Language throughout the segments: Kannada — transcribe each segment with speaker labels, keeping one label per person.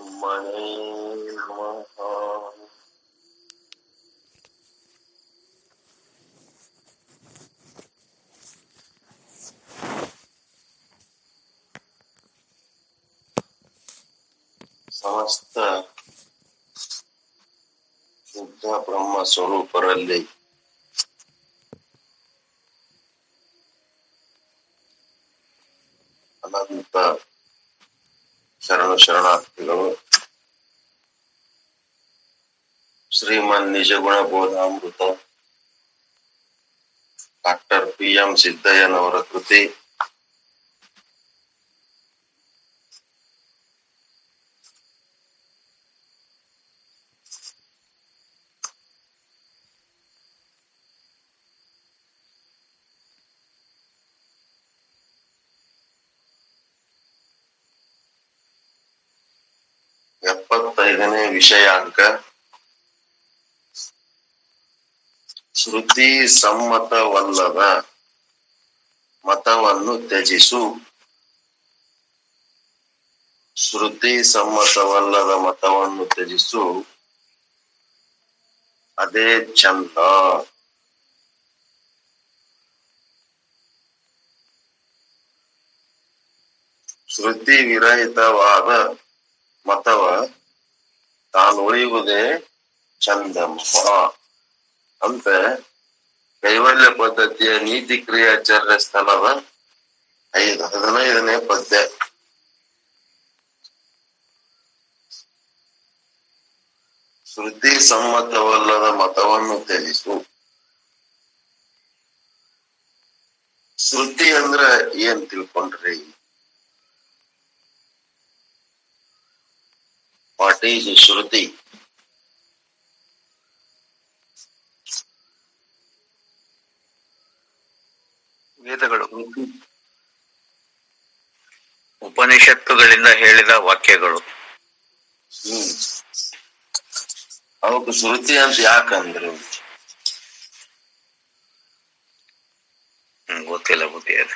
Speaker 1: ಬ್ರಹ್ಮಣೇ ನಮಃ ಸಮಸ್ತ ಶುದ್ಧ ಬ್ರಹ್ಮ ಸ್ವರೂಪರಲ್ಲಿ ಅನಂತ ಶರಣ ಶರಣಾರ್ಥಿಗಳು ಶ್ರೀಮನ್ ನಿಜಗುಣ ಬೋಧಾಮೃತ ಡಾಕ್ಟರ್ ಪಿ ಎಂ ಸಿದ್ದಯ್ಯನವರ ಕೃತಿ ಎಪ್ಪತ್ತೈದನೇ ವಿಷಯಾಂಕ ಶ್ರುತಿ ಸಮ್ಮತವಲ್ಲದ ಮತವನ್ನು ತ್ಯಜಿಸು ಶ್ರುತಿ ಸಮ್ಮತವಲ್ಲದ ಮತವನ್ನು ತ್ಯಜಿಸು ಅದೇ ಚಂದ ಶ್ರುತಿ ವಿರಹಿತವಾದ ಮತವ ತಾನುಳಿಯುವುದೇ ಚಂದಮ್ಮ ಅಂತ ಕೈವಲ್ಯ ಪದ್ಧತಿಯ ನೀತಿ ಕ್ರಿಯಾಚಾರ್ಯ ಸ್ಥಳದ ಐದು ಹದಿನೈದನೇ ಪದ್ಯ ಶ್ರುತಿ ಸಮ್ಮತವಲ್ಲದ ಮತವನ್ನು ತ್ಯಜಿಸು ಶ್ರುತಿ ಅಂದ್ರ ಏನ್ ತಿಳ್ಕೊಂಡ್ರಿ ವಾಟ್ ಈಸ್ ಶ್ರುತಿ
Speaker 2: ವೇದಗಳು ಉಪನಿಷತ್ತುಗಳಿಂದ ಹೇಳಿದ ವಾಕ್ಯಗಳು
Speaker 1: ಹ್ಮ್ ಅವಕ್ಕೆ ಶ್ರುತಿ ಅಂತ ಯಾಕಂದ್ರು
Speaker 2: ಹ್ಮ್, ಗೊತ್ತಿಲ್ಲ ಬುದ್ಧಿ ಅದು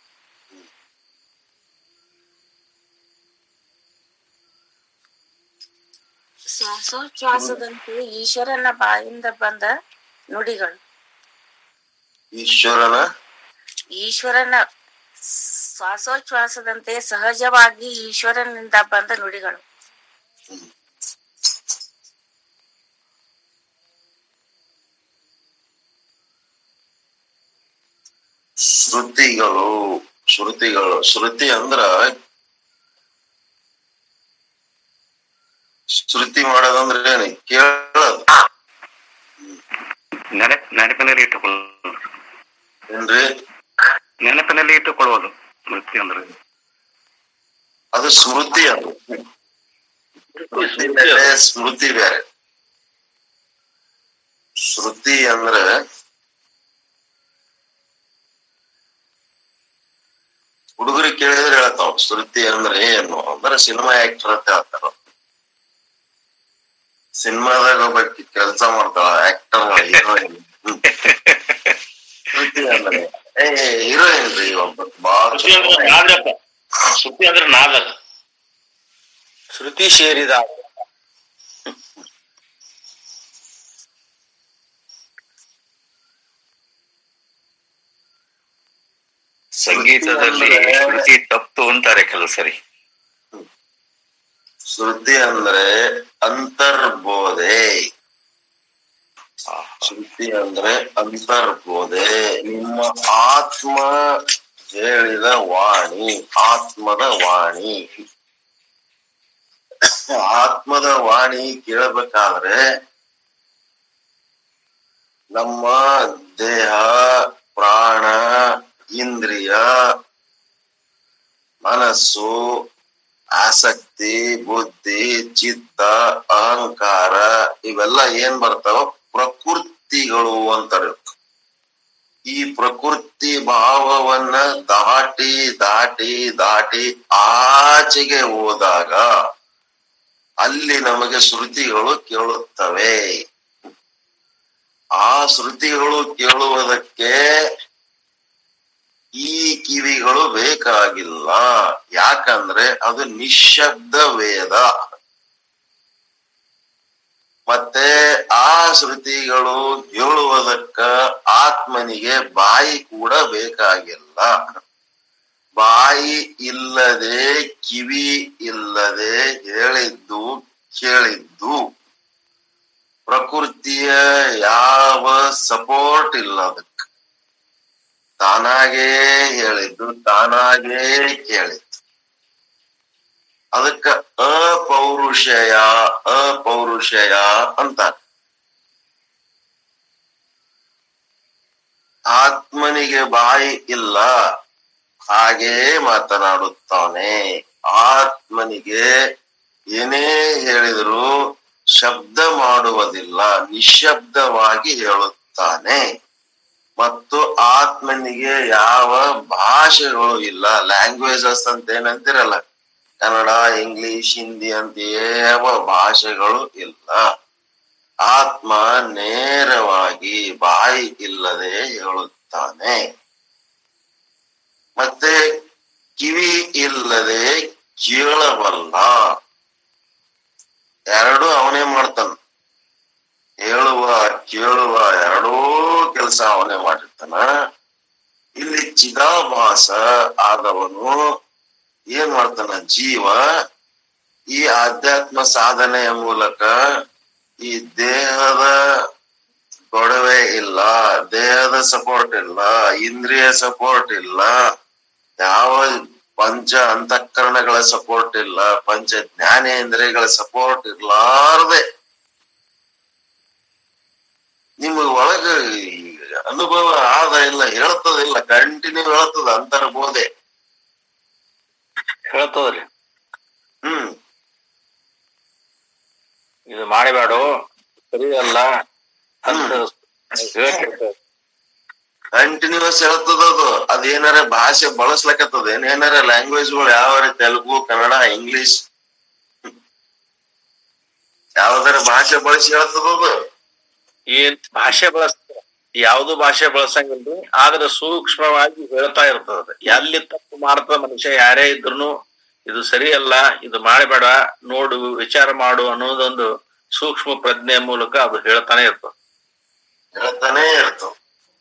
Speaker 3: ಶ್ವಾಸೋಚ್ಛ್ವಾಸದಂತೆ ಈಶ್ವರನ ಬಾಯಿಂದ ಬಂದ ನುಡಿಗಳು
Speaker 1: ಈಶ್ವರನ
Speaker 3: ಈಶ್ವರನ ಶ್ವಾಸೋಚ್ಛ್ವಾಸದಂತೆ ಸಹಜವಾಗಿ ಈಶ್ವರನಿಂದ ಬಂದ ನುಡಿಗಳು
Speaker 1: ಶ್ರುತಿಗಳು ಶ್ರುತಿಗಳು ಶ್ರುತಿ ಅಂದ್ರ ಶ್ರುತಿ ಮಾಡೋದಂದ್ರೆ ಏನು ಕೇಳೋದು
Speaker 2: ನೆನ ನೆನಪಿನಲ್ಲಿ ಇಟ್ಟುಕೊಳ್ಳೋದು
Speaker 1: ಏನ್ರಿ
Speaker 2: ನೆನಪಿನಲ್ಲಿ ಇಟ್ಟುಕೊಳ್ಳುವುದು ಮೃತ್ಯು ಅಂದ್ರೆ
Speaker 1: ಅದು ಸ್ಮೃತಿ ಅದು ಸ್ಮೃತಿ ಬೇರೆ ಸ್ಮೃತಿ ಬೇರೆ ಶ್ರುತಿ ಅಂದ್ರೆ ಹುಡುಗರಿಗೆ ಕೇಳಿದ್ರೆ ಹೇಳ್ತಾವ ಶ್ರುತಿ ಅಂದ್ರೆ ಏನು ಅಂದ್ರೆ ಸಿನಿಮಾ ಆಕ್ಟರ್ ಅಂತ ಹೇಳ್ತಾರ ಸಿನಿಮಾದಾಗ ಒಬ್ಬಾಕಿ ಕೆಲಸ ಮಾಡ್ತಾಳ ಆಕ್ಟರ್ ಹೀರೋಯಿನ್ ಶ್ರುತಿ ಅಂದ್ರೆ ಏ ಹೀರೋಯಿನ್ ರೀ ಒಬ್ಬ ಬಾಳ
Speaker 4: ಶ್ರುತಿ ಅಂದ್ರೆ ನಾದಪ್ಪ ಶ್ರುತಿ ಅಂದ್ರೆ ನಾದ
Speaker 5: ಶ್ರುತಿ ಸೇರಿದ
Speaker 2: ಸಂಗೀತದಲ್ಲಿ ಶ್ರುತಿ ತಪ್ಪು ಅಂತಾರೆ ಕೆಲವು ಸರಿ
Speaker 1: ಶ್ರುತಿ ಅಂದ್ರೆ ಅಂತರ್ಬೋಧೆ ಶ್ರುತಿ ಅಂದ್ರೆ ಅಂತರ್ಬೋಧೆ ನಿಮ್ಮ ಆತ್ಮ ಹೇಳಿದ ವಾಣಿ ಆತ್ಮದ ವಾಣಿ ಆತ್ಮದ ವಾಣಿ ಕೇಳಬೇಕಾದ್ರೆ ನಮ್ಮ ದೇಹ ಪ್ರಾಣ ಇಂದ್ರಿಯ ಮನಸ್ಸು ಆಸಕ್ತಿ ಬುದ್ಧಿ ಚಿತ್ತ ಅಹಂಕಾರ ಇವೆಲ್ಲ ಏನ್ ಬರ್ತಾವ ಪ್ರಕೃತಿಗಳು ಅಂತಾರೆ ಈ ಪ್ರಕೃತಿ ಭಾವವನ್ನ ದಾಟಿ ದಾಟಿ ದಾಟಿ ಆಚೆಗೆ ಹೋದಾಗ ಅಲ್ಲಿ ನಮಗೆ ಶ್ರುತಿಗಳು ಕೇಳುತ್ತವೆ ಆ ಶ್ರುತಿಗಳು ಕೇಳುವುದಕ್ಕೆ ಈ ಕಿವಿಗಳು ಬೇಕಾಗಿಲ್ಲ ಯಾಕಂದ್ರೆ ಅದು ನಿಶ್ಶಬ್ದ ವೇದ ಮತ್ತೆ ಆ ಶ್ರುತಿಗಳು ಹೇಳುವುದಕ್ಕ ಆತ್ಮನಿಗೆ ಬಾಯಿ ಕೂಡ ಬೇಕಾಗಿಲ್ಲ ಬಾಯಿ ಇಲ್ಲದೆ ಕಿವಿ ಇಲ್ಲದೆ ಹೇಳಿದ್ದು ಕೇಳಿದ್ದು ಪ್ರಕೃತಿಯ ಯಾವ ಸಪೋರ್ಟ್ ಇಲ್ಲ ಅದಕ್ಕೆ ತಾನಾಗೇ ಹೇಳಿದ್ದು ತಾನಾಗೇ ಕೇಳಿದ್ದು ಅದಕ್ಕ ಅಪೌರುಷಯ ಅಪೌರುಷಯ ಅಂತಾರೆ ಆತ್ಮನಿಗೆ ಬಾಯಿ ಇಲ್ಲ ಹಾಗೇ ಮಾತನಾಡುತ್ತಾನೆ ಆತ್ಮನಿಗೆ ಏನೇ ಹೇಳಿದ್ರು ಶಬ್ದ ಮಾಡುವುದಿಲ್ಲ ನಿಶಬ್ದವಾಗಿ ಹೇಳುತ್ತಾನೆ ಮತ್ತು ಆತ್ಮನಿಗೆ ಯಾವ ಭಾಷೆಗಳು ಇಲ್ಲ ಲ್ಯಾಂಗ್ವೇಜಸ್ ಅಂತ ಏನಂತಿರಲ್ಲ ಕನ್ನಡ ಇಂಗ್ಲಿಷ್ ಹಿಂದಿ ಅಂತ ಯಾವ ಭಾಷೆಗಳು ಇಲ್ಲ ಆತ್ಮ ನೇರವಾಗಿ ಬಾಯಿ ಇಲ್ಲದೆ ಹೇಳುತ್ತಾನೆ ಮತ್ತೆ ಕಿವಿ ಇಲ್ಲದೆ ಕೇಳಬಲ್ಲ ಎರಡೂ ಅವನೇ ಮಾಡ್ತಾನ ಹೇಳುವ ಕೇಳುವ ಎರಡೂ ಕೆಲಸ ಅವನೇ ಮಾಡಿರ್ತಾನ ಇಲ್ಲಿ ಚಿದಾಭಾಸ ಆದವನು ಏನ್ ಮಾಡ್ತಾನ ಜೀವ ಈ ಆಧ್ಯಾತ್ಮ ಸಾಧನೆಯ ಮೂಲಕ ಈ ದೇಹದ ಗೊಡವೆ ಇಲ್ಲ ದೇಹದ ಸಪೋರ್ಟ್ ಇಲ್ಲ ಇಂದ್ರಿಯ ಸಪೋರ್ಟ್ ಇಲ್ಲ ಯಾವ ಪಂಚ ಅಂತಃಕರಣಗಳ ಸಪೋರ್ಟ್ ಇಲ್ಲ ಪಂಚ ಜ್ಞಾನೇಂದ್ರಿಯಗಳ ಸಪೋರ್ಟ್ ಇರ್ಲಾರ್ದೆ ನಿಮಗ್ ಒಳಗ ಈ ಅನುಭವ ಆದ ಇಲ್ಲ ಹೇಳ್ತದಿಲ್ಲ ಕಂಟಿನ್ಯೂ ಹೇಳ್ತದ ಅಂತರ್ಬೋಧೆ
Speaker 4: ಹೇಳ್ತದ್ರಿ
Speaker 1: ಹ್ಮ್
Speaker 4: ಇದು ಮಾಡಿಬೇಡು ಸರಿ ಅಲ್ಲ ಅಂತ ಹೇಳ್ತಿರ್ತದೆ.
Speaker 1: ಕಂಟಿನ್ಯೂಸ್ ಹೇಳ್ತದ ಅದು ಅದೇನಾರ ಭಾಷೆ ಬಳಸ್ಲಕತ್ತದ ಏನ್ ಏನಾರ ಲ್ಯಾಂಗ್ವೇಜ್ಗಳು ಯಾವ ತೆಲುಗು ಕನ್ನಡ ಇಂಗ್ಲಿಷ್ ಯಾವ್ದಾರ ಭಾಷೆ ಬಳಸಿ ಹೇಳ್ತದ ಅದು
Speaker 4: ಏನ್ ಭಾಷೆ ಬಳಸ್ತಾರೆ ಯಾವ್ದು ಭಾಷೆ ಬಳಸಂಗಿಲ್ರಿ ಆದ್ರೆ ಸೂಕ್ಷ್ಮವಾಗಿ ಹೇಳ್ತಾ ಇರ್ತದ ಎಲ್ಲಿ ತಪ್ಪು ಮಾಡ್ತದ ಮನುಷ್ಯ ಯಾರೇ ಇದ್ರು ಇದು ಸರಿಯಲ್ಲ ಇದು ಮಾಡಬೇಡ ನೋಡು ವಿಚಾರ ಮಾಡು ಅನ್ನೋದೊಂದು ಸೂಕ್ಷ್ಮ ಪ್ರಜ್ಞೆ ಮೂಲಕ ಅದು ಹೇಳ್ತಾನೆ ಇರ್ತದ
Speaker 1: ಹೇಳ್ತಾನೆ ಇರ್ತದ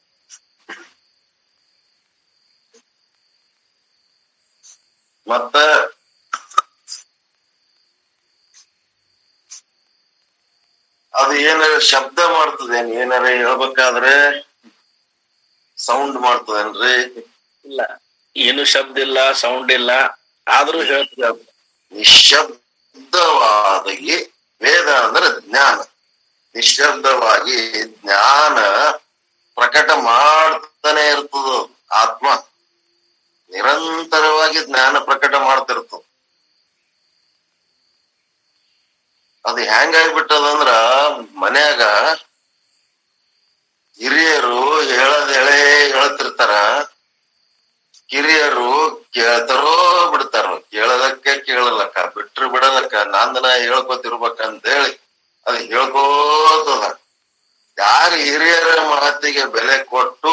Speaker 1: ಮತ್ತ ಅದು ಏನಾರ ಶಬ್ದ ಮಾಡ್ತದೇನ್ ಏನಾರ ಹೇಳ್ಬೇಕಾದ್ರೆ ಸೌಂಡ್ ಮಾಡ್ತದೇನ್ರಿ
Speaker 4: ಇಲ್ಲ ಏನು ಶಬ್ದ ಇಲ್ಲ ಸೌಂಡ್ ಇಲ್ಲ ಆದ್ರೂ ಹೇಳ್ತದ ಅದು.
Speaker 1: ನಿಶಬ್ದವಾಗಿ ವೇದ ಅಂದ್ರೆ ಜ್ಞಾನ ನಿಶಬ್ದವಾಗಿ ಜ್ಞಾನ ಪ್ರಕಟ ಮಾಡ್ತಾನೆ ಇರ್ತದ ಆತ್ಮ ನಿರಂತರವಾಗಿ ಜ್ಞಾನ ಪ್ರಕಟ ಮಾಡ್ತಿರ್ತದ ಅದು ಹೆಂಗಾಗ್ಬಿಟ್ಟದಂದ್ರ ಮನ್ಯಾಗ ಹಿರಿಯರು ಹೇಳದ್ ಹೇಳೇ ಹೇಳ್ತಿರ್ತಾರ ಕಿರಿಯರು ಕೇಳ್ತಾರೋ ಬಿಡ್ತಾರೋ ಕೇಳದಕ್ಕೆ ಕೇಳಲಕ್ಕ ಬಿಟ್ರು ಬಿಡಲಕ್ಕ ನಂದನ ಹೇಳ್ಕೊತಿರ್ಬೇಕಂತ ಹೇಳಿ ಅದು ಹೇಳ್ಕೋತದ ಯಾರು ಹಿರಿಯರ ಮಾತಿಗೆ ಬೆಲೆ ಕೊಟ್ಟು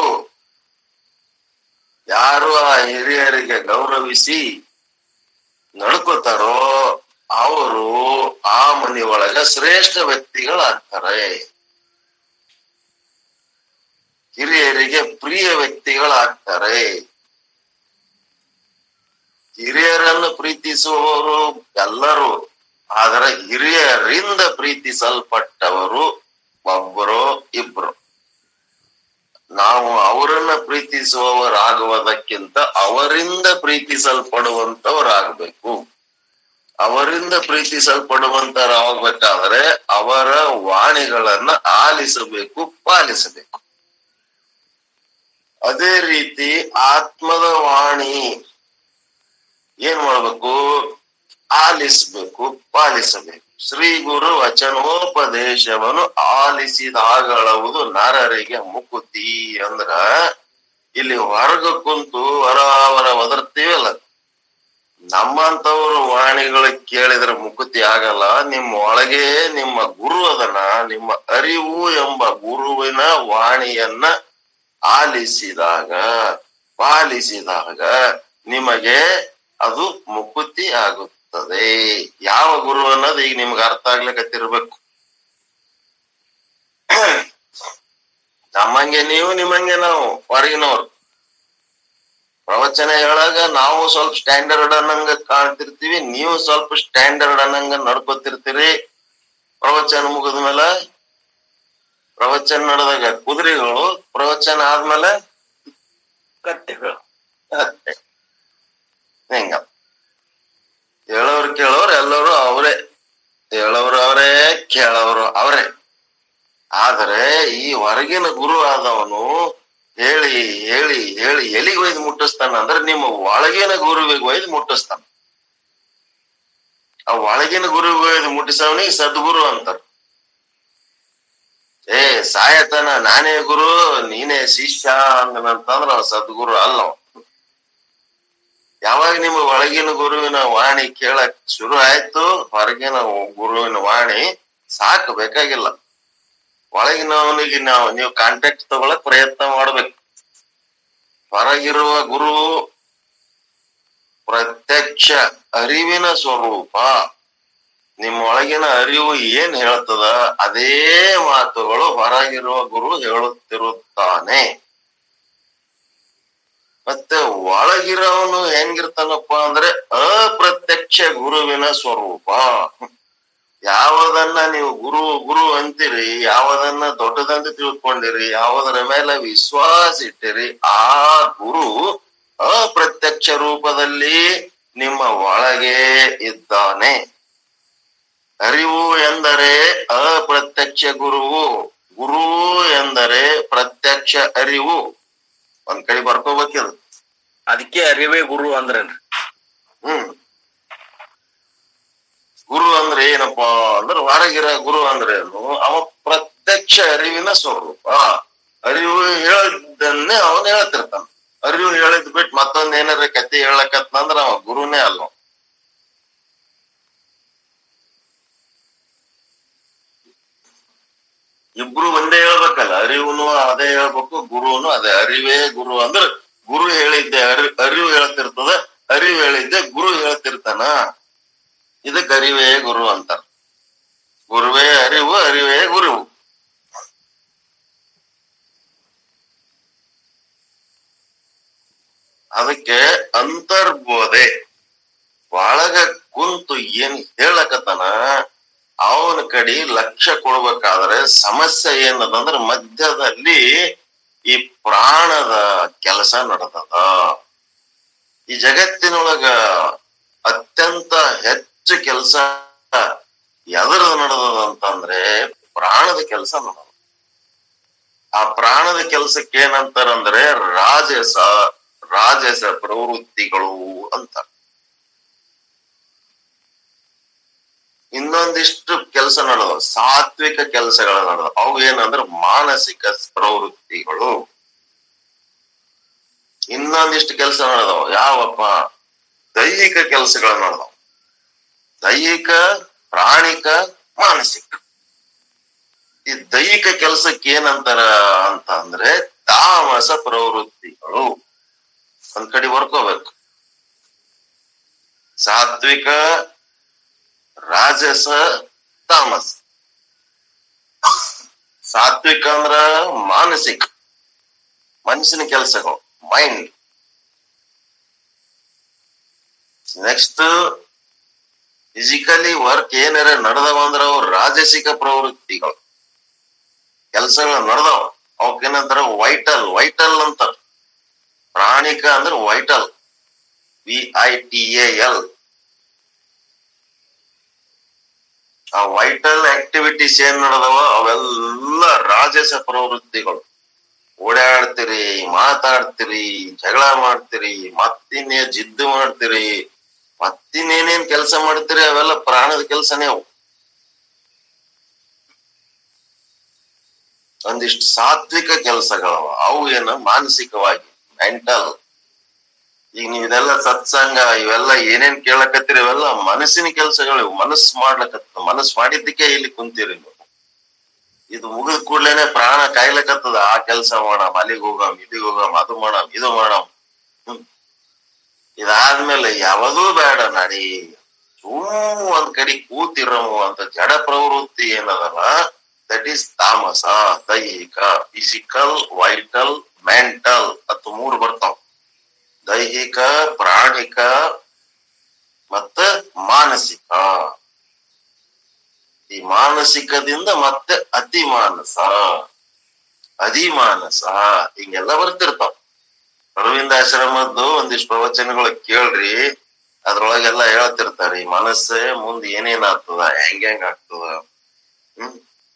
Speaker 1: ಯಾರು ಆ ಹಿರಿಯರಿಗೆ ಗೌರವಿಸಿ ನಡ್ಕೋತಾರೋ ಅವರು ಆ ಮನೆ ಒಳಗ ಶ್ರೇಷ್ಠ ವ್ಯಕ್ತಿಗಳಾಗ್ತಾರೆ ಹಿರಿಯರಿಗೆ ಪ್ರಿಯ ವ್ಯಕ್ತಿಗಳಾಗ್ತಾರೆ ಹಿರಿಯರನ್ನು ಪ್ರೀತಿಸುವವರು ಎಲ್ಲರೂ ಆದರೆ ಹಿರಿಯರಿಂದ ಪ್ರೀತಿಸಲ್ಪಟ್ಟವರು ಒಬ್ಬರು ಇಬ್ರು ನಾವು ಅವರನ್ನ ಪ್ರೀತಿಸುವವರಾಗುವುದಕ್ಕಿಂತ ಅವರಿಂದ ಪ್ರೀತಿಸಲ್ಪಡುವಂತವರಾಗಬೇಕು ಅವರಿಂದ ಪ್ರೀತಿಸಲ್ಪಡುವಂತರಾಗಬೇಕಾದ್ರೆ ಅವರ ವಾಣಿಗಳನ್ನ ಆಲಿಸಬೇಕು ಪಾಲಿಸಬೇಕು ಅದೇ ರೀತಿ ಆತ್ಮದ ವಾಣಿ ಏನ್ ಮಾಡ್ಬೇಕು ಆಲಿಸ್ಬೇಕು ಪಾಲಿಸಬೇಕು ಶ್ರೀ ಗುರು ವಚನೋಪದೇಶವನ್ನು ಆಲಿಸಿದಾಗಳವುದು ನರರಿಗೆ ಮುಕುತಿ ಅಂದ್ರ ಇಲ್ಲಿ ಹೊರಗ ಕುಂತು ಹೊರ ಹೊರ ಒದರ್ತೀವಲ್ಲ ನಮ್ಮಂತವ್ರು ವಾಣಿಗಳು ಕೇಳಿದ್ರೆ ಮುಕುತಿ ಆಗಲ್ಲ ನಿಮ್ಮ ಒಳಗೆ ನಿಮ್ಮ ಗುರು ಅದನ್ನ ನಿಮ್ಮ ಅರಿವು ಎಂಬ ಗುರುವಿನ ವಾಣಿಯನ್ನ ಆಲಿಸಿದಾಗ ಪಾಲಿಸಿದಾಗ ನಿಮಗೆ ಅದು ಮುಕುತಿ ಆಗುತ್ತದೆ ಯಾವ ಗುರು ಅನ್ನೋದು ಈಗ ನಿಮ್ಗೆ ಅರ್ಥ ಆಗ್ಲಿಕತ್ತಿರ್ಬೇಕು ನಮ್ಮಂಗೆ ನೀವು ನಿಮ್ಮಂಗೆ ನಾವು ಹೊರಗಿನವ್ರು ಪ್ರವಚನ ಹೇಳಾಗ ನಾವು ಸ್ವಲ್ಪ ಸ್ಟ್ಯಾಂಡರ್ಡ್ ಅನ್ನಂಗ ಕಾಣ್ತಿರ್ತೀವಿ ನೀವು ಸ್ವಲ್ಪ ಸ್ಟ್ಯಾಂಡರ್ಡ್ ಅನ್ನಂಗ ನಡ್ಕೋತಿರ್ತೀರಿ ಪ್ರವಚನ ಮುಗಿದ ಮೇಲೆ ಪ್ರವಚನ ನಡೆದಾಗ ಕುದುರೆಗಳು ಪ್ರವಚನ ಆದ್ಮೇಲೆ
Speaker 4: ಕತ್ತೆಗಳು
Speaker 1: ಅಷ್ಟೇ. ಹಿಂಗ ಹೇಳೋರು ಕೇಳೋರು ಎಲ್ಲರೂ ಅವರೇ ಹೇಳೋರು ಅವರೇ ಕೇಳೋರು ಅವರೇ ಆದರೆ ಈ ಹೊರಗಿನ ಗುರು ಆದವನು ಹೇಳಿ ಹೇಳಿ ಹೇಳಿ ಎಲ್ಲಿಗೆ ಒಯ್ದು ಮುಟ್ಟಿಸ್ತಾನ ಅಂದ್ರೆ ನಿಮ್ಮ ಒಳಗಿನ ಗುರುವಿಗೆ ಒಯ್ದು ಮುಟ್ಟಿಸ್ತಾನ ಆ ಒಳಗಿನ ಗುರುವಿಗೆ ಒಯ್ದು ಮುಟ್ಟಿಸವನಿಗೆ ಸದ್ಗುರು ಅಂತಾರ ಏ ಸಾಯತನ ನಾನೇ ಗುರು ನೀನೇ ಶಿಷ್ಯ ಅಂದನಂತಂದ್ರ ಅವ ಸದ್ಗುರು ಅಲ್ಲ ಅವ. ಯಾವಾಗ ನಿಮ್ಮ ಒಳಗಿನ ಗುರುವಿನ ವಾಣಿ ಕೇಳಕ್ ಶುರು ಆಯ್ತು ಹೊರಗಿನ ಗುರುವಿನ ವಾಣಿ ಸಾಕು ಬೇಕಾಗಿಲ್ಲ ಒಳಗಿನವನಿಗೆ ನಾವು ನೀವು ಕಾಂಟ್ಯಾಕ್ಟ್ ತಗೊಳಕ್ ಪ್ರಯತ್ನ ಮಾಡ್ಬೇಕು ಹೊರಗಿರುವ ಗುರು ಪ್ರತ್ಯಕ್ಷ ಅರಿವಿನ ಸ್ವರೂಪ ನಿಮ್ಮ ಒಳಗಿನ ಅರಿವು ಏನ್ ಹೇಳ್ತದ ಅದೇ ಮಾತುಗಳು ಹೊರಗಿರುವ ಗುರು ಹೇಳುತ್ತಿರುತ್ತಾನೆ ಮತ್ತೆ ಒಳಗಿರೋವನು ಹೆಂಗಿರ್ತಾನಪ್ಪ ಅಂದ್ರೆ ಅಪ್ರತ್ಯಕ್ಷ ಗುರುವಿನ ಸ್ವರೂಪ ಯಾವುದನ್ನ ನೀವು ಗುರು ಗುರು ಅಂತೀರಿ ಯಾವುದನ್ನ ದೊಡ್ಡದಂತ ತಿಳ್ಕೊಂಡಿರಿ ಯಾವುದರ ಮೇಲೆ ವಿಶ್ವಾಸ ಇಟ್ಟಿರಿ ಆ ಗುರು ಅಪ್ರತ್ಯಕ್ಷ ರೂಪದಲ್ಲಿ ನಿಮ್ಮ ಒಳಗೆ ಇದ್ದಾನೆ ಅರಿವು ಎಂದರೆ ಅಪ್ರತ್ಯಕ್ಷ ಗುರುವು ಗುರು ಎಂದರೆ ಪ್ರತ್ಯಕ್ಷ ಅರಿವು ಒಂದ್ ಕಡೆ ಬರ್ಕೋಬೇಕಿದು
Speaker 4: ಅದಕ್ಕೆ ಅರಿವೇ ಗುರು ಅಂದ್ರೇನ್ರಿ
Speaker 1: ಹ್ಮ್ ಗುರು ಅಂದ್ರೆ ಏನಪ್ಪಾ ಅಂದ್ರೆ ಹೊರಗಿರ ಗುರು ಅಂದ್ರೆ ಏನು ಅವ ಪ್ರತ್ಯಕ್ಷ ಅರಿವಿನ ಸ್ವರೂಪ ಅರಿವು ಹೇಳಿದ್ದನ್ನೇ ಅವನ್ ಹೇಳ್ತಿರ್ತಾನ ಅರಿವು ಹೇಳಿದ್ ಬಿಟ್ಟು ಮತ್ತೊಂದ್ ಏನಾರ ಕತೆ ಹೇಳಕತ್ನಂದ್ರ ಅವ ಗುರುನೇ ಅಲ್ಲ ಅವ. ಇಬ್ರು ಒಂದೇ ಹೇಳ್ಬೇಕಲ್ಲ ಅರಿವುನು ಅದೇ ಹೇಳ್ಬೇಕು ಗುರುನು ಅದೇ ಅರಿವೇ ಗುರು ಅಂದ್ರ ಗುರು ಹೇಳಿದ್ದೆ ಅರಿ ಅರಿವು ಹೇಳ್ತಿರ್ತದ ಅರಿವು ಹೇಳಿದ್ದೆ ಗುರು ಹೇಳ್ತಿರ್ತಾನ ಇದಕ್ಕೆ ಅರಿವೇ ಗುರು ಅಂತಾರ ಗುರುವೇ ಅರಿವು ಅರಿವೇ ಗುರು ಅದಕ್ಕೆ ಅಂತರ್ಬೋಧೆ ಒಳಗ ಕುಂತು ಏನ್ ಹೇಳಕತ್ತಾನ ಅವನ ಕಡೆ ಲಕ್ಷ್ಯ ಕೊಡ್ಬೇಕಾದ್ರೆ ಸಮಸ್ಯೆ ಏನದಂದ್ರ ಮಧ್ಯದಲ್ಲಿ ಈ ಪ್ರಾಣದ ಕೆಲಸ ನಡೆದದ ಈ ಜಗತ್ತಿನೊಳಗ ಅತ್ಯಂತ ಹೆಚ್ಚು ಕೆಲಸ ಎದರದ ನಡೆದದ ಅಂತಂದ್ರೆ ಪ್ರಾಣದ ಕೆಲಸ ನಡೆದ ಆ ಪ್ರಾಣದ ಕೆಲಸಕ್ಕೆ ಏನಂತಾರಂದ್ರೆ ರಾಜಸ ರಾಜಸ ಪ್ರವೃತ್ತಿಗಳು ಅಂತ ಇನ್ನೊಂದಿಷ್ಟು ಕೆಲಸ ನಡೆದವ ಸಾತ್ವಿಕ ಕೆಲಸಗಳು ನಡೆದವ ಅವು ಏನಂದ್ರೆ ಮಾನಸಿಕ ಪ್ರವೃತ್ತಿಗಳು ಇನ್ನೊಂದಿಷ್ಟು ಕೆಲಸ ನಡೆದವ ಯಾವಪ್ಪ ದೈಹಿಕ ಕೆಲಸಗಳು ನಡೆದವ ದೈಹಿಕ ಪ್ರಾಣಿಕ ಮಾನಸಿಕ ಈ ದೈಹಿಕ ಕೆಲಸಕ್ಕೆ ಏನಂತಾರ ಅಂತ ಅಂದ್ರೆ ತಾಮಸ ಪ್ರವೃತ್ತಿಗಳು ಒಂದ್ ಕಡೆ ಬರ್ಕೋಬೇಕು ಸಾತ್ವಿಕ ರಾಜಸ ತಾಮಸ್ ಸಾತ್ವಿಕ ಅಂದ್ರ ಮಾನಸಿಕ ಮನಸ್ಸಿನ ಕೆಲಸಗಳು ಮೈಂಡ್ ನೆಕ್ಸ್ಟ್ ಫಿಸಿಕಲಿ ವರ್ಕ್ ಏನಾರ ನಡೆದವ ಅಂದ್ರ ಅವು ರಾಜಸಿಕ ಪ್ರವೃತ್ತಿಗಳು ಕೆಲಸಗಳು ನಡೆದವ ಅವಕ್ಕೇನಂತಾರ ವೈಟಲ್ ವೈಟಲ್ ಅಂತಾರ ಪ್ರಾಣಿಕ ಅಂದ್ರೆ vital V I T L ಆ ವೈಟಲ್ ಆಕ್ಟಿವಿಟೀಸ್ ಏನ್ ನಡೆದವ ಅವೆಲ್ಲ ರಾಜಸ ಪ್ರವೃತ್ತಿಗಳು ಓಡಾಡ್ತೀರಿ ಮಾತಾಡ್ತೀರಿ ಜಗಳ ಮಾಡ್ತೀರಿ ಮತ್ತಿನ್ನೇ ಜಿದ್ದು ಮಾಡ್ತೀರಿ ಮತ್ತಿನ್ನೇನೇನ್ ಕೆಲಸ ಮಾಡ್ತೀರಿ ಅವೆಲ್ಲ ಪ್ರಾಣದ ಕೆಲಸನೇ ಅವು ಒಂದಿಷ್ಟು ಸಾತ್ವಿಕ ಕೆಲಸಗಳವ ಅವು ಏನು ಮಾನಸಿಕವಾಗಿ ಮೆಂಟಲ್ ಈಗ ನೀವ್ ಇದೆಲ್ಲ ಸತ್ಸಂಗ ಇವೆಲ್ಲ ಏನೇನ್ ಕೇಳಕತ್ತೀರಿ ಇವೆಲ್ಲ ಮನಸ್ಸಿನ ಕೆಲಸಗಳು ಮನಸ್ಸು ಮಾಡ್ಲಕತ್ತ ಮನಸ್ಸು ಮಾಡಿದ್ದಕ್ಕೆ ಇಲ್ಲಿ ಕುಂತೀರಿ ನೀವು ಇದು ಮುಗಿದ ಕೂಡ್ಲೇನೆ ಪ್ರಾಣ ಕಾಯ್ಲಕತ್ತದ ಆ ಕೆಲಸ ಮಾಡಮ್ ಅಲ್ಲಿಗೆ ಹೋಗಮ್ ಇಲ್ಲಿಗೆ ಹೋಗಮ್ ಅದು ಮಾಡಮ್ ಇದು ಮಾಡಮ್ ಹ್ಮ್ ಇದಾದ್ಮೇಲೆ ಯಾವದೂ ಬೇಡ ನಡಿ ಸುಮ್ ಒಂದ್ ಕಡೆ ಕೂತಿರಮು ಅಂತ ಜಡ ಪ್ರವೃತ್ತಿ ಏನದಲ್ಲ ದಟ್ ಈಸ್ ತಾಮಸ ದೈಹಿಕ ಫಿಸಿಕಲ್ ವೈಟಲ್ ಮೆಂಟಲ್ ಅಂತ ಮೂರು ಬರ್ತಾವ ದೈಹಿಕ ಪ್ರಾಣಿಕ ಮತ್ತ ಮಾನಸಿಕ ಈ ಮಾನಸಿಕದಿಂದ ಮತ್ತೆ ಅತಿ ಮಾನಸ ಅಧಿಮಾನಸ ಹಿಂಗೆಲ್ಲ ಬರ್ತಿರ್ತಾವ ಅರವಿಂದ ಆಶ್ರಮದ್ದು ಒಂದಿಷ್ಟು ಪ್ರವಚನಗಳು ಕೇಳ್ರಿ ಅದ್ರೊಳಗೆಲ್ಲ ಹೇಳ್ತಿರ್ತಾರೆ ಈ ಮನಸ್ಸೇ ಮುಂದ್ ಏನೇನ್ ಆಗ್ತದ ಹೆಂಗ್ ಹೆಂಗ್ ಆಗ್ತದ ಹ್ಮ್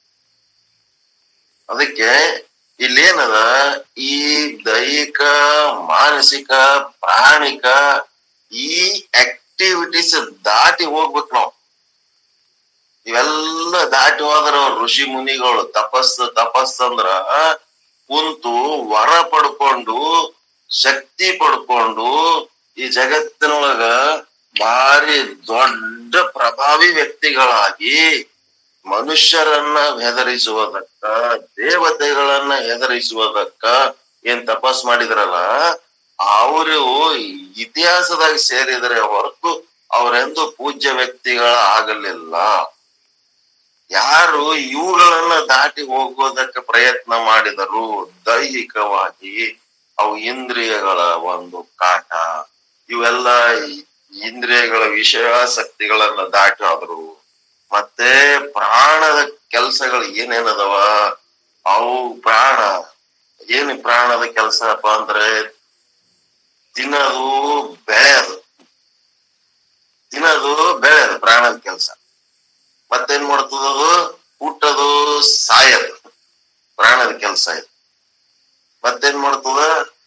Speaker 1: ಅದಕ್ಕೆ ಇಲ್ಲೇನದ ಈ ದೈಹಿಕ ಮಾನಸಿಕ ಪ್ರಾಣಿಕ ಈ ಆಕ್ಟಿವಿಟೀಸ್ ದಾಟಿ ಹೋಗ್ಬೇಕು ನಾವು ಇವೆಲ್ಲ ದಾಟಿ ಹೋದ್ರ ಅವ್ರ್ ಋಷಿ ಮುನಿಗಳು ತಪಸ್ ತಪಸ್ ಅಂದ್ರ ಕುಂತು ವರ ಪಡ್ಕೊಂಡು ಶಕ್ತಿ ಪಡ್ಕೊಂಡು ಈ ಜಗತ್ತಿನೊಳಗ ಭಾರಿ ದೊಡ್ಡ ಪ್ರಭಾವಿ ವ್ಯಕ್ತಿಗಳಾಗಿ ಮನುಷ್ಯರನ್ನ ಹೆದರಿಸುವುದಕ್ಕ ದೇವತೆಗಳನ್ನ ಹೆದರಿಸುವುದಕ್ಕ ಏನ್ ತಪಸ್ ಮಾಡಿದ್ರಲ್ಲ ಅವರು ಇತಿಹಾಸದಾಗ ಸೇರಿದರೆ ಹೊರತು ಅವರೆಂದು ಪೂಜ್ಯ ವ್ಯಕ್ತಿಗಳ ಆಗಲಿಲ್ಲ ಯಾರು ಇವುಗಳನ್ನ ದಾಟಿ ಹೋಗೋದಕ್ಕೆ ಪ್ರಯತ್ನ ಮಾಡಿದರು ದೈಹಿಕವಾಗಿ ಅವು ಇಂದ್ರಿಯಗಳ ಒಂದು ಕಾಟ ಇವೆಲ್ಲ ಈ- ಇಂದ್ರಿಯಗಳ ವಿಷಯಾಸಕ್ತಿಗಳನ್ನ ದಾಟಿ ಹೋದ್ರು ಮತ್ತೆ ಪ್ರಾಣದ ಕೆಲಸಗಳು ಏನೇನದವ ಅವು ಪ್ರಾಣ ಏನು ಪ್ರಾಣದ ಕೆಲಸಪ್ಪ ಅಂದ್ರೆ ತಿನ್ನೋದು ಬೆಳೆಯೋದು ತಿನ್ನೋದು ಬೆಳೆಯೋದು ಪ್ರಾಣದ ಕೆಲಸ ಮತ್ತೇನ್ ಮಾಡ್ತದದು ಹುಟ್ಟದು ಸಾಯದು ಪ್ರಾಣದ ಕೆಲಸ ಇದು ಮತ್ತೇನ್ ಮಾಡ್ತದ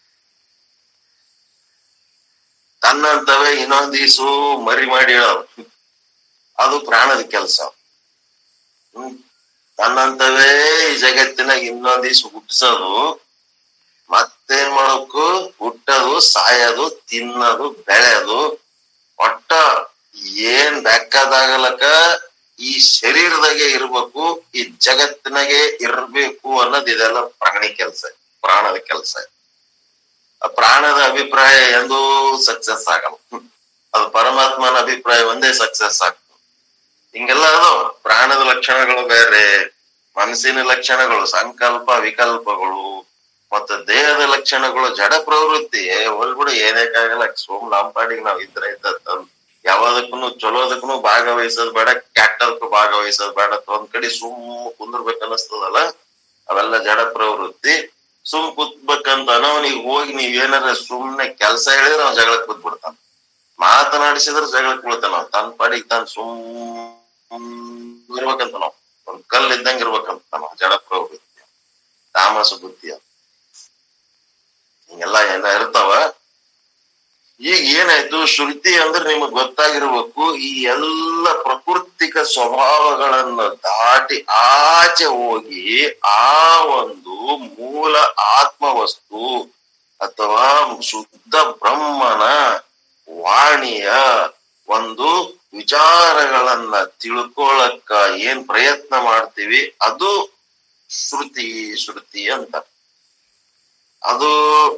Speaker 1: ತನ್ನಂತವೇ ಇನ್ನೊಂದ್ ದಿವ್ಸು ಮರಿ ಮಾಡಿ ಹೇಳೋದು ಅದು ಪ್ರಾಣದ ಕೆಲಸ ಹ್ಮ್ ತನ್ನಂತವೇ ಈ ಜಗತ್ತಿನಾಗ ಇನ್ನೊಂದ್ ದಿವ್ಸ ಹುಟ್ಟಿಸೋದು ಮತ್ತೇನ್ ಮಾಡಬೇಕು ಹುಟ್ಟೋದು ಸಾಯೋದು ತಿನ್ನೋದು ಬೆಳೆಯೋದು ಒಟ್ಟ ಏನ್ ಬೇಕಾದಾಗಲಕ ಈ ಶರೀರದಾಗೆ ಇರ್ಬೇಕು ಈ ಜಗತ್ತಿನಾಗೆ ಇರ್ಬೇಕು ಅನ್ನೋದು ಇದೆಲ್ಲ ಪ್ರಾಣಿ ಕೆಲಸ ಪ್ರಾಣದ ಕೆಲಸ ಆ ಪ್ರಾಣದ ಅಭಿಪ್ರಾಯ ಎಂದೂ ಸಕ್ಸಸ್ ಆಗಲ್ಲ ಹ್ಮ್. ಅದು ಪರಮಾತ್ಮನ ಅಭಿಪ್ರಾಯ ಒಂದೇ ಸಕ್ಸಸ್ ಆಗ್ತದೆ ಹಿಂಗೆಲ್ಲ ಅದು ಪ್ರಾಣದ ಲಕ್ಷಣಗಳು ಬೇರೆ ಮನಸ್ಸಿನ ಲಕ್ಷಣಗಳು ಸಂಕಲ್ಪ ವಿಕಲ್ಪಗಳು ಮತ್ತೆ ದೇಹದ ಲಕ್ಷಣಗಳು ಜಡ ಪ್ರವೃತ್ತಿ ಹೊಲ್ಬಿಡು ಏನಕ್ಕಾಗಲ್ಲ ಸೋಮ್ ನಮ್ಮ ಪಾಡಿಗೆ ನಾವ್ ಇದ್ರೆ ಇದ್ದ ಯಾವ್ದಕ್ಕೂ ಚಲೋದಕ್ಕೂ ಭಾಗವಹಿಸೋದ್ ಬೇಡ ಕೆಟ್ಟದಕ್ಕೂ ಭಾಗವಹಿಸೋದ್ ಬೇಡ ಅಂತ ಒಂದ್ ಕಡೆ ಸುಮ್ ಕುಂದ್ರಬೇಕು ಅನಸ್ತದಲ್ಲ ಅವೆಲ್ಲ ಜಡ ಪ್ರವೃತ್ತಿ ಸುಮ್ ಕುತ್ಬೇಕಂತ ಅವನಿಗೆ ಹೋಗಿ ನೀವ್ ಏನಾರ ಸುಮ್ನೆ ಕೆಲ್ಸ ಹೇಳಿದ್ರೆ ಅವ್ನ್ ಜಗಳಕ್ ಕೂತ್ಬಿಡ್ತಾನ ಮಾತನಾಡಿಸಿದ್ರೆ ಜಗಳಕ್ ಬೀಳ್ತಾನ ಅವ. ತನ್ ಪಾಡಿಗೆ ತಾನ್ ಸುಮ್ ಇರ್ಬೇಕಂತ ನಾವ್ ಒಂದ್ ಕಲ್ ಇದ್ದಂಗ ಇರ್ಬೇಕಂತ ನಾವು ಜಡ ಪ್ರವೃತ್ತಿ ತಾಮಸ ಬುದ್ಧಿ ಅಂತ ಹಿಂಗೆಲ್ಲ ಏನ ಇರ್ತಾವ ಈಗ ಏನಾಯ್ತು ಶ್ರುತಿ ಅಂದ್ರೆ ನಿಮಗ್ ಗೊತ್ತಾಗಿರ್ಬೇಕು ಈ ಎಲ್ಲ ಪ್ರಕೃತಿಕ ಸ್ವಭಾವಗಳನ್ನ ದಾಟಿ ಆಚೆ ಹೋಗಿ ಆ ಒಂದು ಮೂಲ ಆತ್ಮವಸ್ತು ಅಥವಾ ಶುದ್ಧ ಬ್ರಹ್ಮನ ವಾಣಿಯ ಒಂದು ವಿಚಾರಗಳನ್ನ ತಿಳ್ಕೊಳಕ್ಕ ಏನ್ ಪ್ರಯತ್ನ ಮಾಡ್ತೀವಿ ಅದು ಶ್ರುತಿ ಶ್ರುತಿ ಅಂತ ಅದು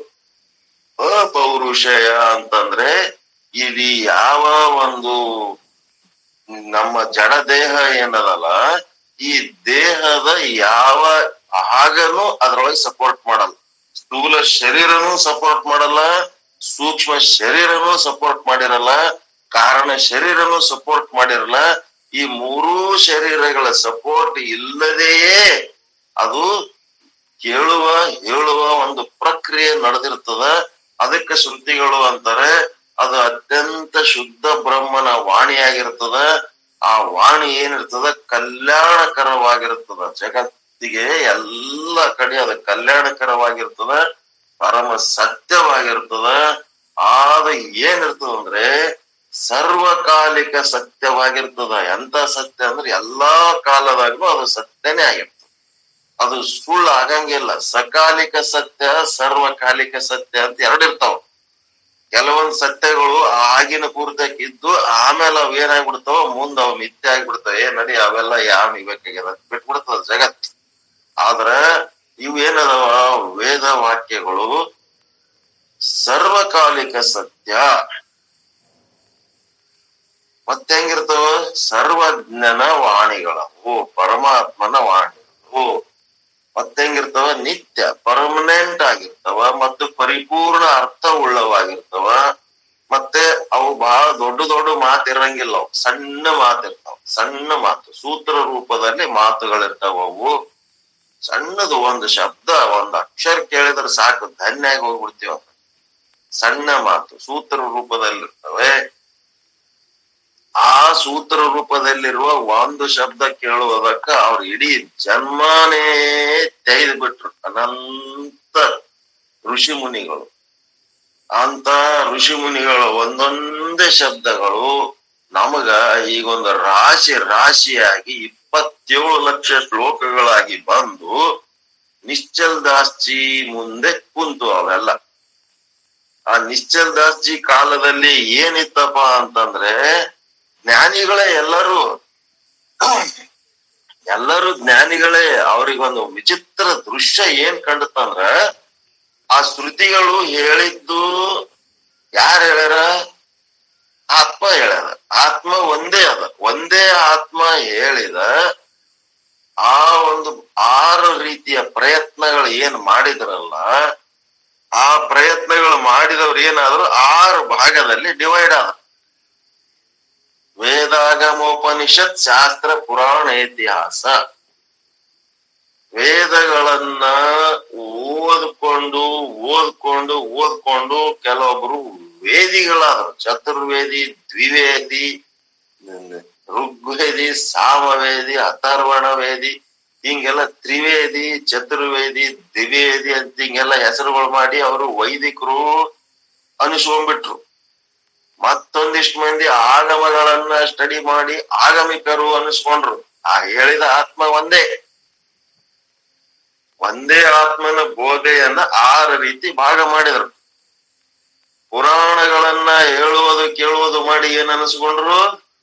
Speaker 1: ಅಪೌರುಷಯ ಅಂತಂದ್ರೆ ಇಲ್ಲಿ ಯಾವ ಒಂದು ನಮ್ಮ ಜಡ ದೇಹ ಏನದಲ್ಲ ಈ ದೇಹದ ಯಾವ ಆಗನು ಅದ್ರೊಳಗೆ ಸಪೋರ್ಟ್ ಮಾಡಲ್ಲ ಸ್ಥೂಲ ಶರೀರನೂ ಸಪೋರ್ಟ್ ಮಾಡಲ್ಲ ಸೂಕ್ಷ್ಮ ಶರೀರನೂ ಸಪೋರ್ಟ್ ಮಾಡಿರಲ್ಲ ಕಾರಣ ಶರೀರನೂ ಸಪೋರ್ಟ್ ಮಾಡಿರಲ್ಲ ಈ ಮೂರೂ ಶರೀರಗಳ ಸಪೋರ್ಟ್ ಇಲ್ಲದೆಯೇ ಅದು ಕೇಳುವ ಹೇಳುವ ಒಂದು ಪ್ರಕ್ರಿಯೆ ನಡೆದಿರ್ತದ ಅದಕ್ಕೆ ಶ್ರುತಿಗಳು ಅಂತಾರೆ ಅದು ಅತ್ಯಂತ ಶುದ್ಧ ಬ್ರಹ್ಮನ ವಾಣಿಯಾಗಿರ್ತದ ಆ ವಾಣಿ ಏನಿರ್ತದ ಕಲ್ಯಾಣಕರವಾಗಿರ್ತದ ಜಗತ್ತಿಗೆ ಎಲ್ಲ ಕಡೆ ಅದು ಕಲ್ಯಾಣಕರವಾಗಿರ್ತದ ಪರಮ ಸತ್ಯವಾಗಿರ್ತದ ಆದ ಏನಿರ್ತದ ಅಂದ್ರೆ ಸರ್ವಕಾಲಿಕ ಸತ್ಯವಾಗಿರ್ತದ ಎಂತ ಸತ್ಯ ಅಂದ್ರೆ ಎಲ್ಲಾ ಕಾಲದಾಗೂ ಅದು ಸತ್ಯನೇ ಆಗಿರ್ತದ ಅದು ಸುಳ್ಳು ಆಗಂಗಿಲ್ಲ ಸಕಾಲಿಕ ಸತ್ಯ ಸರ್ವಕಾಲಿಕ ಸತ್ಯ ಅಂತ ಎರಡು ಇರ್ತಾವ ಕೆಲವೊಂದ್ ಸತ್ಯಗಳು ಆಗಿನ ಪೂರ್ತಕ್ಕೆ ಇದ್ದು ಆಮೇಲೆ ಅವ್ ಏನಾಗ್ಬಿಡ್ತಾವ ಮುಂದ್ ಅವ್ ಮಿಥ್ಯೆ ಆಗ್ಬಿಡ್ತಾವ ಏ ನಡಿ ಅವೆಲ್ಲ ಯಾವ ಇವಾಗ್ಯಾಗ್ಯದ ಬಿಟ್ಬಿಡ್ತದ ಜಗತ್ ಆದ್ರ ಇವು ಏನದಾವ ವೇದ ವಾಕ್ಯಗಳು ಸರ್ವಕಾಲಿಕ ಸತ್ಯ ಮತ್ತೆ ಹೆಂಗಿರ್ತಾವ ಸರ್ವಜ್ಞನ ವಾಣಿಗಳವು ಪರಮಾತ್ಮನ ವಾಣಿ ಮತ್ತೆ ಹೆಂಗಿರ್ತಾವ ನಿತ್ಯ ಪರ್ಮನೆಂಟ್ ಆಗಿರ್ತಾವ ಮತ್ತು ಪರಿಪೂರ್ಣ ಅರ್ಥವುಳ್ಳವಾಗಿರ್ತಾವ ಮತ್ತೆ ಅವು ಬಹಳ ದೊಡ್ಡ ದೊಡ್ಡ ಮಾತಿರಂಗಿಲ್ಲ ಅವು ಸಣ್ಣ ಮಾತಿರ್ತಾವ ಸಣ್ಣ ಮಾತು ಸೂತ್ರ ರೂಪದಲ್ಲಿ ಮಾತುಗಳಿರ್ತಾವ ಅವು ಸಣ್ಣದು ಒಂದು ಶಬ್ದ ಒಂದು ಅಕ್ಷರ ಕೇಳಿದ್ರೆ ಸಾಕು ಧನ್ಯ ಆಗಿ ಹೋಗ್ಬಿಡ್ತೀವ ಸಣ್ಣ ಮಾತು ಸೂತ್ರ ರೂಪದಲ್ಲಿರ್ತವೆ ಆ ಸೂತ್ರ ರೂಪದಲ್ಲಿರುವ ಒಂದು ಶಬ್ದ ಕೇಳುವುದಕ್ಕ ಅವ್ರ ಇಡೀ ಜನ್ಮನೇ ತೆಗೆದು ಬಿಟ್ರು ಅನಂತ ಋಷಿ ಮುನಿಗಳು ಅಂತ ಋಷಿ ಮುನಿಗಳ ಒಂದೊಂದೇ ಶಬ್ದಗಳು ನಮಗ ಈಗೊಂದು ರಾಶಿ ರಾಶಿಯಾಗಿ ಇಪ್ಪತ್ತೇಳು ಲಕ್ಷ ಶ್ಲೋಕಗಳಾಗಿ ಬಂದು ನಿಶ್ಚಲ್ ದಾಸ್ಜಿ ಮುಂದೆ ಕುಂತು ಅವೆಲ್ಲ ಆ ನಿಶ್ಚಲ್ ದಾಸ್ಜಿ ಕಾಲದಲ್ಲಿ ಏನಿತ್ತಪ್ಪ ಅಂತಂದ್ರೆ ಜ್ಞಾನಿಗಳೇ ಎಲ್ಲರೂ ಎಲ್ಲರೂ ಜ್ಞಾನಿಗಳೇ ಅವ್ರಿಗೊಂದು ವಿಚಿತ್ರ ದೃಶ್ಯ ಏನ್ ಕಂಡತಂದ್ರ ಆ ಶ್ರುತಿಗಳು ಹೇಳಿದ್ದು ಯಾರು ಹೇಳ್ಯಾರ ಆತ್ಮ ಹೇಳ್ಯಾರ ಆತ್ಮ ಒಂದೇ ಅದ ಒಂದೇ ಆತ್ಮ ಹೇಳಿದ ಆ ಒಂದು ಆರು ರೀತಿಯ ಪ್ರಯತ್ನಗಳು ಏನ್ ಮಾಡಿದ್ರಲ್ಲ ಆ ಪ್ರಯತ್ನಗಳು ಮಾಡಿದವ್ರು ಏನಾದ್ರು ಆರು ಭಾಗದಲ್ಲಿ ಡಿವೈಡ್ ಆದ ವೇದಾಗಮೋಪನಿಷತ್ ಶಾಸ್ತ್ರ ಪುರಾಣ ಇತಿಹಾಸ ವೇದಗಳನ್ನ ಓದ್ಕೊಂಡು ಓದ್ಕೊಂಡು ಓದ್ಕೊಂಡು ಕೆಲವೊಬ್ರು ವೇದಿಗಳಾದ್ರು ಚತುರ್ವೇದಿ ದ್ವಿವೇದಿ ಋಗ್ವೇದಿ ಸಾಮವೇದಿ ಅಥರ್ವಣ ವೇದಿ ಹಿಂಗೆಲ್ಲ ತ್ರಿವೇದಿ ಚತುರ್ವೇದಿ ದ್ವಿವೇದಿ ಅಂತ ಹಿಂಗೆಲ್ಲ ಹೆಸರುಗಳು ಮಾಡಿ ಅವರು ವೈದಿಕರು ಅನಿಸ್ಕೊಂಡ್ಬಿಟ್ರು ಮತ್ತೊಂದಿಷ್ಟು ಮಂದಿ ಆಗಮಗಳನ್ನ ಸ್ಟಡಿ ಮಾಡಿ ಆಗಮಿಕರು ಅನಿಸ್ಕೊಂಡ್ರು ಆ ಹೇಳಿದ ಆತ್ಮ ಒಂದೇ ಒಂದೇ ಆತ್ಮನ ಬೋಧೆಯನ್ನ ಆರು ರೀತಿ ಭಾಗ ಮಾಡಿದ್ರು ಪುರಾಣಗಳನ್ನ ಹೇಳುವುದು ಕೇಳುವುದು ಮಾಡಿ ಏನ್ ಅನಿಸ್ಕೊಂಡ್ರು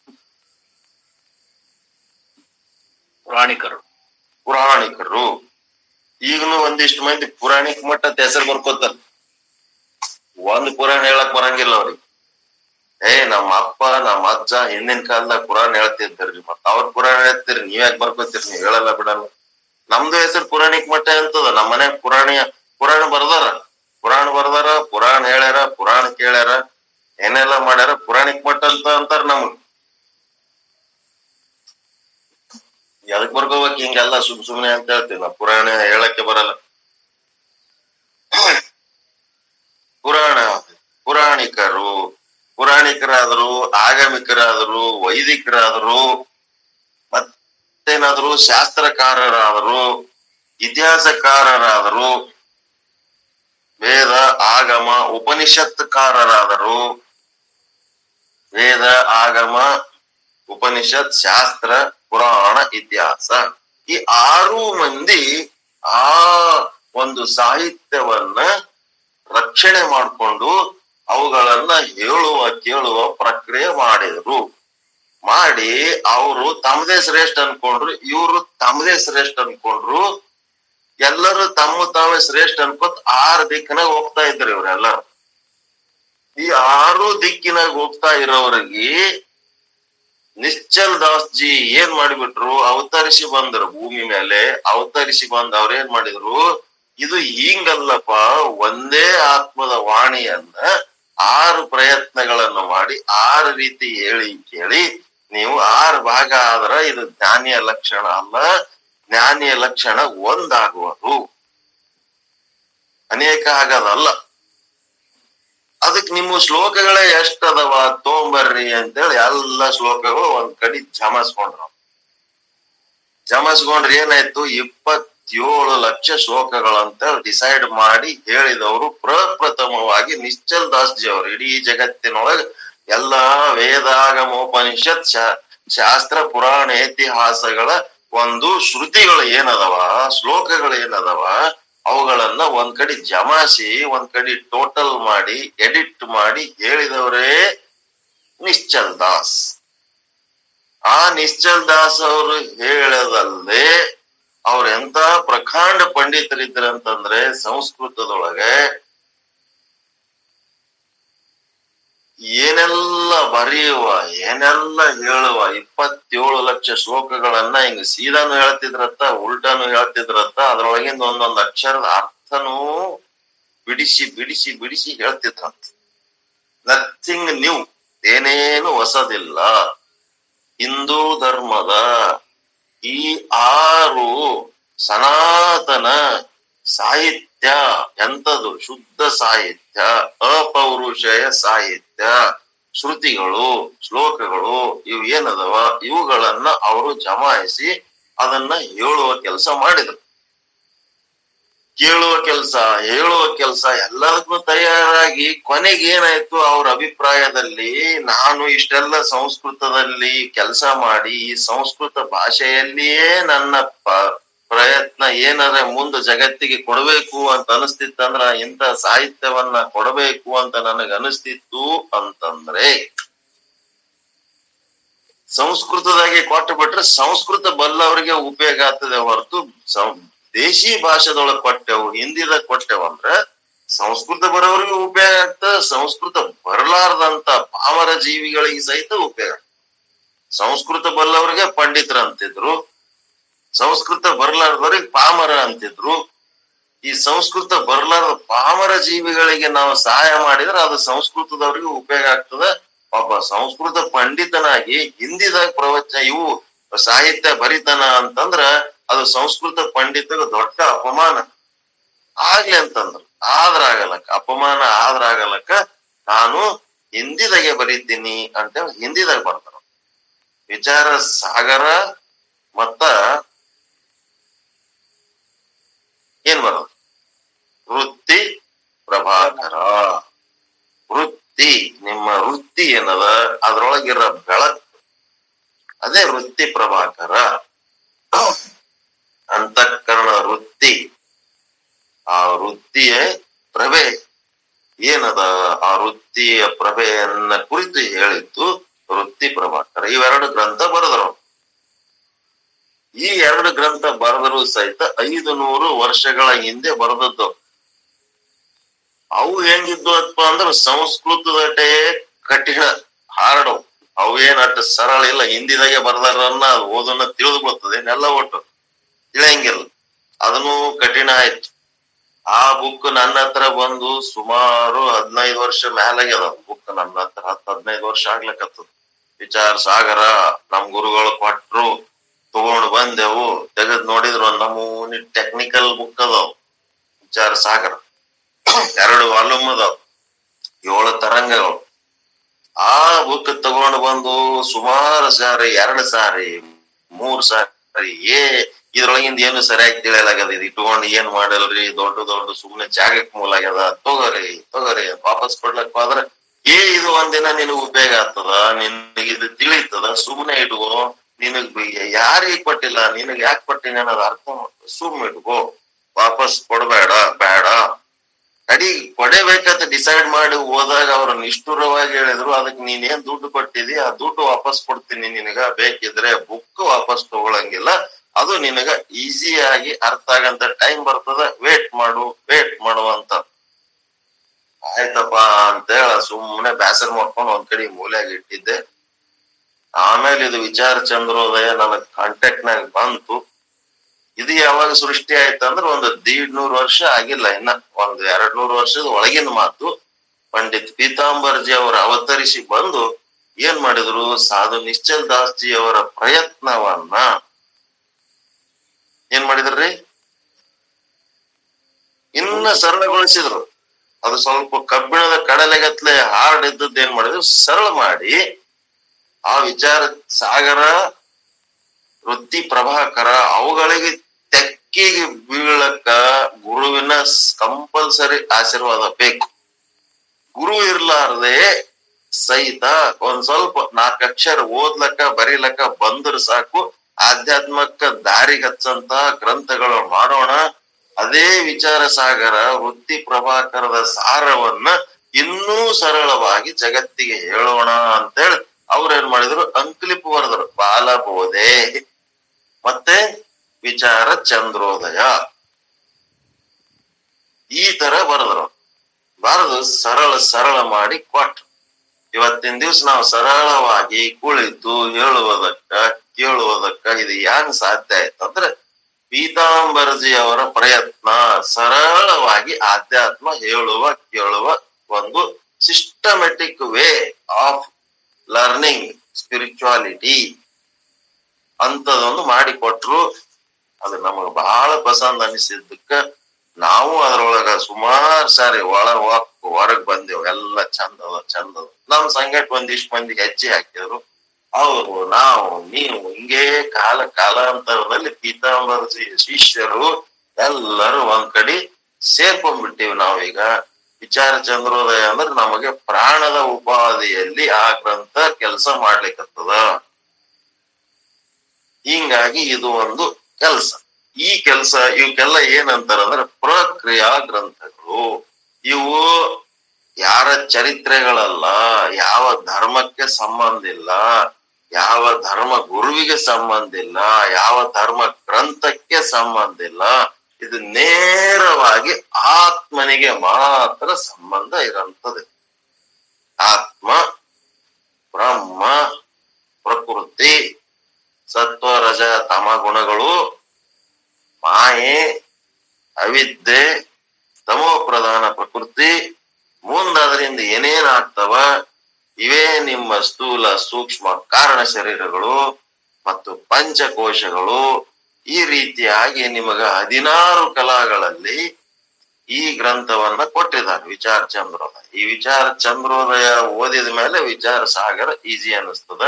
Speaker 4: ಪುರಾಣಿಕರು
Speaker 1: ಪುರಾಣಿಕರು ಈಗನು ಒಂದಿಷ್ಟು ಮಂದಿ ಪುರಾಣಿಕ ಮಟ್ಟದ ಹೆಸರು ಬರ್ಕೋತಾರ ಒಂದ್ ಪುರಾಣ ಹೇಳಕ್ ಬರಂಗಿಲ್ಲ ಅವ್ರಿಗೆ ಏ ನಮ್ಮ ಅಪ್ಪ ನಮ್ಮ ಅಜ್ಜ ಹಿಂದಿನ ಕಾಲದಾಗ ಪುರಾಣ ಹೇಳ್ತಿದ್ರಿ ಮತ್ತ ಅವ್ರ ಪುರಾಣ ಹೇಳ್ತೀರಿ ನೀವ್ಯಾಕ್ ಬರ್ಕೋತೀರಿ ನೀವ್ ಹೇಳಲ್ಲ ಬಿಡಲ್ಲ ನಮ್ದು ಹೆಸರು ಪುರಾಣಿಕ ಮಟ್ಟ ಅಂತದ ನಮ್ಮ ಮನೆ ಪುರಾಣಿಯ ಪುರಾಣ ಬರ್ದಾರ ಪುರಾಣ ಬರ್ದಾರ ಪುರಾಣ ಹೇಳ್ಯಾರ ಪುರಾಣ ಕೇಳ್ಯಾರ ಏನೆಲ್ಲ ಮಾಡ್ಯಾರ ಪುರಾಣಿಕ ಮಟ್ಟ ಅಂತ ಅಂತಾರ ನಮ್ಗ್ ಎದಕ್ ಬರ್ಕೋಬೇಕು ಹಿಂಗೆಲ್ಲ ಸುಮ್ ಸುಮ್ನೆ ಅಂತ ಹೇಳ್ತೀವಿ ನಾ ಪುರಾಣ ಹೇಳಕ್ಕೆ ಬರಲ್ಲ ಪುರಾಣ ಪುರಾಣಿಕರು ಪುರಾಣಿಕರಾದ್ರು ಆಗಮಿಕರಾದ್ರು ವೈದಿಕರಾದ್ರು ಮತ್ತೇನಾದ್ರು ಶಾಸ್ತ್ರಕಾರರಾದರು ಇತಿಹಾಸಕಾರರಾದರು ವೇದ ಆಗಮ ಉಪನಿಷತ್ಕಾರರಾದರು ವೇದ ಆಗಮ ಉಪನಿಷತ್ ಶಾಸ್ತ್ರ ಪುರಾಣ ಇತಿಹಾಸ ಈ ಆರು ಮಂದಿ ಆ ಒಂದು ಸಾಹಿತ್ಯವನ್ನ ರಕ್ಷಣೆ ಮಾಡಿಕೊಂಡು ಅವುಗಳನ್ನ ಹೇಳುವ ಕೇಳುವ ಪ್ರಕ್ರಿಯೆ ಮಾಡಿದ್ರು ಮಾಡಿ ಅವರು ತಮ್ಮದೇ ಶ್ರೇಷ್ಠ ಅನ್ಕೊಂಡ್ರು ಇವರು ತಮ್ಮದೇ ಶ್ರೇಷ್ಠ ಅನ್ಕೊಂಡ್ರು ಎಲ್ಲರೂ ತಮ್ಮ ತಾವೇ ಶ್ರೇಷ್ಠ ಅನ್ಕೋತ್ ಆರು ದಿಕ್ಕಿನಾಗ ಹೋಗ್ತಾ ಇದ್ರು ಇವ್ರೆಲ್ಲರೂ ಈ ಆರು ದಿಕ್ಕಿನಾಗ ಹೋಗ್ತಾ ಇರೋವ್ರಿಗೆ ನಿಶ್ಚಲ್ ದಾಸ್ ಜಿ ಏನ್ ಮಾಡಿಬಿಟ್ರು ಅವತರಿಸಿ ಬಂದ್ರು ಭೂಮಿ ಮೇಲೆ ಅವತರಿಸಿ ಬಂದ್ ಅವ್ರ ಏನ್ ಮಾಡಿದ್ರು ಇದು ಹಿಂಗಲ್ಲಪ್ಪ ಒಂದೇ ಆತ್ಮದ ವಾಣಿಯನ್ನ ಆರು ಪ್ರಯತ್ನಗಳನ್ನು ಮಾಡಿ ಆರು ರೀತಿ ಹೇಳಿ ಕೇಳಿ ನೀವು ಆರು ಭಾಗ ಆದ್ರ ಇದು ಜ್ಞಾನಿಯ ಲಕ್ಷಣ ಅಲ್ಲ ಜ್ಞಾನಿಯ ಲಕ್ಷಣ ಒಂದಾಗುವುದು ಅನೇಕ ಆಗದಲ್ಲ ಅದಕ್ ನಿಮ್ಮ ಶ್ಲೋಕಗಳೇ ಎಷ್ಟದವ ತೊಂಬರ್ರಿ ಅಂತೇಳಿ ಎಲ್ಲ ಶ್ಲೋಕಗಳು ಒಂದ್ ಕಡೆ ಜಮಸ್ಕೊಂಡ್ರು ಜಮಸ್ಕೊಂಡ್ರೆ ಏನಾಯ್ತು ಇಪ್ಪತ್ತೇಳು ಲಕ್ಷ ಶ್ಲೋಕಗಳಂತ ಡಿಸೈಡ್ ಮಾಡಿ ಹೇಳಿದವರು ಪ್ರಪ್ರಥಮವಾಗಿ ನಿಶ್ಚಲ್ ದಾಸ್ ಜಿ ಅವರು ಇಡೀ ಜಗತ್ತಿನೊಳಗ ಎಲ್ಲಾ ವೇದಾಗಮೋಪನಿಷತ್ ಶಾ- ಶಾಸ್ತ್ರ ಪುರಾಣ ಇತಿಹಾಸಗಳ ಒಂದು ಶ್ರುತಿಗಳು ಏನದವ ಶ್ಲೋಕಗಳು ಏನದವ ಅವುಗಳನ್ನ ಒಂದ್ ಕಡೆ ಜಮಾಸಿ ಒಂದ್ ಕಡೆ ಟೋಟಲ್ ಮಾಡಿ ಎಡಿಟ್ ಮಾಡಿ ಹೇಳಿದವರೇ ನಿಶ್ಚಲ್ ದಾಸ್ ಆ ನಿಶ್ಚಲ್ ದಾಸ್ ಅವರು ಹೇಳದಲ್ಲದೆ ಅವ್ರ ಎಂತ ಪ್ರಕಾಂಡ ಪಂಡಿತರಿದ್ರಂತಂದ್ರೆ ಸಂಸ್ಕೃತದೊಳಗೆ ಏನೆಲ್ಲ ಬರೆಯುವ ಏನೆಲ್ಲ ಹೇಳುವ ಇಪ್ಪತ್ತೇಳು ಲಕ್ಷ ಶ್ಲೋಕಗಳನ್ನ ಹಿಂಗ ಸೀದಾನು ಹೇಳ್ತಿದ್ರತ್ತ ಉಲ್ಟಾನು ಹೇಳ್ತಿದ್ರತ್ತ ಅದ್ರೊಳಗಿಂದ ಒಂದೊಂದು ಅಕ್ಷರದ ಅರ್ಥನೂ ಬಿಡಿಸಿ ಬಿಡಿಸಿ ಬಿಡಿಸಿ ಹೇಳ್ತಿದ್ರಂತ ನಥಿಂಗ್ ನ್ಯೂ ಏನೇನು ಹೊಸದಿಲ್ಲ ಹಿಂದೂ ಧರ್ಮದ ಈ ಆರು ಸನಾತನ ಸಾಹಿತ್ಯ ಎಂತದು ಶುದ್ಧ ಸಾಹಿತ್ಯ ಅಪೌರುಷಯ ಸಾಹಿತ್ಯ ಶ್ರುತಿಗಳು ಶ್ಲೋಕಗಳು ಇವು ಏನದವ ಇವುಗಳನ್ನ ಅವರು ಜಮಾಯಿಸಿ ಅದನ್ನ ಹೇಳುವ ಕೆಲಸ ಮಾಡಿದ್ರು ಕೇಳುವ ಕೆಲಸ ಹೇಳುವ ಕೆಲಸ ಎಲ್ಲದಕ್ಕೂ ತಯಾರಾಗಿ ಕೊನೆಗೆ ಏನಾಯ್ತು ಅವ್ರ ಅಭಿಪ್ರಾಯದಲ್ಲಿ ನಾನು ಇಷ್ಟೆಲ್ಲ ಸಂಸ್ಕೃತದಲ್ಲಿ ಕೆಲಸ ಮಾಡಿ ಈ ಸಂಸ್ಕೃತ ಭಾಷೆಯಲ್ಲಿಯೇ ನನ್ನ ಪ- ಪ್ರಯತ್ನ ಏನಾರ ಮುಂದೆ ಜಗತ್ತಿಗೆ ಕೊಡಬೇಕು ಅಂತ ಅನಿಸ್ತಿತ್ತಂದ್ರ ಇಂಥ ಸಾಹಿತ್ಯವನ್ನ ಕೊಡಬೇಕು ಅಂತ ನನಗ ಅನಿಸ್ತಿತ್ತು ಅಂತಂದ್ರೆ ಸಂಸ್ಕೃತದಾಗೆ ಕೊಟ್ಟು ಬಿಟ್ರೆ ಸಂಸ್ಕೃತ ಬಲ್ಲವರಿಗೆ ಉಪಯೋಗ ಆಗ್ತದೆ ಹೊರತು ಸಂ- ದೇಶಿ ಭಾಷೆದೊಳಗೆ ಕೊಟ್ಟೆವು ಹಿಂದಿದಾಗ ಕೊಟ್ಟೆವು ಅಂದ್ರ ಸಂಸ್ಕೃತ ಬರೋರಿಗೆ ಉಪಯೋಗ ಆಗ್ತದೆ ಸಂಸ್ಕೃತ ಬರಲಾರ್ದಂತ ಪಾಮರ ಜೀವಿಗಳಿಗೆ ಸಹಿತ ಉಪಯೋಗ ಸಂಸ್ಕೃತ ಬಲ್ಲವರಿಗೆ ಪಂಡಿತರ ಅಂತಿದ್ರು ಸಂಸ್ಕೃತ ಬರ್ಲಾರ್ದವ್ರಿಗೆ ಪಾಮರ ಅಂತಿದ್ರು ಈ ಸಂಸ್ಕೃತ ಬರ್ಲಾರ್ದ ಪಾಮರ ಜೀವಿಗಳಿಗೆ ನಾವು ಸಹಾಯ ಮಾಡಿದ್ರೆ ಅದು ಸಂಸ್ಕೃತದವ್ರಿಗೆ ಉಪಯೋಗ ಆಗ್ತದ ಒಬ್ಬ ಸಂಸ್ಕೃತ ಪಂಡಿತನಾಗಿ ಹಿಂದಿದಾಗ ಪ್ರವಚನ ಇವು ಸಾಹಿತ್ಯ ಬರಿತಾನ ಅಂತಂದ್ರ ಅದು ಸಂಸ್ಕೃತ ಪಂಡಿತಗ ದೊಡ್ಡ ಅಪಮಾನ ಆಗ್ಲಿ ಅಂತಂದ್ರು ಆದ್ರಾಗಲಕ್ಕ ಅಪಮಾನ ಆದ್ರಾಗಲಕ್ಕ ನಾನು ಹಿಂದಿದಾಗೆ ಬರೀತೀನಿ ಅಂತೇಳಿ ಹಿಂದಿದಾಗ ಬರ್ತಾರ ವಿಚಾರ ಸಾಗರ ಮತ್ತ ಏನ್ ಬರೋದು ವೃತ್ತಿ ಪ್ರಭಾಕರ ವೃತ್ತಿ ನಿಮ್ಮ ವೃತ್ತಿ ಏನದ ಅದ್ರೊಳಗಿರೋ ಬೆಳಕು ಅದೇ ವೃತ್ತಿ ಪ್ರಭಾಕರ ಅಂತಃಕರಣ ವೃತ್ತಿ ಆ ವೃತ್ತಿಯ ಪ್ರಭೆ ಏನದ ಆ ವೃತ್ತಿಯ ಪ್ರಭೆಯನ್ನ ಕುರಿತು ಹೇಳಿದ್ದು ವೃತ್ತಿ ಪ್ರಭಾಕರ ಇವೆರಡು ಗ್ರಂಥ ಬರೆದರು ಈ ಎರಡು ಗ್ರಂಥ ಬರೆದರೂ ಸಹಿತ ಐದು ನೂರು ವರ್ಷಗಳ ಹಿಂದೆ ಬರೆದದ್ದು ಅವು ಹೆಂಗಿದ್ವು ಅಪ್ಪ ಅಂದ್ರೆ ಸಂಸ್ಕೃತದಟೇ ಕಠಿಣ ಹಾರ್ಡ್ ಅವು ಏನ್ ಅಷ್ಟು ಸರಳ ಇಲ್ಲ ಹಿಂದಿದಾಗೆ ಬರ್ದಾರನ್ನ ಓದನ್ನ ತಿಳಿದು ಬರ್ತದೆ ನೆಲ್ಲ ಒಟ್ಟು ತಿಳಿಯಂಗಿಲ್ಲ ಅದನ್ನು ಕಠಿಣ ಆಯ್ತು ಆ ಬುಕ್ ನನ್ನ ಹತ್ರ ಬಂದು ಸುಮಾರು ಹದಿನೈದು ವರ್ಷ ಮ್ಯಾಲಾಗ್ಯದ ಬುಕ್ ನನ್ನ ಹತ್ರ ಹತ್ತು ಹದಿನೈದು ವರ್ಷ ಆಗ್ಲಕತ್ತದ ವಿಚಾರ ಸಾಗರ ನಮ್ ಗುರುಗಳು ಕೊಟ್ರು ತಗೊಂಡು ಬಂದೆವು ತೆಗೆದ್ ನೋಡಿದ್ರು ಒಂದ್ ನಮೂನಿ ಟೆಕ್ನಿಕಲ್ ಬುಕ್ ಅದಾವ್ ವಿಚಾರ ಸಾಗರ ಎರಡು ವಾಲ್ಯೂಮ್ ಅದಾವ್ ಏಳು ತರಂಗಗಳು ಆ ಬುಕ್ ತಗೊಂಡು ಬಂದು ಸುಮಾರು ಸಾರಿ ಎರಡು ಸಾರಿ ಮೂರ್ ಸಾರಿ ಏ ಇದ್ರೊಳಗಿಂದ ಏನು ಸರಿಯಾಗಿ ತಿಳಿಯಲಾಗದ ಇದು ಇಟ್ಕೊಂಡು ಏನ್ ಮಾಡಲ್ರಿ ದೊಡ್ಡ ದೊಡ್ಡ ಸುಮ್ನೆ ಜಾಗಕ್ಕೆ ಮೂಲ ಆಗ್ಯದ ತಗೋರಿ ತಗೋರಿ ವಾಪಸ್ ಕೊಡ್ಲಕ್ ಹೋದ್ರ ಏ ಇದು ಒಂದಿನ ನಿನಗ್ ಉಪಯೋಗ ಆಗ್ತದ ನಿನಗೆ ಇದು ತಿಳಿತದ ಸುಮ್ನೆ ಇಟ್ಕೋ ನಿನಗ್ ಯಾರಿಗ್ ಕೊಟ್ಟಿಲ್ಲ ನಿನಗ್ ಯಾಕೆ ಕೊಟ್ಟಿನಿ ಅನ್ನೋದು ಅರ್ಥ ಮಾಡ್ಕೊ ಸುಮ್ ಇಟ್ಕೋ ವಾಪಸ್ ಕೊಡ್ಬೇಡ ಬೇಡ ಕಡಿ ಕೊಡಬೇಕಂತ ಡಿಸೈಡ್ ಮಾಡಿ ಹೋದಾಗ ಅವ್ರು ನಿಷ್ಠುರವಾಗಿ ಹೇಳಿದ್ರು ಅದಕ್ಕೆ ನೀನ್ ಏನ್ ದುಡ್ಡು ಕೊಟ್ಟಿದಿ ಆ ದುಡ್ಡು ವಾಪಸ್ ಕೊಡ್ತೀನಿ ನಿನಗ ಬೇಕಿದ್ರೆ ಬುಕ್ ವಾಪಸ್ ತಗೊಳಂಗಿಲ್ಲ ಅದು ನಿನಗ ಈಸಿಯಾಗಿ ಅರ್ಥ ಆಗಂತ ಟೈಮ್ ಬರ್ತದ ವೇಟ್ ಮಾಡು ವೇಟ್ ಮಾಡು ಅಂತ ಆಯ್ತಪ್ಪ ಅಂತೇಳ ಸುಮ್ಮನೆ ಬ್ಯಾಸರ್ ಮಾಡ್ಕೊಂಡು ಒಂದ್ ಕಡೆ ಮೂಲೆಯಾಗಿ ಇಟ್ಟಿದ್ದೆ ಆಮೇಲೆ ಇದು ವಿಚಾರ ಚಂದ್ರೋದಯ ನನಗ್ ಕಾಂಟ್ಯಾಕ್ಟ್ ನಾಗ ಬಂತು ಇದು ಯಾವಾಗ ಸೃಷ್ಟಿ ಆಯ್ತಂದ್ರ ಒಂದು ದೀಡ್ನೂರು ವರ್ಷ ಆಗಿಲ್ಲ ಇನ್ನ ಒಂದು ಎರಡ್ ನೂರು ವರ್ಷದ ಒಳಗಿನ ಮಾತು ಪಂಡಿತ್ ಪೀತಾಂಬರ್ಜಿ ಅವರು ಅವತರಿಸಿ ಬಂದು ಏನ್ ಮಾಡಿದ್ರು ಸಾಧು ನಿಶ್ಚಲ್ ದಾಸ್ ಜಿ ಅವರ ಪ್ರಯತ್ನವನ್ನ ಏನ್ ಮಾಡಿದ್ರಿ ಇನ್ನ ಸರಳಗೊಳಿಸಿದ್ರು ಅದು ಸ್ವಲ್ಪ ಕಬ್ಬಿಣದ ಕಡಲೆಗತ್ಲೆ ಹಾರ್ಡ್ ಇದ್ದದ್ದು ಏನ್ ಮಾಡಿದ್ರು ಸರಳ ಮಾಡಿ ಆ ವಿಚಾರ ಸಾಗರ ವೃತ್ತಿ ಪ್ರಭಾಕರ ಅವುಗಳಿಗೆ ತೆಕ್ಕಿಗೆ ಬೀಳಕ ಗುರುವಿನ ಕಂಪಲ್ಸರಿ ಆಶೀರ್ವಾದ ಬೇಕು ಗುರು ಇರ್ಲಾರ್ದೆ ಸಹಿತ ಒಂದ್ ಸ್ವಲ್ಪ ನಾಲ್ಕು ಅಕ್ಷರ ಓದ್ಲಕ್ಕ ಬರೀಲಕ್ಕ ಬಂದ್ರ ಸಾಕು ಆಧ್ಯಾತ್ಮಕ್ಕ ದಾರಿಗೆ ಹಚ್ಚಂತ ಗ್ರಂಥಗಳು ಮಾಡೋಣ ಅದೇ ವಿಚಾರ ಸಾಗರ ವೃತ್ತಿ ಪ್ರಭಾಕರದ ಸಾರವನ್ನ ಇನ್ನೂ ಸರಳವಾಗಿ ಜಗತ್ತಿಗೆ ಹೇಳೋಣ ಅಂತೇಳಿ ಅವ್ರೇನ್ ಮಾಡಿದ್ರು ಅಂಕ್ಲಿಪ್ ಬರೆದ್ರು ಬಾಲಬೋಧೆ ಮತ್ತೆ ವಿಚಾರ ಚಂದ್ರೋದಯ ಈ ತರ ಬರೆದ್ರು ಬರೆದು ಸರಳ ಸರಳ ಮಾಡಿ ಕೊಟ್ರು ಇವತ್ತಿನ ದಿವ್ಸ ನಾವು ಸರಳವಾಗಿ ಕುಳಿತು ಹೇಳುವುದಕ್ಕ ಕೇಳುವುದಕ್ಕ ಇದು ಹೆಂಗ್ ಸಾಧ್ಯ ಆಯ್ತಂದ್ರೆ ಪೀತಾಂಬರಜಿ ಅವರ ಪ್ರಯತ್ನ ಸರಳವಾಗಿ ಆಧ್ಯಾತ್ಮ ಹೇಳುವ ಕೇಳುವ ಒಂದು systematic way of learning spirituality ಅಂತದೊಂದು ಮಾಡಿಕೊಟ್ರು ಅದು ನಮಗ್ ಬಹಳ ಪಸಂದ್ ಅನಿಸಿದ್ದಕ್ಕ ನಾವು ಅದ್ರೊಳಗ ಸುಮಾರು ಸಾರಿ ಒಳ ಹೊರಗ್ ಬಂದೆವು ಎಲ್ಲ ಚಂದ ಅದ ಚಂದ ಅದ ನಮ್ ಸಂಗಟ್ ಒಂದಿಷ್ಟ್ ಮಂದಿ ಹೆಜ್ಜೆ ಹಾಕಿದ್ರು ಅವರು ನಾವು ನೀವು ಹಿಂಗೇ ಕಾಲ ಕಾಲಾಂತರದಲ್ಲಿ ಪೀತಾಂಬರ ಶಿ- ಶಿಷ್ಯರು ಎಲ್ಲರೂ ಒಂದ್ ಕಡೆ ಸೇರ್ಕೊಂಡ್ಬಿಟ್ಟಿವಿ ನಾವೀಗ ವಿಚಾರ ಚಂದ್ರೋದಯ ಅಂದ್ರೆ ನಮಗೆ ಪ್ರಾಣದ ಉಪಾಧಿಯಲ್ಲಿ ಆ ಗ್ರಂಥ ಕೆಲಸ ಮಾಡ್ಲಿಕ್ಕತ್ತದ ಹಿಂಗಾಗಿ ಇದು ಒಂದು ಕೆಲಸ ಈ ಕೆಲಸ ಇವಕ್ಕೆಲ್ಲ ಏನಂತಾರ ಅಂದ್ರೆ ಪ್ರಕ್ರಿಯಾ ಗ್ರಂಥಗಳು ಇವು ಯಾರ ಚರಿತ್ರೆಗಳಲ್ಲ ಯಾವ ಧರ್ಮಕ್ಕೆ ಸಂಬಂಧ ಇಲ್ಲ ಯಾವ ಧರ್ಮ ಗುರುವಿಗೆ ಸಂಬಂಧ ಇಲ್ಲ ಯಾವ ಧರ್ಮ ಗ್ರಂಥಕ್ಕೆ ಸಂಬಂಧ ಇಲ್ಲ ಇದು ನೇರವಾಗಿ ಆತ್ಮನಿಗೆ ಮಾತ್ರ ಸಂಬಂಧ ಇರಂತದೆ ಆತ್ಮ ಬ್ರಹ್ಮ ಪ್ರಕೃತಿ ಸತ್ವ ರಜ ತಮ ಗುಣಗಳು ಮಾಯೆ ಅವಿದ್ಯೆ ತಮೋ ಪ್ರಧಾನ ಪ್ರಕೃತಿ ಮುಂದ ಅದರಿಂದ ಏನೇನ್ ಆಗ್ತವ ಇವೇ ನಿಮ್ಮ ಸ್ಥೂಲ ಸೂಕ್ಷ್ಮ ಕಾರಣ ಶರೀರಗಳು ಮತ್ತು ಪಂಚಕೋಶಗಳು ಈ ರೀತಿಯಾಗಿ ನಿಮಗ ಹದಿನಾರು ಕಲಾಗಳಲ್ಲಿ ಈ ಗ್ರಂಥವನ್ನ ಕೊಟ್ಟಿದ್ದಾರೆ ವಿಚಾರ ಚಂದ್ರೋದಯ ಈ ವಿಚಾರ ಚಂದ್ರೋದಯ ಓದಿದ ಮೇಲೆ ವಿಚಾರ ಸಾಗರ ಈಸಿ ಅನ್ನಿಸ್ತದ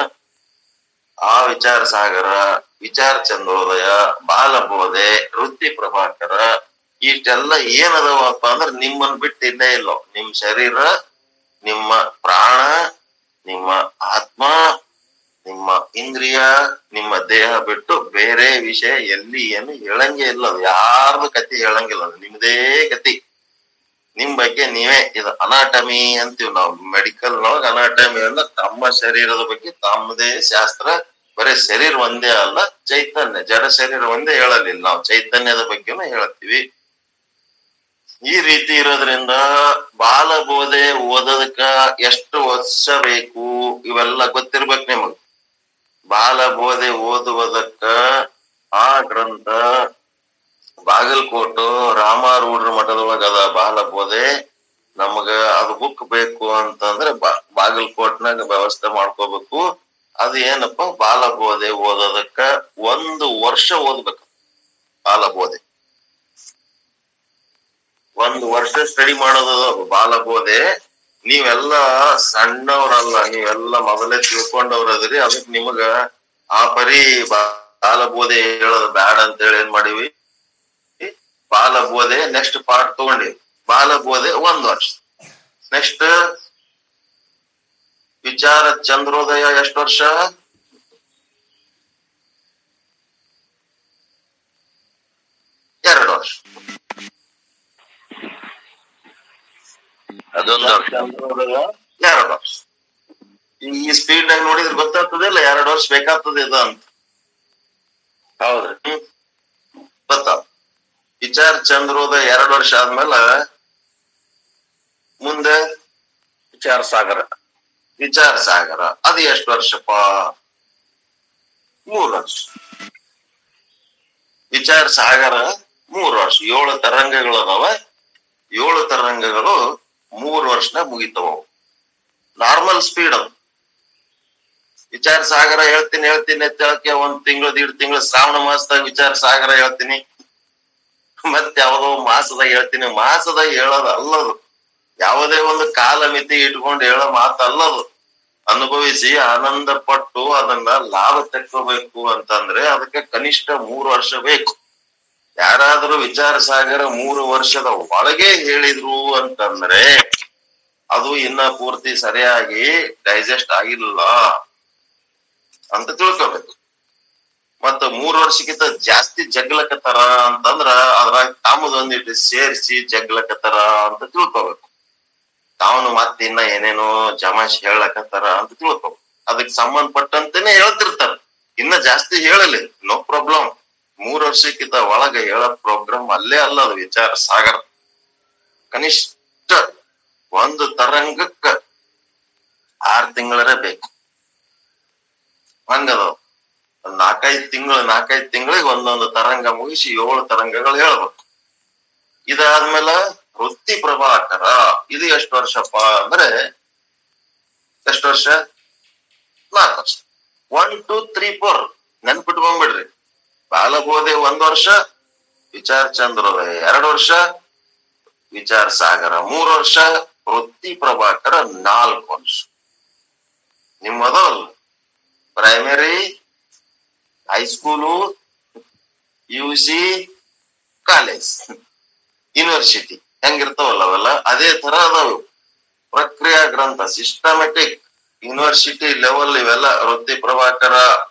Speaker 1: ಆ ವಿಚಾರ ಸಾಗರ ವಿಚಾರ ಚಂದ್ರೋದಯ ಬಾಲಬೋಧೆ ವೃತ್ತಿ ಪ್ರಭಾಕರ ಇಷ್ಟೆಲ್ಲ ಏನದವಪ್ಪ ಅಂದ್ರೆ ನಿಮ್ಮನ್ ಬಿಟ್ಟು ಇಲ್ಲೇ ಇಲ್ಲ ನಿಮ್ ಶರೀರ ನಿಮ್ಮ ಪ್ರಾಣ ನಿಮ್ಮ ಆತ್ಮ ನಿಮ್ಮ ಇಂದ್ರಿಯ ನಿಮ್ಮ ದೇಹ ಬಿಟ್ಟು ಬೇರೆ ವಿಷಯ ಎಲ್ಲಿ ಏನು ಹೇಳಂಗೆ ಇಲ್ಲ ಅದು ಯಾರ್ದು ಕತಿ ಹೇಳಂಗಿಲ್ಲ ಅದು ನಿಮ್ದೇ ಕತಿ ನಿಮ್ ಬಗ್ಗೆ ನೀವೇ ಇದು ಅನಾಟಮಿ ಅಂತೀವಿ ನಾವು ಮೆಡಿಕಲ್ ನೊಳಗ ಅನಾಟಮಿ ಅಂದ್ರೆ ತಮ್ಮ ಶರೀರದ ಬಗ್ಗೆ ತಮ್ಮದೇ ಶಾಸ್ತ್ರ ಬರೀ ಶರೀರ ಒಂದೇ ಅಲ್ಲ ಚೈತನ್ಯ ಜಡ ಶರೀರ ಒಂದೇ ಹೇಳಲಿಲ್ಲ ನಾವು ಚೈತನ್ಯದ ಬಗ್ಗೆನೂ ಹೇಳ್ತೀವಿ ಈ ರೀತಿ ಇರೋದ್ರಿಂದ ಬಾಲಬೋಧೆ ಓದೋದಕ್ಕ ಎಷ್ಟು ವರ್ಷ ಬೇಕು ಇವೆಲ್ಲ ಗೊತ್ತಿರ್ಬೇಕು ನಿಮಗ್ ಬಾಲಬೋಧೆ ಓದುವುದಕ್ಕ ಆ ಗ್ರಂಥ ಬಾಗಲಕೋಟು ರಾಮಾರೂಢರ ಮಠದೊಳಗ ಅದ ಬಾಲಬೋಧೆ ನಮಗ ಅದು ಬುಕ್ ಬೇಕು ಅಂತಂದ್ರೆ ಬಾ- ಬಾಗಲಕೋಟ್ನಾಗ ವ್ಯವಸ್ಥೆ ಮಾಡ್ಕೋಬೇಕು ಅದು ಏನಪ್ಪ ಬಾಲಬೋಧೆ ಓದೋದಕ್ಕ ಒಂದು ವರ್ಷ ಓದ್ಬೇಕು ಬಾಲಬೋಧೆ ಒಂದು ವರ್ಷ ಸ್ಟಡಿ ಮಾಡೋದು ಬಾಲಬೋಧೆ ನೀವೆಲ್ಲ ಸಣ್ಣವ್ರಲ್ಲ ನೀವೆಲ್ಲ ಮೊದಲೇ ತಿಳ್ಕೊಂಡವ್ರದ್ರಿ ಅದಕ್ ನಿಮಗ ಆ ಪರಿ ಬಾ- ಬಾಲಬೋಧೆ ಹೇಳೋದು ಬ್ಯಾಡ ಅಂತ ಹೇಳಿ ಏನ್ ಮಾಡಿವಿ ಬಾಲಬೋಧೆ ನೆಕ್ಸ್ಟ್ ಪಾರ್ಟ್ ತಗೊಂಡಿವಿ ಬಾಲಬೋಧೆ ಒಂದ್ ವರ್ಷ ನೆಕ್ಸ್ಟ್ ವಿಚಾರ ಚಂದ್ರೋದಯ ಎಷ್ಟು ವರ್ಷ ಎರಡು ವರ್ಷ
Speaker 2: ಅದೊಂದು ವರ್ಷ
Speaker 1: ಚಂದ್ರೋದಯ ಎರಡು ವರ್ಷ ಈ ಸ್ಪೀಡ್ ನಾಗ ನೋಡಿದ್ರೆ ಗೊತ್ತಾಗ್ತದಿಲ್ಲ ಎರಡು ವರ್ಷ ಬೇಕಾಗ್ತದೆ ಇದು ಅಂತ
Speaker 4: ಹೌದ್ರಿ
Speaker 1: ಹ್ಮ್ ಗೊತ್ತಾವ ವಿಚಾರ ಚಂದ್ರೋದಯ ಎರಡು ವರ್ಷ ಆದ್ಮೇಲೆ ಮುಂದೆ
Speaker 4: ವಿಚಾರ ಸಾಗರ
Speaker 1: ವಿಚಾರ ಸಾಗರ ಅದು ಎಷ್ಟು ವರ್ಷಪ್ಪ ಮೂರು ವರ್ಷ ವಿಚಾರ ಸಾಗರ ಮೂರು ವರ್ಷ ಏಳು ತರಂಗಗಳು ಅದಾವ ಏಳು ತರಂಗಗಳು ಮೂರು ವರ್ಷನಾಗ ಮುಗಿತಾವ ನಾರ್ಮಲ್ ಸ್ಪೀಡ್ ಅದು ವಿಚಾರ ಸಾಗರ ಹೇಳ್ತೀನಿ ಹೇಳ್ತೀನಿ ಅಂತ ಹೇಳಕ್ಕೆ ಒಂದ್ ತಿಂಗಳು ದೀಡ್ ತಿಂಗಳು ಶ್ರಾವಣ ಮಾಸದಾಗ ವಿಚಾರ ಸಾಗರ ಹೇಳ್ತೀನಿ ಮತ್ತೆ ಯಾವ್ದೋ ಮಾಸದಾಗ ಹೇಳ್ತೀನಿ ಮಾಸದಾಗ ಹೇಳೋದು ಅಲ್ಲದು ಯಾವುದೇ ಒಂದು ಕಾಲ ಮಿತಿ ಇಟ್ಕೊಂಡು ಹೇಳೋ ಮಾತಲ್ಲದು ಅನುಭವಿಸಿ ಆನಂದ ಪಟ್ಟು ಅದನ್ನ ಲಾಭ ತೆಕ್ಕೋಬೇಕು ಅಂತಂದ್ರೆ ಅದಕ್ಕೆ ಕನಿಷ್ಠ ಮೂರು ವರ್ಷ ಬೇಕು ಯಾರಾದ್ರೂ ವಿಚಾರ ಸಾಗರ ಮೂರು ವರ್ಷದ ಒಳಗೆ ಹೇಳಿದ್ರು ಅಂತಂದ್ರೆ ಅದು ಇನ್ನ ಪೂರ್ತಿ ಸರಿಯಾಗಿ ಡೈಜೆಸ್ಟ್ ಆಗಿಲ್ಲ ಅಂತ ತಿಳ್ಕೊಬೇಕು ಮತ್ತ ಮೂರ್ ವರ್ಷಕ್ಕಿಂತ ಜಾಸ್ತಿ ಜಗ್ಲಕತ್ತಾರ ಅಂತಂದ್ರ ಅದ್ರಾಗ ತಾಮದೊಂದಿಟ್ಟು ಸೇರಿಸಿ ಜಗ್ಲಕತ್ತಾರ ಅಂತ ತಿಳ್ಕೊಬೇಕು ತಾವನು ಮತ್ತೆ ಇನ್ನ ಏನೇನೋ ಜಮಾಶ್ ಹೇಳಕತ್ತಾರ ಅಂತ ತಿಳ್ಕೊಬೇಕು ಅದಕ್ಕೆ ಸಂಬಂಧಪಟ್ಟಂತೆನೆ ಹೇಳ್ತಿರ್ತಾರ ಇನ್ನ ಜಾಸ್ತಿ ಹೇಳಲಿ ನೋ ಪ್ರಾಬ್ಲಮ್ ಮೂರ್ ವರ್ಷಕ್ಕಿಂತ ಒಳಗ ಹೇಳೋ ಪ್ರೋಗ್ರಾಮ್ ಅಲ್ಲೇ ಅಲ್ಲ ಅದು ವಿಚಾರ ಸಾಗರ ಕನಿಷ್ಠ ಒಂದು ತರಂಗಕ್ಕ ಆರ್ ತಿಂಗಳರೇ ಬೇಕು ಹಂಗದ ನಾಲ್ಕೈದು ತಿಂಗಳು ನಾಲ್ಕೈದು ತಿಂಗಳಿಗೆ ಒಂದೊಂದು ತರಂಗ ಮುಗಿಸಿ ಏಳು ತರಂಗಗಳು ಹೇಳ್ಬೇಕು ಇದಾದ್ಮೇಲೆ ವೃತ್ತಿ ಪ್ರಭಾಕರ ಇದು ಎಷ್ಟು ವರ್ಷಪ್ಪ ಅಂದ್ರೆ ಎಷ್ಟು ವರ್ಷ ನಾಲ್ಕು ವರ್ಷ ಒನ್ ಟೂ ತ್ರೀ ಫೋರ್ ನೆನ್ಪಿಟ್ಕೊಂಡ್ಬಿಡ್ರಿ ಬಾಲಬೋಧೆ ಒಂದ್ ವರ್ಷ ವಿಚಾರ ಚಂದ್ರೋದಯ ಎರಡು ವರ್ಷ ವಿಚಾರ ಸಾಗರ ಮೂರು ವರ್ಷ ವೃತ್ತಿ ಪ್ರಭಾಕರ ನಾಲ್ಕು ವರ್ಷ ನಿಮ್ಮದಲ್ಲ primary high school U C college university ಹೆಂಗಿರ್ತಾವಲ್ಲ ಅವೆಲ್ಲ ಅದೇ ತರ ಅದಾವ ಪ್ರಕ್ರಿಯಾ ಗ್ರಂಥ ಸಿಸ್ಟಮೆಟಿಕ್ ಯೂನಿವರ್ಸಿಟಿ ಲೆವೆಲ್ ಇವೆಲ್ಲ ವೃತ್ತಿ ಪ್ರಭಾಕರ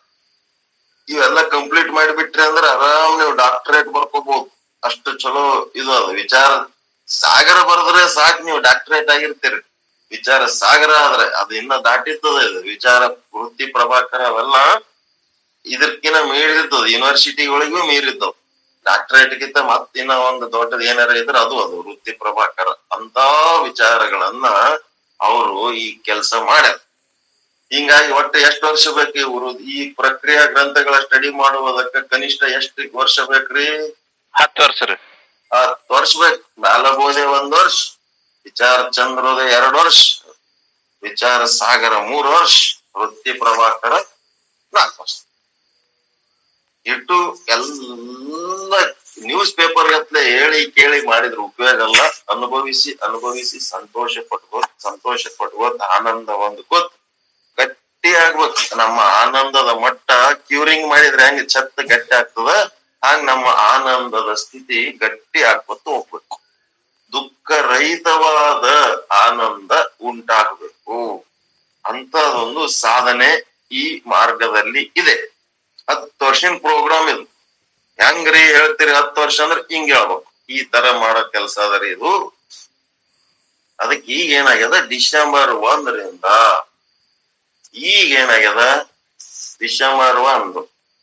Speaker 1: ಇವೆಲ್ಲ ಕಂಪ್ಲೀಟ್ ಮಾಡಿಬಿಟ್ರಿ ಅಂದ್ರೆ ಆರಾಮ್ ನೀವು ಡಾಕ್ಟರೇಟ್ ಬರ್ಕೋಬಹುದು ಅಷ್ಟು ಚಲೋ ಇದು ಅದು ವಿಚಾರ ಸಾಗರ ಬರೆದ್ರೆ ಸಾಕು ನೀವು ಡಾಕ್ಟರೇಟ್ ಆಗಿರ್ತೀರಿ ವಿಚಾರ ಸಾಗರ ಆದ್ರೆ ಅದು ಇನ್ನ ದಾಟಿರ್ತದೆ ಇದು ವಿಚಾರ ವೃತ್ತಿ ಪ್ರಭಾಕರ ಅವೆಲ್ಲ ಇದಕ್ಕಿನ್ನ ಮೀರಿರ್ತದ ಯೂನಿವರ್ಸಿಟಿಗಳಿಗೂ ಮೀರಿದ್ದವು ಡಾಕ್ಟರೇಟ್ ಗಿಂತ ಮತ್ತಿನ್ನ ಒಂದು ದೊಡ್ಡದು ಏನಾರ ಇದ್ರೆ ಅದು ಅದು ವೃತ್ತಿ ಪ್ರಭಾಕರ ಅಂತ ವಿಚಾರಗಳನ್ನ ಅವರು ಈ ಕೆಲಸ ಮಾಡ್ಯಾರ ಹಿಂಗಾಗಿ ಒಟ್ಟು ಎಷ್ಟು ವರ್ಷ ಬೇಕು ಇವರು ಈ ಪ್ರಕ್ರಿಯಾ ಗ್ರಂಥಗಳ ಸ್ಟಡಿ ಮಾಡುವುದಕ್ಕೆ ಕನಿಷ್ಠ ಎಷ್ಟು ವರ್ಷ ಬೇಕ್ರಿ
Speaker 2: ಹತ್ತು ವರ್ಷ ರೀ
Speaker 1: ಹತ್ತು ವರ್ಷ ಬೇಕು ಬಾಲಬೋಧೆ ಒಂದ್ ವರ್ಷ ವಿಚಾರ ಚಂದ್ರೋದಯ ಎರಡು ವರ್ಷ ವಿಚಾರ ಸಾಗರ ಮೂರು ವರ್ಷ ವೃತ್ತಿ ಪ್ರಭಾಕರ ನಾಲ್ಕು ವರ್ಷ ಇಟ್ಟು ಎಲ್ಲ ನ್ಯೂಸ್ ಪೇಪರ್ ಗತ್ಲೆ ಹೇಳಿ ಕೇಳಿ ಮಾಡಿದ್ರ ಉಪಯೋಗ ಅಲ್ಲ ಅನುಭವಿಸಿ ಅನುಭವಿಸಿ ಸಂತೋಷ ಪಟ್ಕೋತ್ ಸಂತೋಷ ಪಟ್ಕೋತ್ ಆನಂದ ಹೊಂದ್ಕೋತ್ ಗಟ್ಟಿ ಆಗ್ಬೇಕು ನಮ್ಮ ಆನಂದದ ಮಟ್ಟ ಕ್ಯೂರಿಂಗ್ ಮಾಡಿದ್ರೆ ಹೆಂಗ್ ಛತ್ ಗಟ್ಟಿ ಆಗ್ತದ ಹಾಗ್ ನಮ್ಮ ಆನಂದದ ಸ್ಥಿತಿ ಗಟ್ಟಿ ಆಗ್ಕೊತ ಹೋಗ್ಬೇಕು ದುಃಖ ರಹಿತವಾದ ಆನಂದ ಉಂಟಾಗಬೇಕು ಅಂತದೊಂದು ಸಾಧನೆ ಈ ಮಾರ್ಗದಲ್ಲಿ ಇದೆ ಹತ್ತು ವರ್ಷಿನ ಪ್ರೋಗ್ರಾಮ್ ಇದು ಹೆಂಗ್ರಿ ಹೇಳ್ತೀರಿ ಹತ್ತು ವರ್ಷ ಅಂದ್ರೆ ಹಿಂಗ್ ಹೇಳ್ಬೇಕು ಈ ತರ ಮಾಡೋ ಕೆಲಸ ಅದರಿ ಇದು ಅದಕ್ಕೆ ಈಗ ಏನಾಗ್ಯದ ಡಿಸೆಂಬರ್ ಒಂದರಿಂದ ಈಗ ಏನಾಗ್ಯದ ಡಿಸೆಂಬರ್ ಒಂದು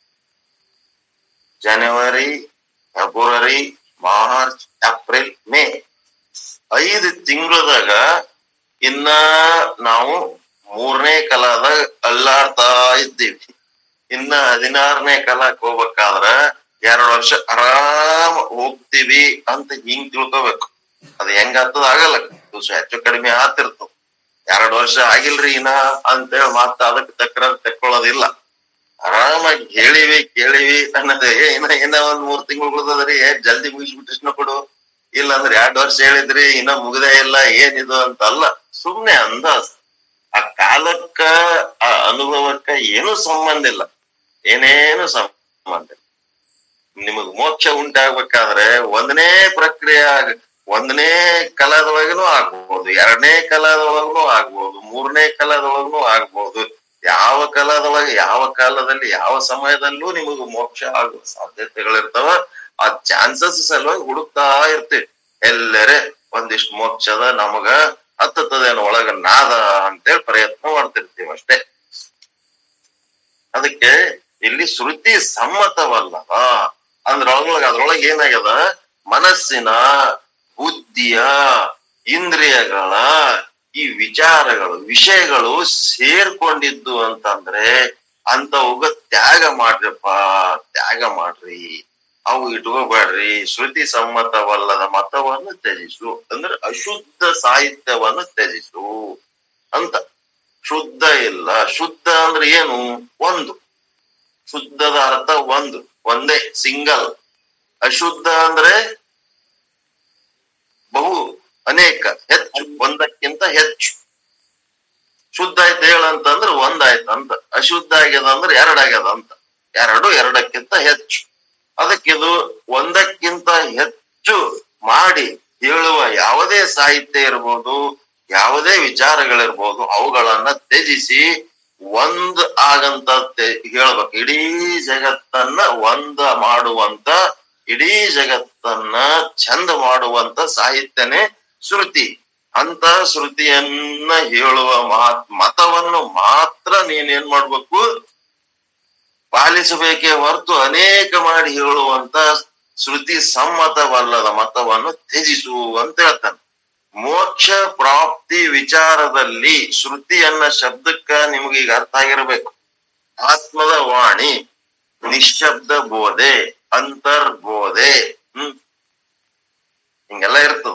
Speaker 1: ಜನವರಿ ಫೆಬ್ರವರಿ ಮಾರ್ಚ್ ಏಪ್ರಿಲ್ ಮೇ ಐದು ತಿಂಗಳದಾಗ ಇನ್ನ ನಾವು ಮೂರನೇ ಕಲಾದಾಗ ಅಲ್ಲಾಡ್ತಾ ಇದ್ದೀವಿ ಇನ್ನ ಹದಿನಾರನೇ ಕಲಾಕ್ ಹೋಗ್ಬೇಕಾದ್ರ ಎರಡ್ ವರ್ಷ ಆರಾಮ್ ಹೋಗ್ತೀವಿ ಅಂತ ಹಿಂಗ್ ತಿಳ್ಕೊಬೇಕು ಅದ್ ಹೆಂಗ್ ಆಗ್ತದ ಆಗಲ್ಲ ದಿವ್ಸ ಹೆಚ್ಚು ಕಡಿಮೆ ಆತಿರ್ತದ ಎರಡ್ ವರ್ಷ ಆಗಿಲ್ರಿ ಇನ್ನ ಅಂತೇಳಿ ಮತ್ತ ಅದಕ್ಕೆ ತಕರಾರು ತಕ್ಕೊಳ್ಳೋದಿಲ್ಲ ಆರಾಮಾಗಿ ಹೇಳಿವಿ ಕೇಳಿವಿ ಅನ್ನೋದು ಏ ಇನ್ನ ಇನ್ನ ಒಂದ್ ಮೂರ್ ತಿಂಗಳು ಉಳ್ದದ್ರಿ ಏ ಜಲ್ದಿ ಮುಗಿಸ್ಬಿಟ್ಟು ಕೊಡು ಇಲ್ಲ ಅಂದ್ರೆ ಎರಡ್ ವರ್ಷ ಹೇಳಿದ್ರಿ ಇನ್ನ ಮುಗ್ದೇ ಇಲ್ಲ ಏನಿದು ಅಂತ ಅಲ್ಲ ಸುಮ್ನೆ ಅಂದಾಜ್ ಆ ಕಾಲಕ್ಕ ಆ ಅನುಭವಕ್ಕ ಏನು ಸಂಬಂಧ ಇಲ್ಲ ಏನೇನು ಸಂಬಂಧ ಇಲ್ಲ ನಿಮಗ್ ಮೋಕ್ಷ ಉಂಟಾಗ್ಬೇಕಾದ್ರೆ ಒಂದನೇ ಪ್ರಕ್ರಿಯೆ ಆಗ ಒಂದನೇ ಕಲಾದೊಳಗನು ಆಗ್ಬಹುದು ಎರಡನೇ ಕಲಾದೊಳಗನು ಆಗ್ಬಹುದು ಮೂರನೇ ಕಲಾದೊಳಗನು ಆಗ್ಬಹುದು ಯಾವ ಕಲಾದೊಳಗೆ ಯಾವ ಕಾಲದಲ್ಲಿ ಯಾವ ಸಮಯದಲ್ಲೂ ನಿಮಗ್ ಮೋಕ್ಷ ಆಗುವ ಸಾಧ್ಯತೆಗಳಿರ್ತಾವ ಆ ಚಾನ್ಸಸ್ ಸಲುವಾಗಿ ಹುಡುಕ್ತಾ ಇರ್ತೀವಿ ಎಲ್ಲರೇ ಒಂದಿಷ್ಟು ಮೋಕ್ಷದ ನಮಗ ಹತ್ತದೇನೋ ಒಳಗ ನಾದ ಅಂತೇಳಿ ಪ್ರಯತ್ನ ಮಾಡ್ತಿರ್ತೀವಿ ಅಷ್ಟೇ ಅದಕ್ಕೆ ಇಲ್ಲಿ ಶ್ರುತಿ ಸಮ್ಮತವಲ್ಲದ ಅಂದ್ರೊಳಗ ಅದ್ರೊಳಗೆ ಏನಾಗ್ಯದ ಮನಸ್ಸಿನ ಬುದ್ಧಿಯ ಇಂದ್ರಿಯಗಳ ಈ ವಿಚಾರಗಳು ವಿಷಯಗಳು ಸೇರ್ಕೊಂಡಿದ್ದು ಅಂತಂದ್ರೆ ಅಂತವಾಗ ತ್ಯಾಗ ಮಾಡ್ರಪ್ಪ ತ್ಯಾಗ ಮಾಡ್ರಿ ಅವು ಇಟ್ಕೋಬೇಡ್ರಿ ಶ್ರುತಿ ಸಮ್ಮತವಲ್ಲದ ಮತವನ್ನು ತ್ಯಜಿಸು ಅಂದ್ರೆ ಅಶುದ್ಧ ಸಾಹಿತ್ಯವನ್ನು ತ್ಯಜಿಸು ಅಂತ ಶುದ್ಧ ಇಲ್ಲ ಶುದ್ಧ ಅಂದ್ರೆ ಏನು ಒಂದು ಶುದ್ಧದ ಅರ್ಥ ಒಂದು ಒಂದೇ ಸಿಂಗಲ್ ಅಶುದ್ಧ ಅಂದ್ರೆ ಬಹು ಅನೇಕ ಹೆಚ್ಚು ಒಂದಕ್ಕಿಂತ ಹೆಚ್ಚು ಶುದ್ಧ ಆಯ್ತು ಹೇಳಂತಂದ್ರೆ ಒಂದಾಯ್ತು ಅಂತ ಅಶುದ್ಧ ಆಗ್ಯದ ಅಂದ್ರೆ ಎರಡಾಗ್ಯದ ಅಂತ ಎರಡು ಎರಡಕ್ಕಿಂತ ಹೆಚ್ಚು ಅದಕ್ಕಿದು ಒಂದಕ್ಕಿಂತ ಹೆಚ್ಚು ಮಾಡಿ ಹೇಳುವ ಯಾವುದೇ ಸಾಹಿತ್ಯ ಇರ್ಬೋದು ಯಾವುದೇ ವಿಚಾರಗಳಿರ್ಬೋದು ಅವುಗಳನ್ನ ತ್ಯಜಿಸಿ ಒಂದ್ ಆಗಂತ ತೆ- ಹೇಳ್ಬೇಕು ಇಡೀ ಜಗತ್ತನ್ನ ಒಂದ ಮಾಡುವಂತ ಇಡೀ ಜಗತ್ತನ್ನ ಚಂದ ಮಾಡುವಂತ ಸಾಹಿತ್ಯನೇ ಶ್ರುತಿ ಅಂತ ಶ್ರುತಿಯನ್ನ ಹೇಳುವ ಮಾತ್ ಮತವನ್ನು ಮಾತ್ರ ನೀನ್ ಏನ್ ಮಾಡ್ಬೇಕು ಪಾಲಿಸಬೇಕೇ ಹೊರತು ಅನೇಕ ಮಾಡಿ ಹೇಳುವಂತ ಶ್ರುತಿ ಸಮ್ಮತವಲ್ಲದ ಮತವನ್ನು ತ್ಯಜಿಸು ಅಂತ ಹೇಳ್ತಾನೆ ಮೋಕ್ಷ ಪ್ರಾಪ್ತಿ ವಿಚಾರದಲ್ಲಿ ಶ್ರುತಿ ಅನ್ನ ಶಬ್ದಕ್ಕ ನಿಮ್ಗೆ ಈಗ ಅರ್ಥ ಆಗಿರ್ಬೇಕು ಆತ್ಮದ ವಾಣಿ ನಿಶ್ಶಬ್ದ ಬೋಧೆ ಅಂತರ್ಬೋಧೆ ಹ್ಮ್ ಹಿಂಗೆಲ್ಲ ಇರ್ತದ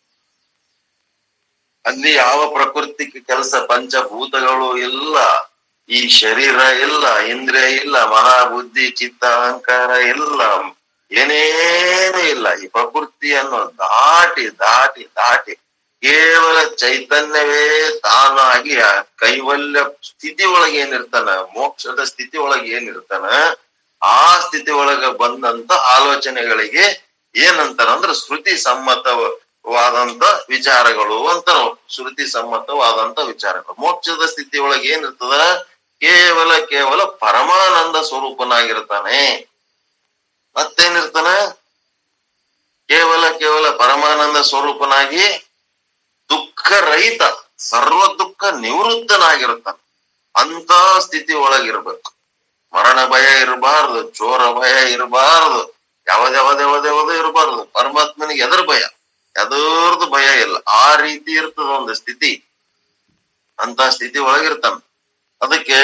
Speaker 1: ಅಲ್ಲಿ ಯಾವ ಪ್ರಕೃತಿಕ ಕೆಲಸ ಪಂಚಭೂತಗಳು ಇಲ್ಲ ಈ ಶರೀರ ಇಲ್ಲ ಇಂದ್ರಿಯ ಇಲ್ಲ ಮಹಾಬುದ್ಧಿ ಚಿತ್ತ ಅಹಂಕಾರ ಇಲ್ಲ ಏನೇನು ಇಲ್ಲ ಈ ಪ್ರಕೃತಿಯನ್ನು ದಾಟಿ ದಾಟಿ ದಾಟಿ ಕೇವಲ ಚೈತನ್ಯವೇ ತಾನಾಗಿ ಆ ಕೈವಲ್ಯ ಸ್ಥಿತಿ ಒಳಗೆ ಏನಿರ್ತಾನ ಮೋಕ್ಷದ ಸ್ಥಿತಿ ಒಳಗೆ ಏನಿರ್ತಾನ ಆ ಸ್ಥಿತಿ ಒಳಗ ಬಂದಂತ ಆಲೋಚನೆಗಳಿಗೆ ಏನಂತಾರ ಅಂದ್ರೆ ಶ್ರುತಿ ಸಮ್ಮತವಾದಂತ ವಿಚಾರಗಳು ಅಂತಾರ ಶ್ರುತಿ ಸಮ್ಮತವಾದಂತ ವಿಚಾರಗಳು ಮೋಕ್ಷದ ಸ್ಥಿತಿ ಒಳಗೆ ಏನಿರ್ತದ ಕೇವಲ ಕೇವಲ ಪರಮಾನಂದ ಸ್ವರೂಪನಾಗಿರ್ತಾನೆ ಮತ್ತೇನಿರ್ತಾನ ಕೇವಲ ಕೇವಲ ಪರಮಾನಂದ ಸ್ವರೂಪನಾಗಿ ದುಃಖ ರಹಿತ ಸರ್ವ ದುಃಖ ನಿವೃತ್ತನಾಗಿರ್ತಾನೆ ಅಂತ ಸ್ಥಿತಿ ಒಳಗಿರ್ಬೇಕು ಮರಣ ಭಯ ಇರಬಾರ್ದು ಚೋರ ಭಯ ಇರಬಾರ್ದು ಯಾವ್ದ್ಯಾವ್ದ್ಯಾವ್ದ್ಯಾವ್ದು ಇರಬಾರ್ದು ಪರಮಾತ್ಮನಿಗೆ ಎದರ್ ಭಯ ಎದರ್ದು ಭಯ ಇಲ್ಲ ಆ ರೀತಿ ಇರ್ತದ ಒಂದು ಸ್ಥಿತಿ ಅಂತ ಸ್ಥಿತಿ ಒಳಗಿರ್ತಾನ ಅದಕ್ಕೆ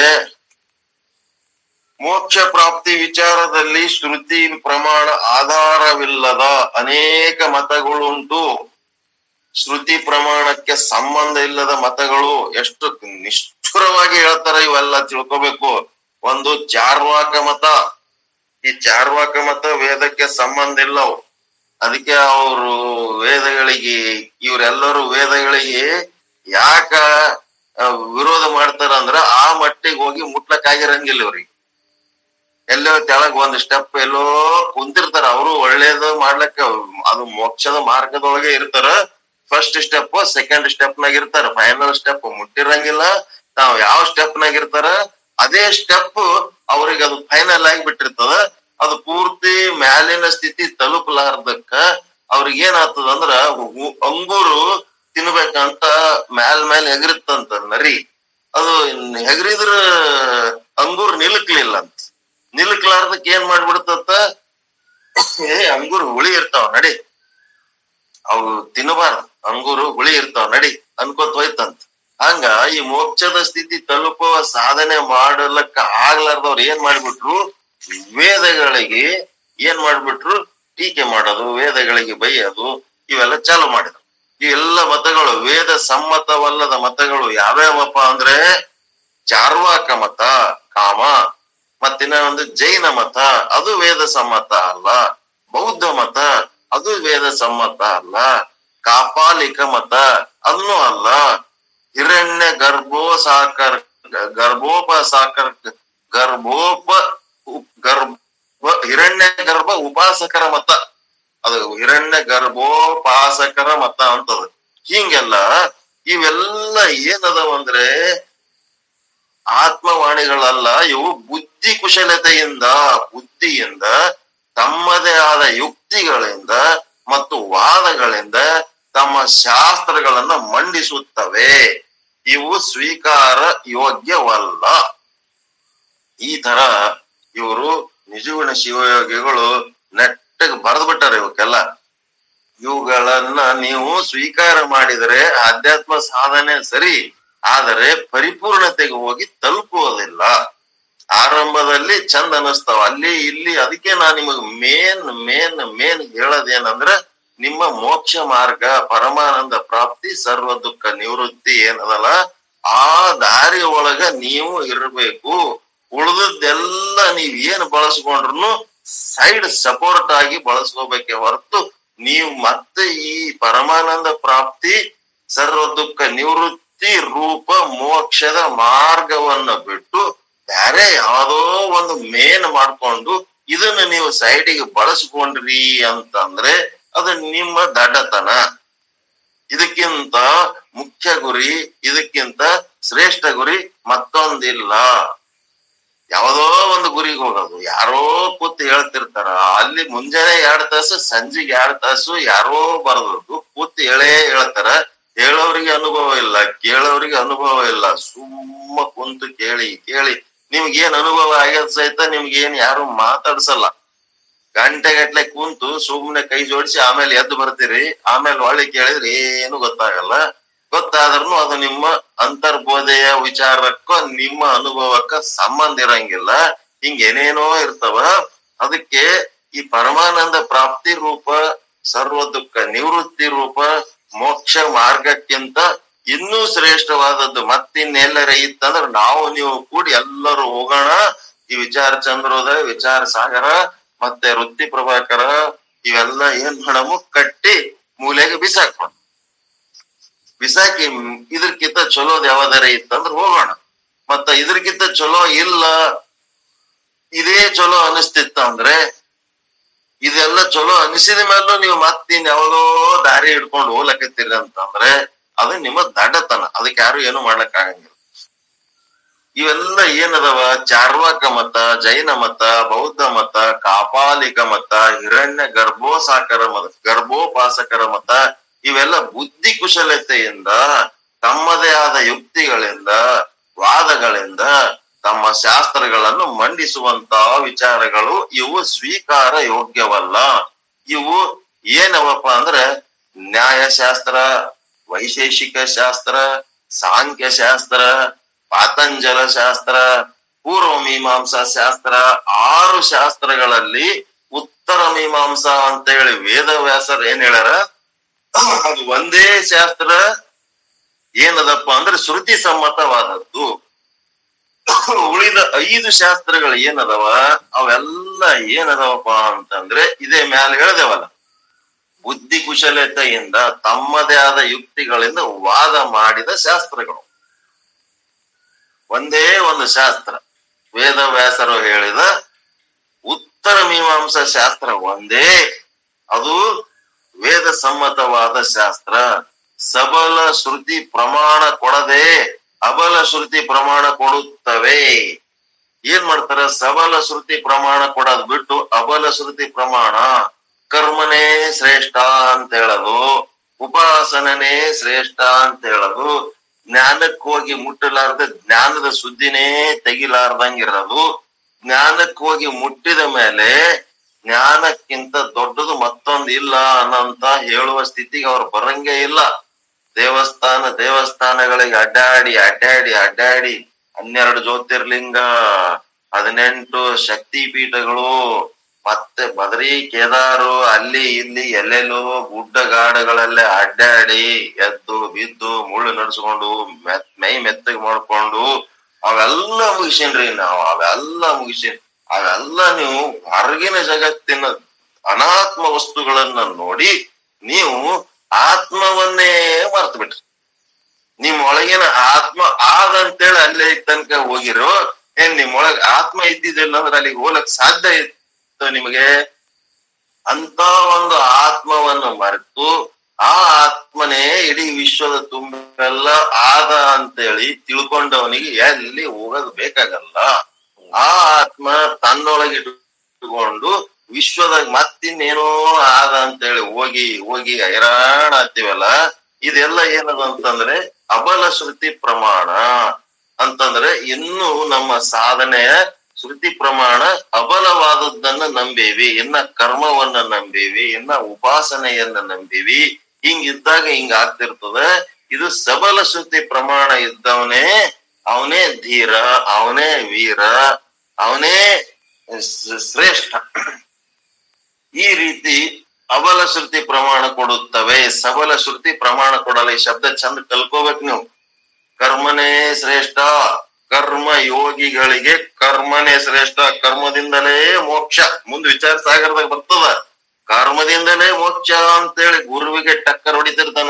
Speaker 1: ಮೋಕ್ಷ ಪ್ರಾಪ್ತಿ ವಿಚಾರದಲ್ಲಿ ಶ್ರುತಿ ಪ್ರಮಾಣ ಆಧಾರವಿಲ್ಲದ ಅನೇಕ ಮತಗಳುಂಟು ಶ್ರುತಿ ಪ್ರಮಾಣಕ್ಕೆ ಸಂಬಂಧ ಇಲ್ಲದ ಮತಗಳು ಎಷ್ಟು ನಿಷ್ಠುರವಾಗಿ ಹೇಳ್ತಾರ ಇವೆಲ್ಲ ತಿಳ್ಕೊಬೇಕು ಒಂದು ಚಾರ್ವಾಕ ಮತ ಈ ಚಾರ್ವಾಕ ಮತ ವೇದಕ್ಕೆ ಸಂಬಂಧ ಇಲ್ಲವು ಅದಕ್ಕೆ ಅವರು ವೇದಗಳಿಗೆ ಇವರೆಲ್ಲರೂ ವೇದಗಳಿಗೆ ಯಾಕ ಆ, ವಿರೋಧ ಮಾಡ್ತಾರ ಅಂದ್ರ ಆ ಮಟ್ಟಿಗೆ ಹೋಗಿ ಮುಟ್ಲಕ್ಕಾಗಿರಂಗಿಲ್ಲ ಇವ್ರಿಗೆ ಎಲ್ಲೋ ತೆಳಗ್ ಒಂದ್ ಸ್ಟೆಪ್ ಎಲ್ಲೋ ಕುಂತಿರ್ತಾರ ಅವರು ಒಳ್ಳೇದು ಮಾಡ್ಲಕ್ಕ ಅದು ಮೋಕ್ಷದ ಮಾರ್ಗದೊಳಗೆ ಇರ್ತಾರ ಫಸ್ಟ್ ಸ್ಟೆಪ್ ಸೆಕೆಂಡ್ ಸ್ಟೆಪ್ ನಾಗ ಇರ್ತಾರ ಫೈನಲ್ ಸ್ಟೆಪ್ ಮುಟ್ಟಿರಂಗಿಲ್ಲ ತಾವ್ ಯಾವ ಸ್ಟೆಪ್ ನಾಗ ಇರ್ತಾರ ಅದೇ ಸ್ಟೆಪ್ ಅವ್ರಿಗೆ ಅದು ಫೈನಲ್ ಆಗಿ ಬಿಟ್ಟಿರ್ತದ ಅದು ಪೂರ್ತಿ ಮ್ಯಾಲಿನ ಸ್ಥಿತಿ ತಲುಪಲಾರ್ದಕ್ಕ ಅವ್ರಿಗೆ ಏನಾಗ್ತದ ಅಂದ್ರ ಉ- ಅಂಗೂರು ತಿನ್ಬೇಕಂತ ಮ್ಯಾಲ್ ಮ್ಯಾಲ್ ಹೆಗರಿತ್ತಂತ ನರಿ ಅದು ಹೆಗರಿದ್ರ ಅಂಗೂರ್ ನಿಲುಕ್ಲಿಲ್ಲ ಅಂತ ನಿಲುಕ್ಲಾರ್ದಕ್ ಏನ್ ಮಾಡ್ಬಿಡ್ತತ್ತ ಏ ಅಂಗೂರ್ ಹುಳಿ ಇರ್ತಾವ ನಡಿ ಅವು ತಿನ್ನಬಾರ್ದು ಅಂಗೂರು ಹುಳಿ ಇರ್ತಾವ ನಡಿ ಅನ್ಕೋತ ಹೋಯ್ತಂತ ಹಂಗ ಈ ಮೋಕ್ಷದ ಸ್ಥಿತಿ ತಲುಪುವ ಸಾಧನೆ ಮಾಡಲಕ್ಕ ಆಗ್ಲಾರ್ದವ್ರು ಏನ್ ಮಾಡ್ಬಿಟ್ರು ವೇದಗಳಿಗೆ ಏನ್ ಮಾಡ್ಬಿಟ್ರು ಟೀಕೆ ಮಾಡೋದು ವೇದಗಳಿಗೆ ಬೈಯೋದು ಇವೆಲ್ಲ ಚಾಲು ಮಾಡಿದ್ರು ಇವೆಲ್ಲ ಮತಗಳು ವೇದ ಸಮ್ಮತವಲ್ಲದ ಮತಗಳು ಯಾವ್ಯಾವಪ್ಪ ಅಂದ್ರೆ ಚಾರ್ವಾಕ ಮತ ಕಾಮ ಮತ್ತಿನ್ನ ಒಂದು ಜೈನ ಮತ ಅದು ವೇದ ಸಮ್ಮತ ಅಲ್ಲ ಬೌದ್ಧ ಮತ ಅದು ವೇದ ಸಮ್ಮತ ಅಲ್ಲ ಕಾಪಾಲಿಕ ಮತ ಅದನ್ನು ಅಲ್ಲ ಹಿರಣ್ಯ ಗರ್ಭೋ ಸಾಕರ್ ಗರ್ಭೋಪ ಸಾಕರ್ ಗರ್ಭೋಪ ಉಪ್- ಗರ್ಭ ಹಿರಣ್ಯ ಗರ್ಭ ಉಪಾಸಕರ ಮತ ಅದು ಹಿರಣ್ಯ ಗರ್ಭೋಪಾಸಕರ ಮತ ಅಂತದ ಹಿಂಗೆಲ್ಲ ಇವೆಲ್ಲ ಏನದವ ಅಂದ್ರೆ ಆತ್ಮವಾಣಿಗಳಲ್ಲ ಇವು ಬುದ್ಧಿ ಕುಶಲತೆಯಿಂದ ಬುದ್ಧಿಯಿಂದ ತಮ್ಮದೇ ಆದ ಯುಕ್ತಿಗಳಿಂದ ಮತ್ತು ವಾದಗಳಿಂದ ತಮ್ಮ ಶಾಸ್ತ್ರಗಳನ್ನ ಮಂಡಿಸುತ್ತವೆ ಇವು ಸ್ವೀಕಾರ ಯೋಗ್ಯವಲ್ಲ ಈ ತರ ಇವರು ನಿಜಗುಣ ಶಿವಯೋಗಿಗಳು ನೆಟ್ಟಗೆ ಬರೆದು ಬಿಟ್ಟಾರೆ ಇವಕ್ಕೆಲ್ಲ ಇವುಗಳನ್ನ ನೀವು ಸ್ವೀಕಾರ ಮಾಡಿದರೆ ಆಧ್ಯಾತ್ಮ ಸಾಧನೆ ಸರಿ ಆದರೆ ಪರಿಪೂರ್ಣತೆಗೆ ಹೋಗಿ ತಲುಪುವುದಿಲ್ಲ ಆರಂಭದಲ್ಲಿ ಚಂದ ಅನಿಸ್ತಾವ ಅಲ್ಲಿ ಇಲ್ಲಿ ಅದಕ್ಕೆ ನಾನು ನಿಮಗ್ ಮೇನ್ ಮೇನ್ ಮೇನ್ ಹೇಳೋದೇನಂದ್ರ ನಿಮ್ಮ ಮೋಕ್ಷ ಮಾರ್ಗ ಪರಮಾನಂದ ಪ್ರಾಪ್ತಿ ಸರ್ವ ದುಃಖ ನಿವೃತ್ತಿ ಏನದಲ್ಲ ಆ ದಾರಿ ಒಳಗ ನೀವು ಇರಬೇಕು ಉಳಿದದ್ದೆಲ್ಲ ನೀವ್ ಏನ್ ಬಳಸ್ಕೊಂಡ್ರು ಸೈಡ್ ಸಪೋರ್ಟ್ ಆಗಿ ಬಳಸ್ಕೋಬೇಕೆ ಹೊರತು ನೀವು ಮತ್ತೆ ಈ ಪರಮಾನಂದ ಪ್ರಾಪ್ತಿ ಸರ್ವ ದುಃಖ ನಿವೃತ್ತಿ ರೂಪ ಮೋಕ್ಷದ ಮಾರ್ಗವನ್ನ ಬಿಟ್ಟು ಬೇರೆ ಯಾವ್ದೋ ಒಂದು ಮೇನ್ ಮಾಡ್ಕೊಂಡು ಇದನ್ನ ನೀವು ಸೈಡಿಗೆ ಬಳಸ್ಕೊಂಡ್ರಿ ಅಂತಂದ್ರೆ ಅದು ನಿಮ್ಮ ದಡ್ಡತನ ಇದಕ್ಕಿಂತ ಮುಖ್ಯ ಗುರಿ ಇದಕ್ಕಿಂತ ಶ್ರೇಷ್ಠ ಗುರಿ ಮತ್ತೊಂದಿಲ್ಲ ಯಾವುದೋ ಒಂದು ಗುರಿಗೆ ಹೋಗೋದು ಯಾರೋ ಕೂತ್ ಹೇಳ್ತಿರ್ತಾರ ಅಲ್ಲಿ ಮುಂಜಾನೆ ಎರಡ್ ತಾಸು ಸಂಜೆಗೆ ಎರಡ್ ತಾಸು ಯಾರೋ ಬರೋದು ಕೂತ್ ಹೇಳೇ ಹೇಳ್ತಾರ ಹೇಳೋರಿಗೆ ಅನುಭವ ಇಲ್ಲ ಕೇಳೋರಿಗೆ ಅನುಭವ ಇಲ್ಲ ಸುಮ್ಮ ಕುಂತು ಕೇಳಿ ಕೇಳಿ ನಿಮ್ಗೆ ಏನ್ ಅನುಭವ ಆಗ್ಯದ ಸಹಿತ ನಿಮ್ಗೆ ಏನ್ ಯಾರು ಮಾತಾಡ್ಸಲ್ಲ ಗಂಟೆ ಗಟ್ಲೆ ಕುಂತು ಸುಮ್ನೆ ಕೈ ಜೋಡಿಸಿ ಆಮೇಲೆ ಎದ್ದು ಬರ್ತೀರಿ ಆಮೇಲೆ ಒಳ್ಳೆ ಕೇಳಿದ್ರೆ ಏನು ಗೊತ್ತಾಗಲ್ಲ ಗೊತ್ತಾದ್ರೂ ಅದು ನಿಮ್ಮ ಅಂತರ್ಬೋಧೆಯ ವಿಚಾರಕ್ಕೋ ನಿಮ್ಮ ಅನುಭವಕ್ಕ ಸಂಬಂಧ ಇರಂಗಿಲ್ಲ ಹಿಂಗ ಏನೇನೋ ಇರ್ತಾವ ಅದಕ್ಕೆ ಈ ಪರಮಾನಂದ ಪ್ರಾಪ್ತಿ ರೂಪ ಸರ್ವ ದುಃಖ ನಿವೃತ್ತಿ ರೂಪ ಮೋಕ್ಷ ಮಾರ್ಗಕ್ಕಿಂತ ಇನ್ನೂ ಶ್ರೇಷ್ಠವಾದದ್ದು ಮತ್ತಿನ್ನೆಲ್ಲರ ಇತ್ತಂದ್ರೆ ನಾವು ನೀವು ಕೂಡಿ ಎಲ್ಲರೂ ಹೋಗೋಣ ಈ ವಿಚಾರ ಚಂದ್ರೋದಯ ವಿಚಾರ ಸಾಗರ ಮತ್ತೆ ವೃತ್ತಿ ಪ್ರಭಾಕರ ಇವೆಲ್ಲ ಏನ್ ಮಾಡಮು ಕಟ್ಟಿ ಮೂಲೆಗೆ ಬಿಸಾಕೋಣ ಬಿಸಾಕಿ ಮ್, ಇದ್ರಕ್ಕಿಂತ ಚಲೋದ್ ಯಾವ್ದಾರ ಇತ್ತಂದ್ರ ಹೋಗೋಣ ಮತ್ತ ಇದ್ರಕ್ಕಿಂತ ಚಲೋ ಇಲ್ಲ ಇದೇ ಚಲೋ ಅನಿಸ್ತಿತ್ತ ಅಂದ್ರೆ ಇದೆಲ್ಲ ಚಲೋ ಅನಿಸಿದ ಮೇಲೂ ನೀವು ಮತ್ತಿನ್ ಯಾವ್ದೋ ದಾರಿ ಹಿಡ್ಕೊಂಡು ಹೋಗ್ಲಕತ್ತೀರಿ ಅಂತಂದ್ರೆ ಅದು ನಿಮ್ಮ ದಡ್ಡತನ ಅದಕ್ಕೆ ಯಾರು ಏನು ಮಾಡ್ಲಕ್ ಆಗಂಗಿಲ್ಲ ಇವೆಲ್ಲ ಏನದವ ಚಾರ್ವಾಕ ಮತ ಜೈನ ಮತ ಬೌದ್ಧ ಮತ ಕಾಪಾಲಿಕ ಮತ ಹಿರಣ್ಯ ಗರ್ಭೋಸಾಕರ ಮತ ಗರ್ಭೋಪಾಸಕರ ಮತ ಇವೆಲ್ಲ ಬುದ್ಧಿ ಕುಶಲತೆಯಿಂದ ತಮ್ಮದೇ ಆದ ಯುಕ್ತಿಗಳಿಂದ ವಾದಗಳಿಂದ ತಮ್ಮ ಶಾಸ್ತ್ರಗಳನ್ನು ಮಂಡಿಸುವಂತ ವಿಚಾರಗಳು ಇವು ಸ್ವೀಕಾರ ಯೋಗ್ಯವಲ್ಲ ಇವು ಏನವಪ್ಪ ಅಂದ್ರೆ ನ್ಯಾಯಶಾಸ್ತ್ರ ವೈಶೇಷಿಕ ಶಾಸ್ತ್ರ ಸಾಂಖ್ಯ ಶಾಸ್ತ್ರ ಪಾತಂಜಲ ಶಾಸ್ತ್ರ ಪೂರ್ವ ಮೀಮಾಂಸಾ ಶಾಸ್ತ್ರ ಆರು ಶಾಸ್ತ್ರಗಳಲ್ಲಿ ಉತ್ತರ ಮೀಮಾಂಸಾ ಅಂತ ಹೇಳಿ ವೇದವ್ಯಾಸರು ಏನ್ ಹೇಳ್ಯಾರ ಅದು ಒಂದೇ ಶಾಸ್ತ್ರ ಏನದಪ್ಪ ಅಂದ್ರೆ ಶ್ರುತಿ ಸಮ್ಮತವಾದದ್ದು ಉಳಿದ ಐದು ಶಾಸ್ತ್ರಗಳು ಏನದವ ಅವೆಲ್ಲ ಏನದವಪ್ಪ ಅಂತಂದ್ರೆ ಇದೇ ಮ್ಯಾಲೆ ಹೇಳ್ದೇವಲ್ಲ ಬುದ್ಧಿ ಕುಶಲತೆಯಿಂದ ತಮ್ಮದೇ ಆದ ಯುಕ್ತಿಗಳಿಂದ ವಾದ ಮಾಡಿದ ಶಾಸ್ತ್ರಗಳು ಒಂದೇ ಒಂದು ಶಾಸ್ತ್ರ ವೇದವ್ಯಾಸರು ಹೇಳಿದ ಉತ್ತರ ಮೀಮಾಂಸಾ ಶಾಸ್ತ್ರ ಒಂದೇ ಅದು ವೇದ ಸಮ್ಮತವಾದ ಶಾಸ್ತ್ರ ಸಬಲ ಶ್ರುತಿ ಪ್ರಮಾಣ ಕೊಡದೆ ಅಬಲ ಶ್ರುತಿ ಪ್ರಮಾಣ ಕೊಡುತ್ತವೆ ಏನ್ ಮಾಡ್ತಾರ ಸಬಲ ಶ್ರುತಿ ಪ್ರಮಾಣ ಕೊಡೋದ್ ಬಿಟ್ಟು ಅಬಲ ಶ್ರುತಿ ಪ್ರಮಾಣ ಕರ್ಮನೇ ಶ್ರೇಷ್ಠ ಅಂತ ಹೇಳೋದು ಉಪಾಸನನೇ ಶ್ರೇಷ್ಠ ಅಂತ ಹೇಳೋದು ಜ್ಞಾನಕ್ಕೆ ಹೋಗಿ ಮುಟ್ಟಲಾರ್ದ ಜ್ಞಾನದ ಸುದ್ದಿನೇ ತೆಗಿಲಾರ್ದಂಗಿರೋದು ಜ್ಞಾನಕ್ಕೆ ಹೋಗಿ ಮುಟ್ಟಿದ ಮೇಲೆ ಜ್ಞಾನಕ್ಕಿಂತ ದೊಡ್ಡದು ಮತ್ತೊಂದು ಇಲ್ಲ ಅನ್ನಂತ ಹೇಳುವ ಸ್ಥಿತಿಗೆ ಅವ್ರು ಬರಂಗೇ ಇಲ್ಲ ದೇವಸ್ಥಾನ ದೇವಸ್ಥಾನಗಳಿಗೆ ಅಡ್ಡಾಡಿ ಅಡ್ಡಾಡಿ ಅಡ್ಡಾಡಿ ಹನ್ನೆರಡು ಜ್ಯೋತಿರ್ಲಿಂಗ ಹದಿನೆಂಟು ಶಕ್ತಿ ಪೀಠಗಳು ಮತ್ತೆ ಬದರಿ ಕೇದಾರು ಅಲ್ಲಿ ಇಲ್ಲಿ ಎಲ್ಲೆಲ್ಲೋ ಗುಡ್ಡಗಾಡುಗಳಲ್ಲೇ ಅಡ್ಡಾಡಿ ಎದ್ದು ಬಿದ್ದು ಮುಳ್ಳು ನಡ್ಸ್ಕೊಂಡು ಮೆತ್ ಮೈ ಮೆತ್ತಗೆ ಮಾಡ್ಕೊಂಡು ಅವೆಲ್ಲ ಮುಗಿಸೇನ್ರಿ ನಾವು ಅವೆಲ್ಲ ಮುಗಿಸೇನ್ ಅವೆಲ್ಲ ನೀವು ಹೊರಗಿನ ಜಗತ್ತಿನ ಅನಾತ್ಮ ವಸ್ತುಗಳನ್ನ ನೋಡಿ ನೀವು ಆತ್ಮವನ್ನೇ ಮರ್ತು ಬಿಟ್ರಿ ನಿಮ್ ಒಳಗಿನ ಆತ್ಮ ಆದಂತೇಳಿ ಅಲ್ಲೇ ತನಕ ಹೋಗಿರೋ ಏನ್ ನಿಮ್ ಒಳಗ್ ಆತ್ಮ ಇದ್ದಿದ್ದಿಲ್ಲ ಅಂದ್ರೆ ಅಲ್ಲಿಗೆ ಹೋಗಕ್ ಸಾಧ್ಯ ಇತ್ತು ನಿಮಗೆ ಅಂತ ಒಂದು ಆತ್ಮವನ್ನು ಮರೆತು ಆ ಆತ್ಮನೇ ಇಡೀ ವಿಶ್ವದ ತುಂಬೆಲ್ಲ ಆದ ಅಂತೇಳಿ ತಿಳ್ಕೊಂಡವನಿಗೆ ಎಲ್ಲಿ ಹೋಗೋದು ಬೇಕಾಗಲ್ಲ ಆ ಆತ್ಮ ತನ್ನೊಳಗೆ ಇಟ್ಕೊಂಡು ವಿಶ್ವದಾಗ ಮತ್ತಿನ್ನೇನೋ ಆದ ಅಂತೇಳಿ ಹೋಗಿ ಹೋಗಿ ಹೈರಾಣ ಆಗ್ತೀವಲ್ಲ ಇದೆಲ್ಲ ಏನದ ಅಂತಂದ್ರೆ ಅಬಲ ಶ್ರುತಿ ಪ್ರಮಾಣ ಅಂತಂದ್ರೆ ಇನ್ನು ನಮ್ಮ ಸಾಧನೆಯ ಶ್ರುತಿ ಪ್ರಮಾಣ ಅಬಲವಾದದ್ದನ್ನ ನಂಬೇವಿ ಇನ್ನ ಕರ್ಮವನ್ನ ನಂಬೇವಿ ಇನ್ನ ಉಪಾಸನೆಯನ್ನ ನಂಬೇವಿ ಹಿಂಗಿದ್ದಾಗ ಹಿಂಗ ಆಗ್ತಿರ್ತದ ಇದು ಸಬಲ ಶ್ರುತಿ ಪ್ರಮಾಣ ಇದ್ದವನೇ ಅವನೇ ಧೀರ ಅವನೇ ವೀರ ಅವನೇ ಶ್ರ- ಶ್ರೇಷ್ಠ ಈ ರೀತಿ ಅಬಲ ಶ್ರುತಿ ಪ್ರಮಾಣ ಕೊಡುತ್ತವೆ ಸಬಲ ಶ್ರುತಿ ಪ್ರಮಾಣ ಕೊಡಲ್ಲ ಈ ಶಬ್ದ ಚಂದ ಕಲ್ಕೋಬೇಕು ನೀವು ಕರ್ಮನೇ ಶ್ರೇಷ್ಠ ಕರ್ಮ ಯೋಗಿಗಳಿಗೆ ಕರ್ಮನೇ ಶ್ರೇಷ್ಠ ಕರ್ಮದಿಂದಲೇ ಮೋಕ್ಷ ಮುಂದ್ ವಿಚಾರ ಸಾಗರದಾಗ ಬರ್ತದ ಕರ್ಮದಿಂದಲೇ ಮೋಕ್ಷ ಅಂತೇಳಿ ಗುರುವಿಗೆ ಟಕ್ಕರ್ ಹೊಡಿತಿರ್ತಾನ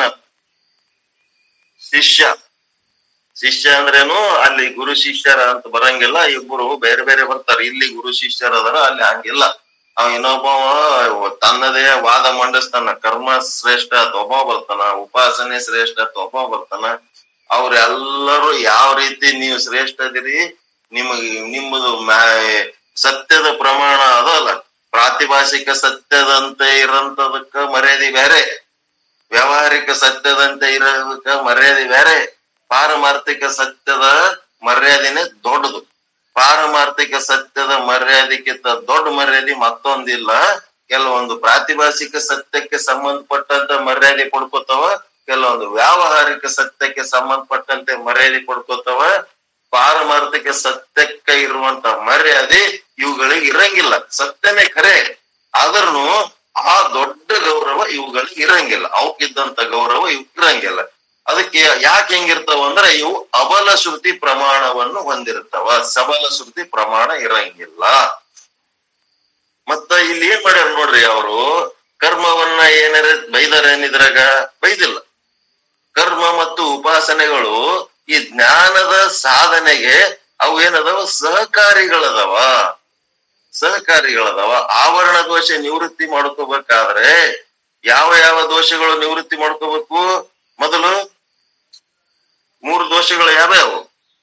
Speaker 1: ಶಿಷ್ಯ ಶಿಷ್ಯ ಅಂದ್ರೇನು ಅಲ್ಲಿ ಗುರು ಶಿಷ್ಯರ ಅಂತ ಬರಂಗಿಲ್ಲ ಇಬ್ಬರು ಬೇರೆ ಬೇರೆ ಬರ್ತಾರೆ ಇಲ್ಲಿ ಗುರು ಶಿಷ್ಯರ ಅದರ ಅಲ್ಲಿ ಹಂಗಿಲ್ಲ ಅವ ಇನ್ನೊಬ್ಬ ತನ್ನದೇ ವಾದ ಮಂಡಿಸ್ತಾನ ಕರ್ಮ ಶ್ರೇಷ್ಠ ಅಂತ ಒಬ್ಬ ಬರ್ತಾನ ಉಪಾಸನೆ ಶ್ರೇಷ್ಠ ಅಂತ ಒಬ್ಬ ಬರ್ತಾನ ಅವ್ರೆಲ್ಲರೂ ಯಾವ ರೀತಿ ನೀವು ಶ್ರೇಷ್ಠ ಅದಿರಿ ನಿಮಗ್ ನಿಮ್ಮದು ಮ್ಯಾ- ಸತ್ಯದ ಪ್ರಮಾಣ ಅದಲ್ಲ ಪ್ರಾತಿಭಾಷಿಕ ಸತ್ಯದಂತೆ ಇರಂತದಕ್ಕ ಮರ್ಯಾದೆ ಬೇರೆ ವ್ಯಾವಹಾರಿಕ ಸತ್ಯದಂತೆ ಇರೋದಕ್ಕ ಮರ್ಯಾದೆ ಬೇರೆ ಪಾರಮಾರ್ಥಿಕ ಸತ್ಯದ ಮರ್ಯಾದೆನೆ ದೊಡ್ಡದು ಪಾರಮಾರ್ಥಿಕ ಸತ್ಯದ ಮರ್ಯಾದೆಗಿಂತ ದೊಡ್ಡ ಮರ್ಯಾದೆ ಮತ್ತೊಂದಿಲ್ಲ ಕೆಲವೊಂದು ಪ್ರಾತಿಭಾಷಿಕ ಸತ್ಯಕ್ಕೆ ಸಂಬಂಧಪಟ್ಟಂತ ಮರ್ಯಾದೆ ಕೊಡ್ಕೋತಾವ ಕೆಲವೊಂದು ವ್ಯಾವಹಾರಿಕ ಸತ್ಯಕ್ಕೆ ಸಂಬಂಧಪಟ್ಟಂತೆ ಮರ್ಯಾದೆ ಕೊಡ್ಕೋತಾವ ಪಾರಮಾರ್ಥಿಕ ಸತ್ಯಕ್ಕೆ ಇರುವಂತ ಮರ್ಯಾದೆ ಇವುಗಳಿಗೆ ಇರಂಗಿಲ್ಲ ಸತ್ಯನೇ ಖರೆ ಆದ್ರೂ ಆ ದೊಡ್ಡ ಗೌರವ ಇವುಗಳಿಗೆ ಇರಂಗಿಲ್ಲ ಅವಕ್ಕಿದ್ದಂತ ಗೌರವ ಇವ್ ಇರಂಗಿಲ್ಲ ಅದಕ್ಕೆ ಯಾಕೆ ಹೆಂಗಿರ್ತಾವ ಅಂದ್ರೆ ಇವು ಅಬಲ ಶ್ರುತಿ ಪ್ರಮಾಣವನ್ನು ಹೊಂದಿರ್ತಾವ ಸಬಲ ಶ್ರುತಿ ಪ್ರಮಾಣ ಇರಂಗಿಲ್ಲ ಮತ್ತ ಇಲ್ಲಿ ಏನ್ ಮಾಡ್ಯಾರ ನೋಡ್ರಿ ಅವರು ಕರ್ಮವನ್ನ ಏನಾರ ಬೈದಾರ ಏನಿದ್ರಾಗ ಬೈದಿಲ್ಲ ಕರ್ಮ ಮತ್ತು ಉಪಾಸನೆಗಳು ಈ ಜ್ಞಾನದ ಸಾಧನೆಗೆ ಅವು ಏನದಾವ ಸಹಕಾರಿಗಳದಾವ ಸಹಕಾರಿಗಳದಾವ ಆವರಣ ದೋಷ ನಿವೃತ್ತಿ ಮಾಡ್ಕೋಬೇಕಾದ್ರೆ ಯಾವ ಯಾವ ದೋಷಗಳು ನಿವೃತ್ತಿ ಮಾಡ್ಕೋಬೇಕು ಮೊದಲು ಮೂರು ದೋಷಗಳು ಯಾವ್ಯಾವು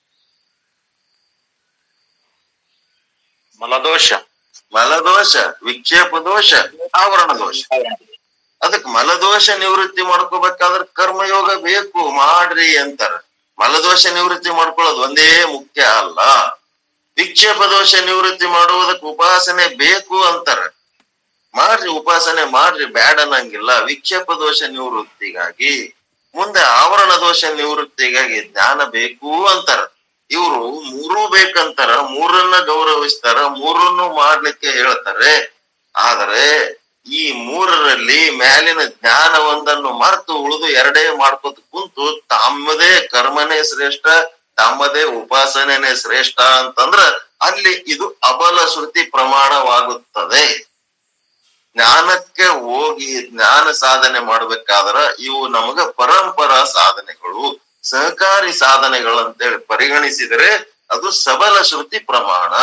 Speaker 4: ಮಲದೋಷ
Speaker 1: ಮಲದೋಷ ವಿಕ್ಷೇಪ ದೋಷ ಆವರಣ ದೋಷ ಅದಕ್ ಮಲದೋಷ ನಿವೃತ್ತಿ ಮಾಡ್ಕೋಬೇಕಾದ್ರೆ ಕರ್ಮಯೋಗ ಬೇಕು ಮಾಡ್ರಿ ಅಂತಾರ ಮಲದೋಷ ನಿವೃತ್ತಿ ಮಾಡ್ಕೊಳ್ಳೋದು ಒಂದೇ ಮುಖ್ಯ ಅಲ್ಲ ವಿಕ್ಷೇಪ ದೋಷ ನಿವೃತ್ತಿ ಮಾಡುವುದಕ್ಕೆ ಉಪಾಸನೆ ಬೇಕು ಅಂತಾರ ಮಾಡ್ರಿ ಉಪಾಸನೆ ಮಾಡ್ರಿ ಬ್ಯಾಡ ಅನ್ನಂಗಿಲ್ಲ ವಿಕ್ಷೇಪ ದೋಷ ನಿವೃತ್ತಿಗಾಗಿ ಮುಂದೆ ಆವರಣ ದೋಷ ನಿವೃತ್ತಿಗಾಗಿ ಜ್ಞಾನ ಬೇಕು ಅಂತಾರ ಇವರು ಮೂರೂ ಬೇಕಂತಾರ ಮೂರನ್ನ ಗೌರವಿಸ್ತಾರ ಮೂರನ್ನು ಮಾಡ್ಲಿಕ್ಕೆ ಹೇಳ್ತಾರೆ ಆದರೆ ಈ ಮೂರರಲ್ಲಿ ಮೇಲಿನ ಜ್ಞಾನ ಒಂದನ್ನು ಮರೆತು ಉಳಿದು ಎರಡೇ ಮಾಡ್ಕೋತ ಕುಂತು ತಮ್ಮದೇ ಕರ್ಮನೇ ಶ್ರೇಷ್ಠ ತಮ್ಮದೇ ಉಪಾಸನೆನೇ ಶ್ರೇಷ್ಠ ಅಂತಂದ್ರ ಅಲ್ಲಿ ಇದು ಅಬಲ ಶ್ರುತಿ ಪ್ರಮಾಣವಾಗುತ್ತದೆ ಜ್ಞಾನಕ್ಕೆ ಹೋಗಿ ಜ್ಞಾನ ಸಾಧನೆ ಮಾಡ್ಬೇಕಾದ್ರ ಇವು ನಮಗ ಪರಂಪರಾ ಸಾಧನೆಗಳು ಸಹಕಾರಿ ಸಾಧನೆಗಳಂತೇಳಿ ಪರಿಗಣಿಸಿದರೆ ಅದು ಸಬಲ ಶ್ರುತಿ ಪ್ರಮಾಣ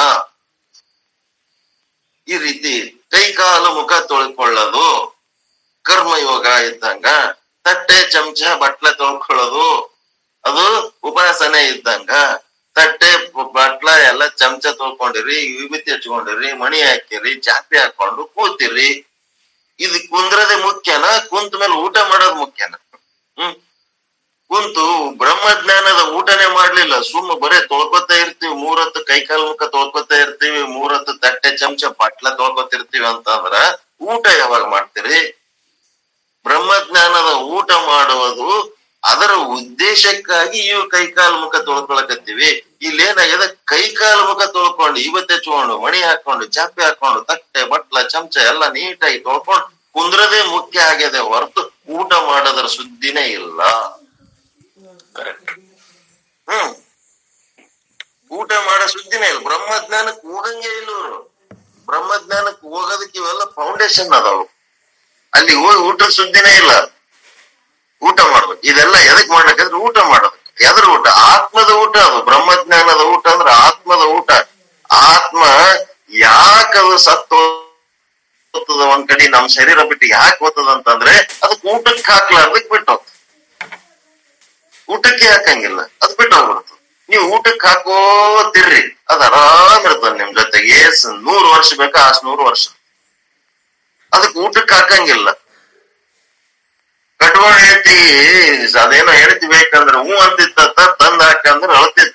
Speaker 1: ಈ ರೀತಿ ಕೈ ಕಾಲು ಮುಖ ತೊಳ್ಕೊಳ್ಳೋದು ಕರ್ಮಯೋಗ ಇದ್ದಂಗ ತಟ್ಟೆ ಚಮಚ ಬಟ್ಲ ತೊಳ್ಕೊಳ್ಳೋದು ಅದು ಉಪಾಸನೆ ಇದ್ದಂಗ ತಟ್ಟೆ ಬ- ಬಟ್ಲ ಎಲ್ಲ ಚಮಚ ತೊಳ್ಕೊಂಡಿರಿ ವಿಭೂತಿ ಹಚ್ಕೊಂಡಿರಿ ಮಣಿ ಹಾಕಿರಿ ಚಾಪಿ ಹಾಕೊಂಡು ಕೂತಿರಿ ಇದು ಕುಂದ್ರದೆ ಮುಖ್ಯನ ಕುಂತ ಮೇಲೆ ಊಟ ಮಾಡೋದು ಮುಖ್ಯನ ಹ್ಮ್ ಕುಂತು ಬ್ರಹ್ಮಜ್ಞಾನದ ಊಟನೇ ಮಾಡ್ಲಿಲ್ಲ ಸುಮ್ಮ ಬರೇ ತೊಳ್ಕೊತಾ ಇರ್ತೀವಿ ಮೂರತ್ತು ಕೈಕಾಲು ಮುಖ ತೊಳ್ಕೊತಾ ಇರ್ತೀವಿ ಮೂರತ್ತು ತಟ್ಟೆ ಚಮಚ ಬಟ್ಲ ತೊಳ್ಕೊತಿರ್ತೀವಿ ಅಂತಂದ್ರ ಊಟ ಯಾವಾಗ ಮಾಡ್ತೀರಿ ಬ್ರಹ್ಮಜ್ಞಾನದ ಊಟ ಮಾಡುವುದು ಅದರ ಉದ್ದೇಶಕ್ಕಾಗಿ ಇವು ಕೈಕಾಲು ಮುಖ ತೊಳ್ಕೊಳಕತ್ತೀವಿ ಇಲ್ಲಿ ಏನಾಗಿದೆ ಕೈಕಾಲು ಮುಖ ತೊಳ್ಕೊಂಡು ಇವತ್ತೆ ಹಚ್ಕೊಂಡು ಮಣಿ ಹಾಕೊಂಡು ಚಾಪೆ ಹಾಕೊಂಡು ತಟ್ಟೆ ಬಟ್ಲ ಚಮಚ ಎಲ್ಲ ನೀಟಾಗಿ ತೊಳ್ಕೊಂಡು ಕುಂದ್ರದೇ ಮುಖ್ಯ ಆಗಿದೆ ಹೊರತು ಊಟ ಮಾಡೋದ್ರ ಸುದ್ದಿನೇ ಇಲ್ಲ
Speaker 4: ಕರೆಕ್ಟ್
Speaker 1: ಹ್ಮ್ ಊಟ ಮಾಡೋ ಸುದ್ದಿನೇ ಇಲ್ಲ ಬ್ರಹ್ಮಜ್ಞಾನಕ್ಕೆ ಹೋಗಂಗೆ ಇಲ್ಲ ಇವ್ರು ಬ್ರಹ್ಮಜ್ಞಾನಕ್ಕೆ ಹೋಗೋದಕ್ಕೆ ಇವೆಲ್ಲ ಫೌಂಡೇಶನ್ ಅದಾವು ಅಲ್ಲಿ ಹೋಗಿ ಊಟದ ಸುದ್ದಿನೇ ಇಲ್ಲ ಊಟ ಮಾಡ್ಬೇಕು ಇದೆಲ್ಲ ಎದಕ್ ಮಾಡ್ಬೇಕಂದ್ರೆ ಊಟ ಮಾಡೋದಕ್ಕೆ ಎದ್ರ ಊಟ ಆತ್ಮದ ಊಟ ಅದು ಬ್ರಹ್ಮಜ್ಞಾನದ ಊಟ ಅಂದ್ರೆ ಆತ್ಮದ ಊಟ ಆತ್ಮ ಯಾಕದು ಸತ್ತು ಹೋಗ್ತದ ಒಂದ್ ಕಡೆ ನಮ್ ಶರೀರ ಬಿಟ್ಟು ಯಾಕೆ ಹೋಗ್ತದ ಅಂತಂದ್ರೆ ಅದಕ್ಕೆ ಊಟಕ್ಕೆ ಹಾಕ್ಲಾರ್ದಕ್ ಬಿಟ್ಟು ಹೋಗ್ತದೆ ಊಟಕ್ಕೆ ಹಾಕಂಗಿಲ್ಲ ಅದ್ ಬಿಟ್ಟು ಹೋಗ್ಬಿಡ್ತು ನೀವು ಊಟಕ್ಕೆ ಹಾಕೋತಿರ್ರಿ ಅದ್ ಆರಾಮ್ ಇರ್ತದ ನಿಮ್ ಜೊತೆಗೆ ಏಸ್ ನೂರ್ ವರ್ಷ ಬೇಕಾ ಅಷ್ಟ್ ನೂರು ವರ್ಷ ಅದಕ್ಕೆ ಊಟಕ್ಕೆ ಹಾಕಂಗಿಲ್ಲ ಕಟ್ಕೊಂಡ್ ಹೇಳ್ತಿ ಅದೇನೋ ಹೇಳ್ತಿ ಬೇಕಂದ್ರೆ ಹೂ ಅಂತಿತ್ತ ತಂದ್ ಹಾಕಂದ್ರೆ ಅಳ್ತಿತ್ತ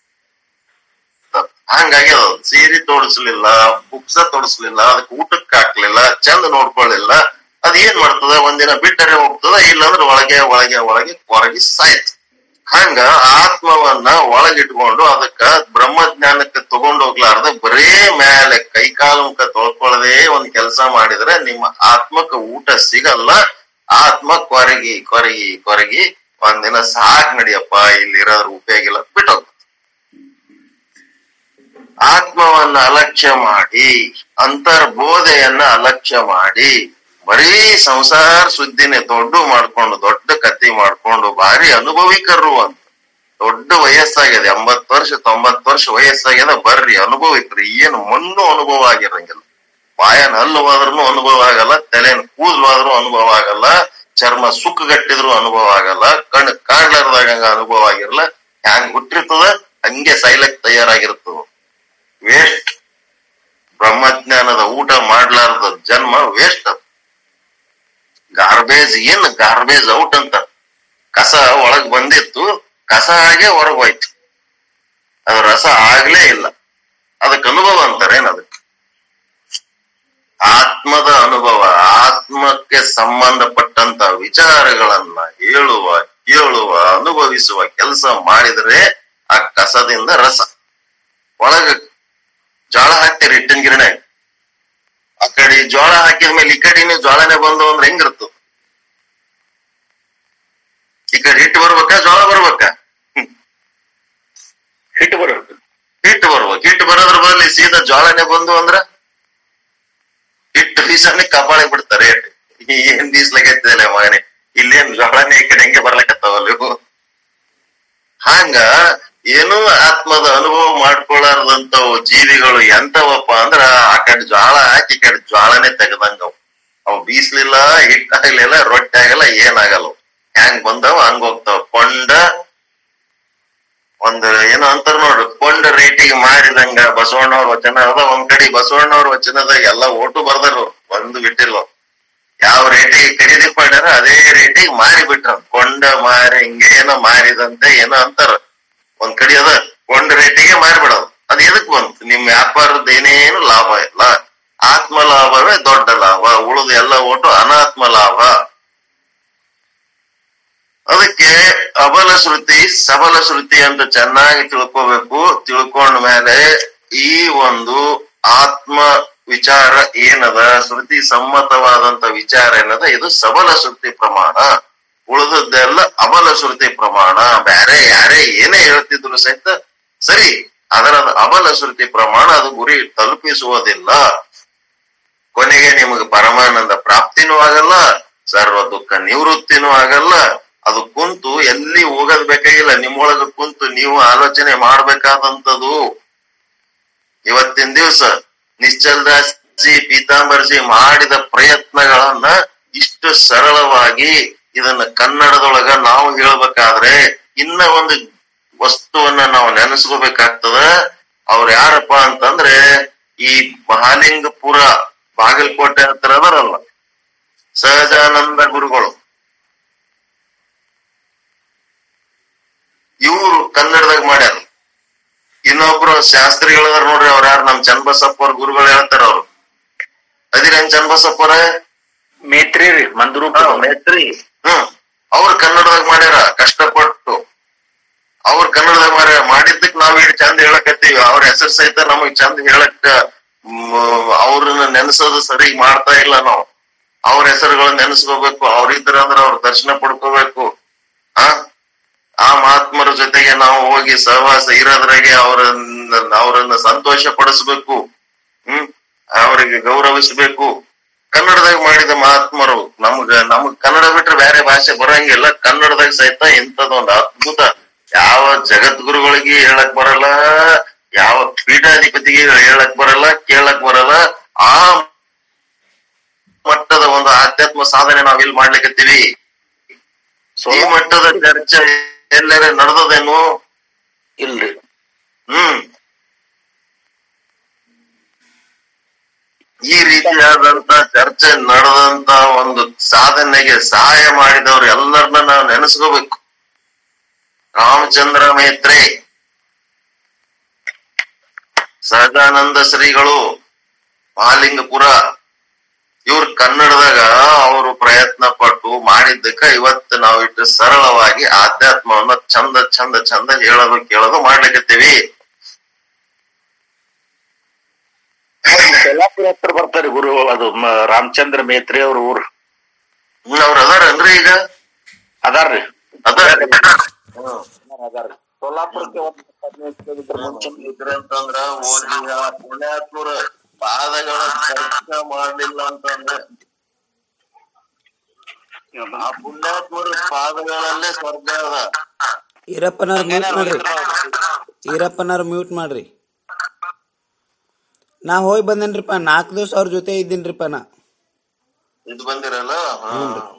Speaker 1: ಹಂಗಾಗಿ ಅದು ಸೀರೆ ತೋಡಿಸ್ಲಿಲ್ಲ ಬುಕ್ಸ ತೋಡಿಸ್ಲಿಲ್ಲ ಅದಕ್ಕೆ ಊಟಕ್ಕೆ ಹಾಕ್ಲಿಲ್ಲ ಚಂದ ನೋಡ್ಕೊಳ್ಳಿಲ್ಲ ಅದ್ ಏನ್ ಮಾಡ್ತದ ಒಂದಿನ ಬಿಟ್ಟರೆ ಹೋಗ್ತದ ಇಲ್ಲಾಂದ್ರೆ ಒಳಗೆ ಒಳಗೆ ಒಳಗೆ ಹೊರಗೆ ಸಾಯ್ತು ಹಂಗ ಆತ್ಮವನ್ನ ಒಳಗಿಟ್ಕೊಂಡು ಅದಕ್ಕ ಬ್ರಹ್ಮಜ್ಞಾನಕ್ಕೆ ತಗೊಂಡ್ ಹೋಗ್ಲಾರ್ದ ಬರೇ ಮೇಲೆ ಕೈಕಾಲು ಮುಖ ತೊಳ್ಕೊಳ್ಳದೆ ಒಂದ್ ಕೆಲಸ ಮಾಡಿದ್ರೆ ನಿಮ್ಮ ಆತ್ಮಕ್ಕೆ ಊಟ ಸಿಗಲ್ಲ ಆತ್ಮ ಕೊರಗಿ ಕೊರಗಿ ಕೊರಗಿ ಒಂದಿನ ಸಾಕ್ ನಡಿಯಪ್ಪ ಇಲ್ಲಿ ಇರೋದ್ರ ಉಪಯೋಗ ಇಲ್ಲ ಬಿಟ್ಟೋಗ್ತದೆ ಆತ್ಮವನ್ನ ಅಲಕ್ಷ್ಯ ಮಾಡಿ ಅಂತರ್ಬೋಧೆಯನ್ನ ಅಲಕ್ಷ್ಯ ಮಾಡಿ ಬರೀ ಸಂಸಾರ ಸುದ್ದಿನೇ ದೊಡ್ಡ ಮಾಡ್ಕೊಂಡು ದೊಡ್ಡ ಕತ್ತಿ ಮಾಡ್ಕೊಂಡು ಭಾರಿ ಅನುಭವಿಕರು ಅಂತ ದೊಡ್ಡ ವಯಸ್ಸಾಗಿದೆ ಎಂಬತ್ ವರ್ಷ ತೊಂಬತ್ ವರ್ಷ ವಯಸ್ಸಾಗ್ಯದ ಬರ್ರಿ ಅನುಭವಿಕ್ರಿ ಏನು ಮಣ್ಣು ಅನುಭವ ಆಗಿರಂಗಿಲ್ಲ ಬಾಯನ್ ಹಲ್ಲು ಹೋದ್ರೂ ಅನುಭವ ಆಗಲ್ಲ ತಲೆನ್ ಕೂದಲಾದ್ರೂ ಅನುಭವ ಆಗಲ್ಲ ಚರ್ಮ ಸುಕ್ಕಗಟ್ಟಿದ್ರು ಅನುಭವ ಆಗಲ್ಲ ಕಣ್ ಕಾಣ್ಲಾರ್ದಾಗ ಅನುಭವ ಆಗಿರಲ್ಲ ಹ್ಯಾಂಗ್ ಹುಟ್ಟಿರ್ತದ ಹಂಗೆ ಸೈಲಕ್ ತಯಾರಾಗಿರ್ತದ ವೇಸ್ಟ್ ಬ್ರಹ್ಮಜ್ಞಾನದ ಊಟ ಮಾಡ್ಲಾರ್ದ ಜನ್ಮ ವೇಸ್ಟ್ ಅದು ಗಾರ್ಬೇಜ್ ಏನ್ ಗಾರ್ಬೇಜ್ ಔಟ್ ಅಂತ ಕಸ ಒಳಗ್ ಬಂದಿತ್ತು ಕಸ ಹಾಗೆ ಹೊರಗ್ ಹೋಯ್ತು ಅದ್ರ ರಸ ಆಗ್ಲೇ ಇಲ್ಲ ಅದಕ್ಕೆ ಅನುಭವ ಅಂತಾರೆ ಏನ್ ಅದಕ್ಕೆ ಆತ್ಮದ ಅನುಭವ ಆತ್ಮಕ್ಕೆ ಸಂಬಂಧಪಟ್ಟಂತ ವಿಚಾರಗಳನ್ನ ಹೇಳುವ ಕೇಳುವ ಅನುಭವಿಸುವ ಕೆಲಸ ಮಾಡಿದರೆ ಆ ಕಸದಿಂದ ರಸ ಒಳಗ ಜೋಳ ಹಾಕ್ತೀರಿ ಹಿಟ್ಟಿನ ಗಿರಣೆ ಆ ಕಡೆ ಜೋಳ ಹಾಕಿದ ಮೇಲೆ ಈ ಕಡೆನೂ ಜೋಳನೆ ಬಂದು ಅಂದ್ರೆ ಹೆಂಗಿರ್ತು ಈ ಕಡೆ ಹಿಟ್ಟು ಬರ್ಬೇಕಾ ಜೋಳ ಬರ್ಬೇಕಾ
Speaker 4: ಹಿಟ್ಟು ಬರಬೇಕು
Speaker 1: ಹಿಟ್ಟು ಬರ್ಬೇಕು ಹಿಟ್ಟು ಬರೋದ್ರ ಬದಲಿ ಸೀದಾ ಜೋಳನೆ ಬಂದು ಅಂದ್ರ ಹಿಟ್ಟು ಬೀಸನೆ ಕಪಾಳಿ ಬಿಡ್ತಾರೆ ಏನ್ ಬೀಸ್ಲಕತ್ತಿದಲ್ಲ ಮಗನೇ ಇಲ್ಲೇನ್ ಜೋಳನೆ ಈ ಕಡೆ ಹೆಂಗೆ ಬರ್ಲಕತ್ತಾವಲ್ಲ ಇವು ಹಂಗ ಏನೂ ಆತ್ಮದ ಅನುಭವ ಮಾಡ್ಕೊಳ್ಳಾರ್ದಂತವು ಜೀವಿಗಳು ಎಂತವಪ್ಪ ಅಂದ್ರ ಆ ಕಡೆ ಜ್ವಾಳ ಹಾಕಿ ಈ ಕಡೆ ಜ್ವಾಳನೆ ತೆಗ್ದಂಗ ಅವು ಅವು ಬೀಸ್ಲಿಲ್ಲ ಹಿಟ್ಟಾಗ್ಲಿಲ್ಲ ರೊಟ್ಟಿ ಆಗಲ್ಲ ಏನಾಗಲ್ಲ ಅವು. ಹೆಂಗ್ ಬಂದವ ಹಂಗ ಹೋಗ್ತಾವ ಕೊಂಡ ಒಂದ್ ಏನೋ ಅಂತಾರ ನೋಡ್ರಿ ಕೊಂಡ ರೇಟಿಗೆ ಮಾರಿದಂಗ ಬಸವಣ್ಣವ್ರ ವಚನ ಅದ ಒಂದ್ ಕಡೆ ಬಸವಣ್ಣವ್ರ ವಚನದಾಗ ಎಲ್ಲಾ ಓಟು ಬರ್ದರು ಒಂದು ಬಿಟ್ಟಿಲ್ಲ ಯಾವ ರೇಟಿಗೆ ಖರೀದಿ ಮಾಡ್ಯಾರ ಅದೇ ರೇಟಿಗೆ ಮಾರಿ ಬಿಟ್ರ ಕೊಂಡ ಮಾರಿ ಹಿಂಗೆ ಏನೋ ಮಾರಿದಂತೆ ಏನೋ ಅಂತಾರ ಒಂದ್ ಕಡೆ ಅದ ಕೊಂಡ ರೇಟಿಗೆ ಮಾರಿಬಿಡೋದು ಅದ್ ಎದಕ್ ಬಂತು ನಿಮ್ ವ್ಯಾಪಾರದ ಏನೇನು ಲಾಭ ಇಲ್ಲ ಆತ್ಮ ಲಾಭವೇ ದೊಡ್ಡ ಲಾಭ ಉಳಿದ ಎಲ್ಲ ಒಟ್ಟು ಅನಾತ್ಮ ಲಾಭ ಅದಕ್ಕೆ ಅಬಲ ಶ್ರುತಿ ಸಬಲ ಶ್ರುತಿ ಅಂತ ಚೆನ್ನಾಗಿ ತಿಳ್ಕೋಬೇಕು ತಿಳ್ಕೊಂಡ ಮೇಲೆ ಈ ಒಂದು ಆತ್ಮ ವಿಚಾರ ಏನದ ಶ್ರುತಿ ಸಮ್ಮತವಾದಂತ ವಿಚಾರ ಏನದ ಇದು ಸಬಲ ಶ್ರುತಿ ಪ್ರಮಾಣ ಉಳಿದದ್ದೆಲ್ಲ ಅಬಲ ಶ್ರುತಿ ಪ್ರಮಾಣ ಬ್ಯಾರೆ ಯಾರೇ ಏನೇ ಹೇಳ್ತಿದ್ರು ಸಹಿತ ಸರಿ ಅದರ ಅಬಲ ಶ್ರುತಿ ಪ್ರಮಾಣ ಅದು ಗುರಿ ತಲುಪಿಸುವುದಿಲ್ಲ ಕೊನೆಗೆ ನಿಮಗೆ ಪರಮಾನಂದ ಪ್ರಾಪ್ತಿನೂ ಆಗಲ್ಲ ಸರ್ವ ದುಃಖ ನಿವೃತ್ತಿನೂ ಆಗಲ್ಲ ಅದು ಕುಂತು ಎಲ್ಲಿ ಹೋಗೋದ್ ಬೇಕಾಗಿಲ್ಲ ನಿಮ್ಮೊಳಗ ಕುಂತು ನೀವು ಆಲೋಚನೆ ಮಾಡ್ಬೇಕಾದಂತದು ಇವತ್ತಿನ ದಿವಸ ನಿಶ್ಚಲ್ ದಾಸಿ ಪೀತಾಂಬರ್ಜಿ ಮಾಡಿದ ಪ್ರಯತ್ನಗಳನ್ನ ಇಷ್ಟು ಸರಳವಾಗಿ ಇದನ್ನ ಕನ್ನಡದೊಳಗ ನಾವು ಹೇಳ್ಬೇಕಾದ್ರೆ ಇನ್ನ ಒಂದು ವಸ್ತುವನ್ನ ನಾವು ನೆನೆಸ್ಕೋಬೇಕಾಗ್ತದ ಅವ್ರು ಯಾರಪ್ಪ ಅಂತಂದ್ರೆ ಈ ಮಹಾಲಿಂಗಪುರ ಬಾಗಲಕೋಟೆ ಹತ್ರ ಅದರಲ್ಲ ಸಹಜಾನಂದ ಗುರುಗಳು ಇವರು ಕನ್ನಡದಾಗ ಮಾಡ್ಯಾರ ಇನ್ನೊಬ್ರು ಶಾಸ್ತ್ರಿಗಳದಾರ ನೋಡ್ರಿ ಅವ್ರ ಯಾರು ನಮ್ ಚನ್ನಬಸಪ್ಪ ಅವ್ರ ಗುರುಗಳು ಹೇಳ್ತಾರ ಅವ್ರು ಅದಿರೇನ್ ಚನ್ನಬಸಪ್ಪ ಅವ್ರ
Speaker 4: ಮೇತ್ರಿ ರೀ ಮಂದ್ರೂಪ
Speaker 1: ಮೇತ್ರಿ ಹ್ಮ್ ಅವ್ರು ಕನ್ನಡದಾಗ ಮಾಡ್ಯಾರ ಕಷ್ಟಪಟ್ಟು ಅವ್ರ ಕನ್ನಡದಾಗ ಮಾಡ್ಯಾರ ಮಾಡಿದ್ದಕ್ ನಾವ್ ಇಡ್ ಚಂದ ಹೇಳಕತ್ತೀವಿ ಅವ್ರ ಹೆಸರು ಸಹಿತ ನಮಗ್ ಚಂದ ಹೇಳಕ್ ಮ್, ಅವ್ರನ್ನ ನೆನೆಸೋದು ಸರಿ ಮಾಡ್ತಾ ಇಲ್ಲ ನಾವು ಅವ್ರ ಹೆಸರುಗಳನ್ನ ನೆನೆಸ್ಕೋಬೇಕು ಅವ್ರಿದ್ರ ಅಂದ್ರ ಅವ್ರ ದರ್ಶನ ಪಡ್ಕೋಬೇಕು ಆ ಆ ಮಹಾತ್ಮರ ಜೊತೆಗೆ ನಾವು ಹೋಗಿ ಸಹವಾಸ ಇರೋದ್ರಾಗೆ ಅವರನ್ನ ಅವರನ್ನ ಸಂತೋಷ ಪಡಿಸ್ಬೇಕು ಹ್ಮ್ ಅವರಿಗೆ ಗೌರವಿಸಬೇಕು ಕನ್ನಡದಾಗ ಮಾಡಿದ ಮಹಾತ್ಮರು ನಮ್ಗ ನಮಗ್ ಕನ್ನಡ ಬಿಟ್ರೆ ಬೇರೆ ಭಾಷೆ ಬರಂಗಿಲ್ಲ ಕನ್ನಡದಾಗ ಸಹಿತ ಇಂಥದೊಂದು ಅದ್ಭುತ ಯಾವ ಜಗದ್ಗುರುಗಳಿಗೆ ಹೇಳಕ್ ಬರಲ್ಲ ಯಾವ ಪೀಠಾಧಿಪತಿಗೆ ಹೇಳಕ್ ಬರಲ್ಲ ಕೇಳಕ್ ಬರಲ್ಲ ಆ ಮಟ್ಟದ ಒಂದು ಆಧ್ಯಾತ್ಮ ಸಾಧನೆ ನಾವ್ ಇಲ್ಲಿ ಮಾಡ್ಲಿಕತ್ತೀವಿ ಈ ಮಟ್ಟದ ಚರ್ಚೆ ಎಲ್ಲರ ನಡೆದದೇನು
Speaker 4: ಇಲ್ರಿ
Speaker 1: ಹ್ಮ್ ಈ ರೀತಿಯಾದಂತ ಚರ್ಚೆ ನಡೆದಂತ ಒಂದು ಸಾಧನೆಗೆ ಸಹಾಯ ಮಾಡಿದವ್ರು ಎಲ್ಲರನ್ನ ನಾವು ನೆನೆಸ್ಕೋಬೇಕು ರಾಮಚಂದ್ರ ಮೇತ್ರೆ ಸಹಜಾನಂದ ಶ್ರೀಗಳು ಮಹಾಲಿಂಗಪುರ ಇವ್ರ ಕನ್ನಡದಾಗ ಅವರು ಪ್ರಯತ್ನ ಪಟ್ಟು ಮಾಡಿದ್ದಕ್ಕ ಇವತ್ತು ನಾವು ಇಟ್ಟು ಸರಳವಾಗಿ ಆಧ್ಯಾತ್ಮವನ್ನ ಚಂದ ಚಂದ ಚಂದ ಹೇಳೋದು ಕೇಳೋದು ಮಾಡ್ಲಿಕತ್ತೀವಿ
Speaker 4: ಸೊಲ್ಲಾಪುರ ಹತ್ರ ಬರ್ತಾರೆ ಗುರು ಅದು ಮ- ರಾಮಚಂದ್ರ ಮೇತ್ರಿ ಅವ್ರ ಊರು
Speaker 1: ಹ್ಮ್ ಅವ್ರ ಅದಾರನ್ರಿ ಈಗ
Speaker 4: ಅದಾರ್ರಿ
Speaker 1: ಅದಾರ
Speaker 4: ಅದಾರ್ರಿ ಸೊಲ್ಲಾಪುರಕ್ಕೆ ಒಂದ್ ಹದಿನೈದು ಕಿಲೋಮೀಟರ್ ಮುಂಚೆ
Speaker 1: ಇದ್ರಂತಂದ್ರ ಹೋಗಿ ಆ ಪುಣ್ಯಾತ್ಮರ ಪಾದಗಳ ಸ್ಪರ್ಶ ಮಾಡ್ಲಿಲ್ಲ ಅಂತಂದ್ರೆ ಆ ಪುಣ್ಯಾತ್ಮರ ಪಾದಗಳಲ್ಲೇ ಸ್ವರ್ಗ ಅದ
Speaker 5: ಈರಪ್ಪನವ್ರ ಮ್ಯೂಟ್ ಮಾಡ್ರಿ ಈರಪ್ಪನವ್ರ ಮ್ಯೂಟ್ ಮಾಡ್ರಿ ನಾ ಹೋಗಿ ಬಂದೇನ್ರಿಪ್ಪ ನಾಲ್ಕು ದಿವಸ ಅವ್ರ ಜೊತೆ ಇದ್ದೀನ್ರಿಪ್ಪ ನಾ
Speaker 1: ಇದು ಬಂದಿರಲ್ಲ ಹಾ.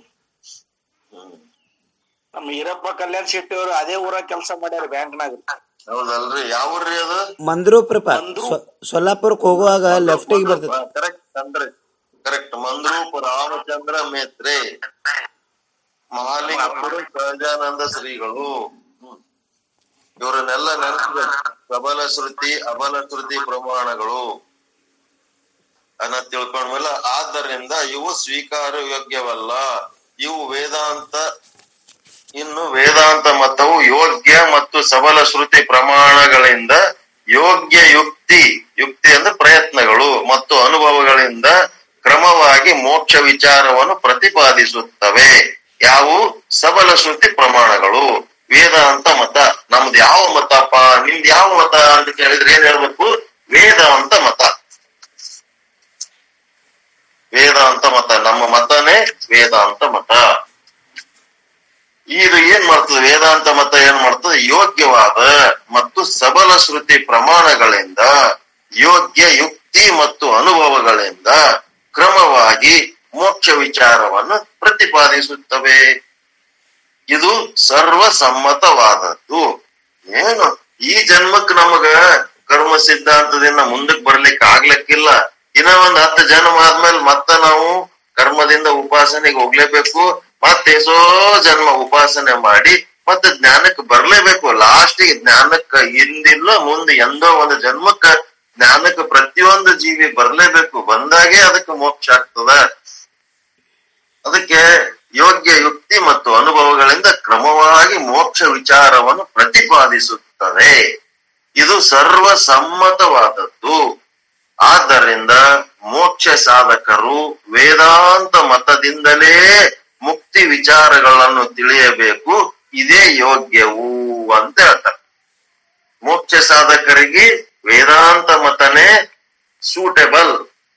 Speaker 4: ನಮ್ಮ ಈರಪ್ಪ ಕಲ್ಯಾಣ್ ಶೆಟ್ಟಿ ಅವರು ಅದೇ ಊರಾಗ ಕೆಲಸ ಮಾಡ್ಯಾರ ಬ್ಯಾಂಕ್ನಾಗ
Speaker 1: ಹೌದಲ್ರಿ ಯಾವ ಊರ್ರಿ ಅದು
Speaker 5: ಮಂದ್ರೂಪ್ರಪ್ಪ ಸೊ- ಸೊಲ್ಲಾಪುರಕ್ಕೆ ಹೋಗುವಾಗ ಲೆಫ್ಟಿಗೆ ಬರ್ತೈತಿ
Speaker 1: ಕರೆಕ್ಟ್ ಅಂದ್ರೆ ಕರೆಕ್ಟ್ ಮಂದ್ರೂಪ ರಾಮಚಂದ್ರ ಮೇತ್ರೆ ಮಹಾಲಿಂಗಪುರ ಸಹಜಾನಂದ ಶ್ರೀಗಳು ಹ್ಮ್. ಇವ್ರನ್ನೆಲ್ಲ ನೆನೆಸ್ಬೇಕು ಪ್ರಬಲ ಶ್ರುತಿ ಅಬಲ ಶ್ರುತಿ ಪ್ರಮಾಣಗಳು ಅನ್ನ ತಿಳ್ಕೊಂಡ್ಮೇಲೆ ಆದ್ದರಿಂದ ಇವು ಸ್ವೀಕಾರ ಯೋಗ್ಯವಲ್ಲ ಇವು ವೇದಾಂತ ಇನ್ನು ವೇದಾಂತ ಮತವು ಯೋಗ್ಯ ಮತ್ತು ಸಬಲ ಶ್ರುತಿ ಪ್ರಮಾಣಗಳಿಂದ ಯೋಗ್ಯ ಯುಕ್ತಿ ಯುಕ್ತಿ ಅಂದ್ರೆ ಪ್ರಯತ್ನಗಳು ಮತ್ತು ಅನುಭವಗಳಿಂದ ಕ್ರಮವಾಗಿ ಮೋಕ್ಷ ವಿಚಾರವನ್ನು ಪ್ರತಿಪಾದಿಸುತ್ತವೆ ಯಾವು ಸಬಲ ಶ್ರುತಿ ಪ್ರಮಾಣಗಳು ವೇದಾಂತ ಮತ ನಮ್ದು ಯಾವ ಮತಪ್ಪ ನಿಮ್ದು ಯಾವ ಮತ ಅಂತ ಕೇಳಿದ್ರೆ ಏನ್ ಹೇಳ್ಬೇಕು ವೇದಾಂತ ಮತ ವೇದಾಂತ ಮತ ನಮ್ಮ ಮತನೇ ವೇದಾಂತ ಮತ ಇದು ಏನ್ ಮಾಡ್ತದೆ ವೇದಾಂತ ಮತ ಏನ್ ಮಾಡ್ತದೆ ಯೋಗ್ಯವಾದ ಮತ್ತು ಸಬಲ ಶ್ರುತಿ ಪ್ರಮಾಣಗಳಿಂದ ಯೋಗ್ಯ ಯುಕ್ತಿ ಮತ್ತು ಅನುಭವಗಳಿಂದ ಕ್ರಮವಾಗಿ ಮೋಕ್ಷ ವಿಚಾರವನ್ನು ಪ್ರತಿಪಾದಿಸುತ್ತವೆ ಇದು ಸರ್ವಸಮ್ಮತವಾದದ್ದು ಏನು ಈ ಜನ್ಮಕ್ ನಮಗ ಕರ್ಮ ಸಿದ್ಧಾಂತದಿಂದ ಮುಂದಕ್ಕೆ ಬರ್ಲಿಕ್ಕೆ ಆಗ್ಲಿಕ್ಕಿಲ್ಲ ಇನ್ನ ಒಂದ್ ಹತ್ತು ಜನ್ಮ ಆದ್ಮೇಲೆ ಮತ್ತೆ ನಾವು ಕರ್ಮದಿಂದ ಉಪಾಸನೆಗೆ ಹೋಗ್ಲೇಬೇಕು ಮತ್ತೆ ಎಷ್ಟೋ ಜನ್ಮ ಉಪಾಸನೆ ಮಾಡಿ ಮತ್ತೆ ಜ್ಞಾನಕ್ಕೆ ಬರ್ಲೇಬೇಕು ಲಾಸ್ಟಿಗೆ ಜ್ಞಾನಕ್ಕ ಹಿಂದಿಲ್ಲ ಮುಂದೆ ಎಂದೋ ಒಂದು ಜನ್ಮಕ್ಕ ಜ್ಞಾನಕ್ಕೆ ಪ್ರತಿಯೊಂದು ಜೀವಿ ಬರ್ಲೇಬೇಕು ಬಂದಾಗೆ ಅದಕ್ಕೆ ಮೋಕ್ಷ ಆಗ್ತದ ಅದಕ್ಕೆ ಯೋಗ್ಯ ಯುಕ್ತಿ ಮತ್ತು ಅನುಭವಗಳಿಂದ ಕ್ರಮವಾಗಿ ಮೋಕ್ಷ ವಿಚಾರವನ್ನು ಪ್ರತಿಪಾದಿಸುತ್ತದೆ ಇದು ಸರ್ವಸಮ್ಮತವಾದದ್ದು ಆದ್ದರಿಂದ ಮೋಕ್ಷ ಸಾಧಕರು ವೇದಾಂತ ಮತದಿಂದಲೇ ಮುಕ್ತಿ ವಿಚಾರಗಳನ್ನು ತಿಳಿಯಬೇಕು ಇದೇ ಯೋಗ್ಯವು ಅಂತ ಹೇಳ್ತಾರೆ ಮೋಕ್ಷ ಸಾಧಕರಿಗೆ ವೇದಾಂತ ಮತನೇ ಸೂಟೆಬಲ್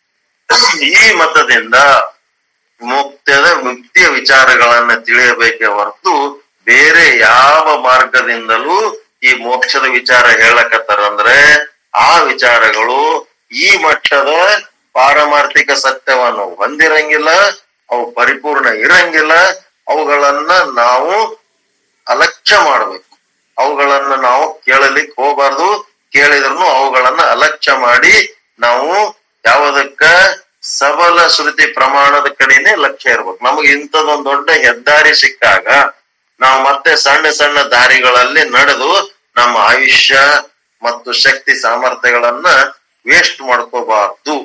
Speaker 1: ಈ ಮತದಿಂದ ಮುಕ್ತದ ಮುಕ್ತಿಯ ವಿಚಾರಗಳನ್ನ ತಿಳಿಯಬೇಕೇ ಹೊರತು ಬೇರೆ ಯಾವ ಮಾರ್ಗದಿಂದಲೂ ಈ ಮೋಕ್ಷದ ವಿಚಾರ ಹೇಳಕತ್ತಾರಂದ್ರೆ ಆ ವಿಚಾರಗಳು ಈ ಮಟ್ಟದ ಪಾರಮಾರ್ಥಿಕ ಸತ್ಯವನ್ನು ಹೊಂದಿರಂಗಿಲ್ಲ ಅವು ಪರಿಪೂರ್ಣ ಇರಂಗಿಲ್ಲ ಅವುಗಳನ್ನ ನಾವು ಅಲಕ್ಷ್ಯ ಮಾಡ್ಬೇಕು ಅವುಗಳನ್ನ ನಾವು ಕೇಳಲಿಕ್ಕೆ ಹೋಗಬಾರ್ದು ಕೇಳಿದ್ರು ಅವುಗಳನ್ನ ಅಲಕ್ಷ್ಯ ಮಾಡಿ ನಾವು ಯಾವುದಕ್ಕ ಸಬಲ ಶ್ರುತಿ ಪ್ರಮಾಣದ ಕಡೆನೆ ಲಕ್ಷ್ಯ ಇರ್ಬೇಕು ನಮಗೆ ಇಂಥದೊಂದ್ ದೊಡ್ಡ ಹೆದ್ದಾರಿ ಸಿಕ್ಕಾಗ ನಾವು ಮತ್ತೆ ಸಣ್ಣ ಸಣ್ಣ ದಾರಿಗಳಲ್ಲಿ ನಡೆದು ನಮ್ಮ ಆಯುಷ್ಯ ಮತ್ತು ಶಕ್ತಿ ಸಾಮರ್ಥ್ಯಗಳನ್ನ ವೇಸ್ಟ್ ಮಾಡ್ಕೋಬಾರ್ದು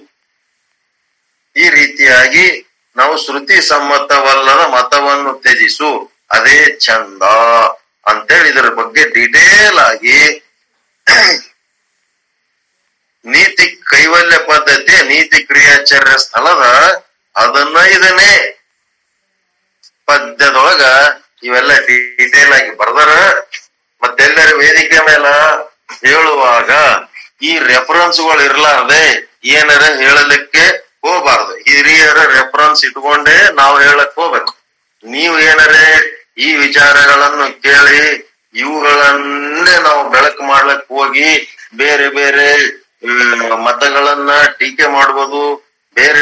Speaker 1: ಈ ರೀತಿಯಾಗಿ ನಾವು ಶ್ರುತಿ ಸಮ್ಮತವಲ್ಲದ ಮತವನ್ನು ತ್ಯಜಿಸು ಅದೇ ಚಂದ ಅಂತೇಳಿ ಇದರ ಬಗ್ಗೆ ಡಿಟೇಲ್ ಆಗಿ ನೀತಿ ಕೈವಲ್ಯ ಪದ್ಧತಿ ನೀತಿ ಕ್ರಿಯಾಚರ್ಯ ಸ್ಥಳದ ಹದಿನೈದನೇ ಪದ್ಯದೊಳಗ ಇವೆಲ್ಲ ಡಿಟೇಲ್ ಆಗಿ ಬರ್ದಾರ ಮತ್ತೆಲ್ಲರ ವೇದಿಕೆ ಮೇಲ ಹೇಳುವಾಗ ಈ ರೆಫರೆನ್ಸ್ ಗಳು ಇರ್ಲಾರ್ದೆ ಏನಾರ ಹೇಳಲಿಕ್ಕೆ ಹೋಗ್ಬಾರ್ದು ಹಿರಿಯರ ರೆಫರೆನ್ಸ್ ಇಟ್ಕೊಂಡೇ ನಾವು ಹೇಳಕ್ ಹೋಗ್ಬೇಕು ನೀವು ಏನಾರೇ ಈ ವಿಚಾರಗಳನ್ನು ಕೇಳಿ ಇವುಗಳನ್ನೇ ನಾವು ಬೆಳಕು ಮಾಡ್ಲಕ್ ಹೋಗಿ ಬೇರೆ ಬೇರೆ ಹ್ಮ್, ಮತಗಳನ್ನ ಟೀಕೆ ಮಾಡ್ಬೋದು ಬೇರೆ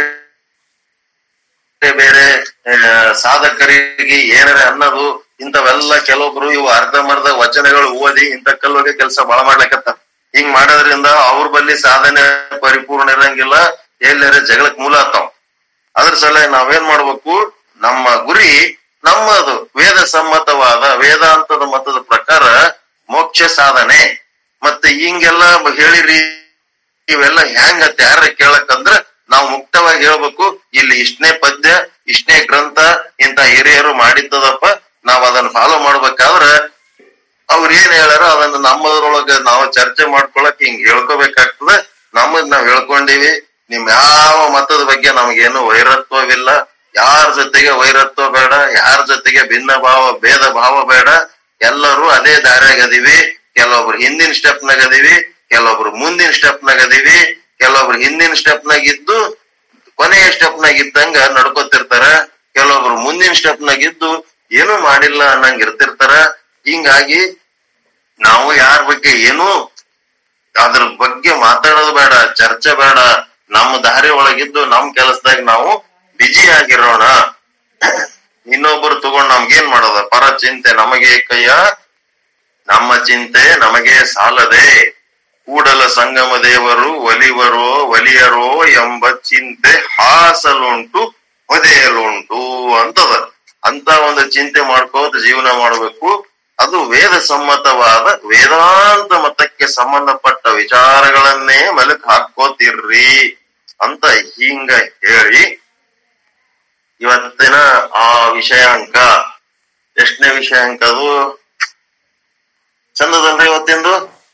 Speaker 1: ಬೇರೆ ಆ, ಸಾಧಕರಿಗೆ ಏನಾರ ಅನ್ನೋದು ಇಂಥವೆಲ್ಲ ಕೆಲವೊಬ್ರು ಇವು ಅರ್ಧಮರ್ಧ ವಚನಗಳು ಓದಿ ಇಂಥ ಕಲ್ಲುಗೆ ಕೆಲಸ ಬಾಳ ಮಾಡ್ಲಕತ್ತಾರ ಹಿಂಗ್ ಮಾಡೋದ್ರಿಂದ ಅವ್ರ ಬಲ್ಲಿ ಸಾಧನೆ ಪರಿಪೂರ್ಣ ಇರಂಗಿಲ್ಲ ಎಲ್ಲರ ಜಗಳಕ್ ಮೂಲ ಆತಾವ್ ಅದ್ರ ಸಲ ನಾವೇನ್ ಮಾಡ್ಬೇಕು ನಮ್ಮ ಗುರಿ ನಮ್ಮದು ವೇದ ಸಮ್ಮತವಾದ ವೇದಾಂತದ ಮತದ ಪ್ರಕಾರ ಮೋಕ್ಷ ಸಾಧನೆ ಮತ್ತೆ ಹಿಂಗೆಲ್ಲ ಹೇಳಿರಿ ಇವೆಲ್ಲ ಹೆಂಗ ಯಾರ ಕೇಳಕ್ಕಂದ್ರ ನಾವು ಮುಕ್ತವಾಗಿ ಹೇಳ್ಬೇಕು ಇಲ್ಲಿ ಇಷ್ಟನೇ ಪದ್ಯ ಇಷ್ಟನೇ ಗ್ರಂಥ ಇಂತ ಹಿರಿಯರು ಮಾಡಿದ್ದದಪ್ಪ ನಾವ್ ಅದನ್ನ ಫಾಲೋ ಮಾಡ್ಬೇಕಾದ್ರ ಅವ್ರ ಏನ್ ಹೇಳ್ಯಾರ ಅದನ್ನ ನಮ್ಮದ್ರೊಳಗ ನಾವು ಚರ್ಚೆ ಮಾಡ್ಕೊಳಕ್ ಹಿಂಗ್ ಹೇಳ್ಕೋಬೇಕಾಗ್ತದೆ ನಮ್ಮದ್ ನಾವ್ ಹೇಳ್ಕೊಂಡಿವಿ ನಿಮ್ ಯಾವ ಮತದ ಬಗ್ಗೆ ನಮ್ಗೇನು ವೈರತ್ವವಿಲ್ಲ ಯಾರ ಜೊತೆಗೆ ವೈರತ್ವ ಬೇಡ ಯಾರ ಜೊತೆಗೆ ಭಿನ್ನ ಭಾವ ಭೇದ ಭಾವ ಬೇಡ ಎಲ್ಲರೂ ಅದೇ ದಾರ್ಯಾಗ ಅದೀವಿ ಕೆಲವೊಬ್ರು ಹಿಂದಿನ ಸ್ಟೆಪ್ ನಾಗ ಅದೀವಿ ಕೆಲವೊಬ್ರು ಮುಂದಿನ ಸ್ಟೆಪ್ ನಾಗ ಅದೀವಿ ಕೆಲವೊಬ್ರು ಹಿಂದಿನ ಸ್ಟೆಪ್ ನಾಗ ಇದ್ದು ಕೊನೆಯ ಸ್ಟೆಪ್ ನಾಗ ಇದ್ದಂಗ ನಡ್ಕೋತಿರ್ತಾರ ಕೆಲವೊಬ್ರು ಮುಂದಿನ ಸ್ಟೆಪ್ ನಾಗ ಇದ್ದು ಏನು ಮಾಡಿಲ್ಲ ಅನ್ನಂಗ್ ಇರ್ತಿರ್ತಾರ ಹಿಂಗಾಗಿ ನಾವು ಯಾರ ಬಗ್ಗೆ ಏನು ಅದ್ರ ಬಗ್ಗೆ ಮಾತಾಡೋದು ಬೇಡ ಚರ್ಚೆ ಬೇಡ ನಮ್ಮ ದಾರಿ ಒಳಗಿದ್ದು ನಮ್ ಕೆಲಸದಾಗ ನಾವು ಬಿಜಿ ಆಗಿರೋಣ ಇನ್ನೊಬ್ರು ತಗೊಂಡ್ ನಮ್ಗೇನ್ ಮಾಡೋದ ಪರ ಚಿಂತೆ ನಮಗೆ ಕೈಯ ನಮ್ಮ ಚಿಂತೆ ನಮಗೆ ಸಾಲದೆ ಕೂಡಲ ಸಂಗಮ ದೇವರು ಒಲಿವರೋ ಒಲಿಯರೋ ಎಂಬ ಚಿಂತೆ ಹಾಸಲುಂಟು ಹೊದೆಯಲುಂಟು ಅಂತದ ಅಂತ ಒಂದು ಚಿಂತೆ ಮಾಡ್ಕೋತ ಜೀವನ ಮಾಡ್ಬೇಕು ಅದು ವೇದ ಸಮ್ಮತವಾದ ವೇದಾಂತ ಮತಕ್ಕೆ ಸಂಬಂಧಪಟ್ಟ ವಿಚಾರಗಳನ್ನೇ ಮೆಲುಕು ಹಾಕೋತಿರ್ರಿ ಅಂತ ಹಿಂಗ ಹೇಳಿ ಇವತ್ತಿನ ಆ ವಿಷಯಾಂಕ ಎಷ್ಟನೇ ವಿಷಯಾಂಕ ಅದು ಚಂದದಲ್ರಿ ಇವತ್ತಿಂದು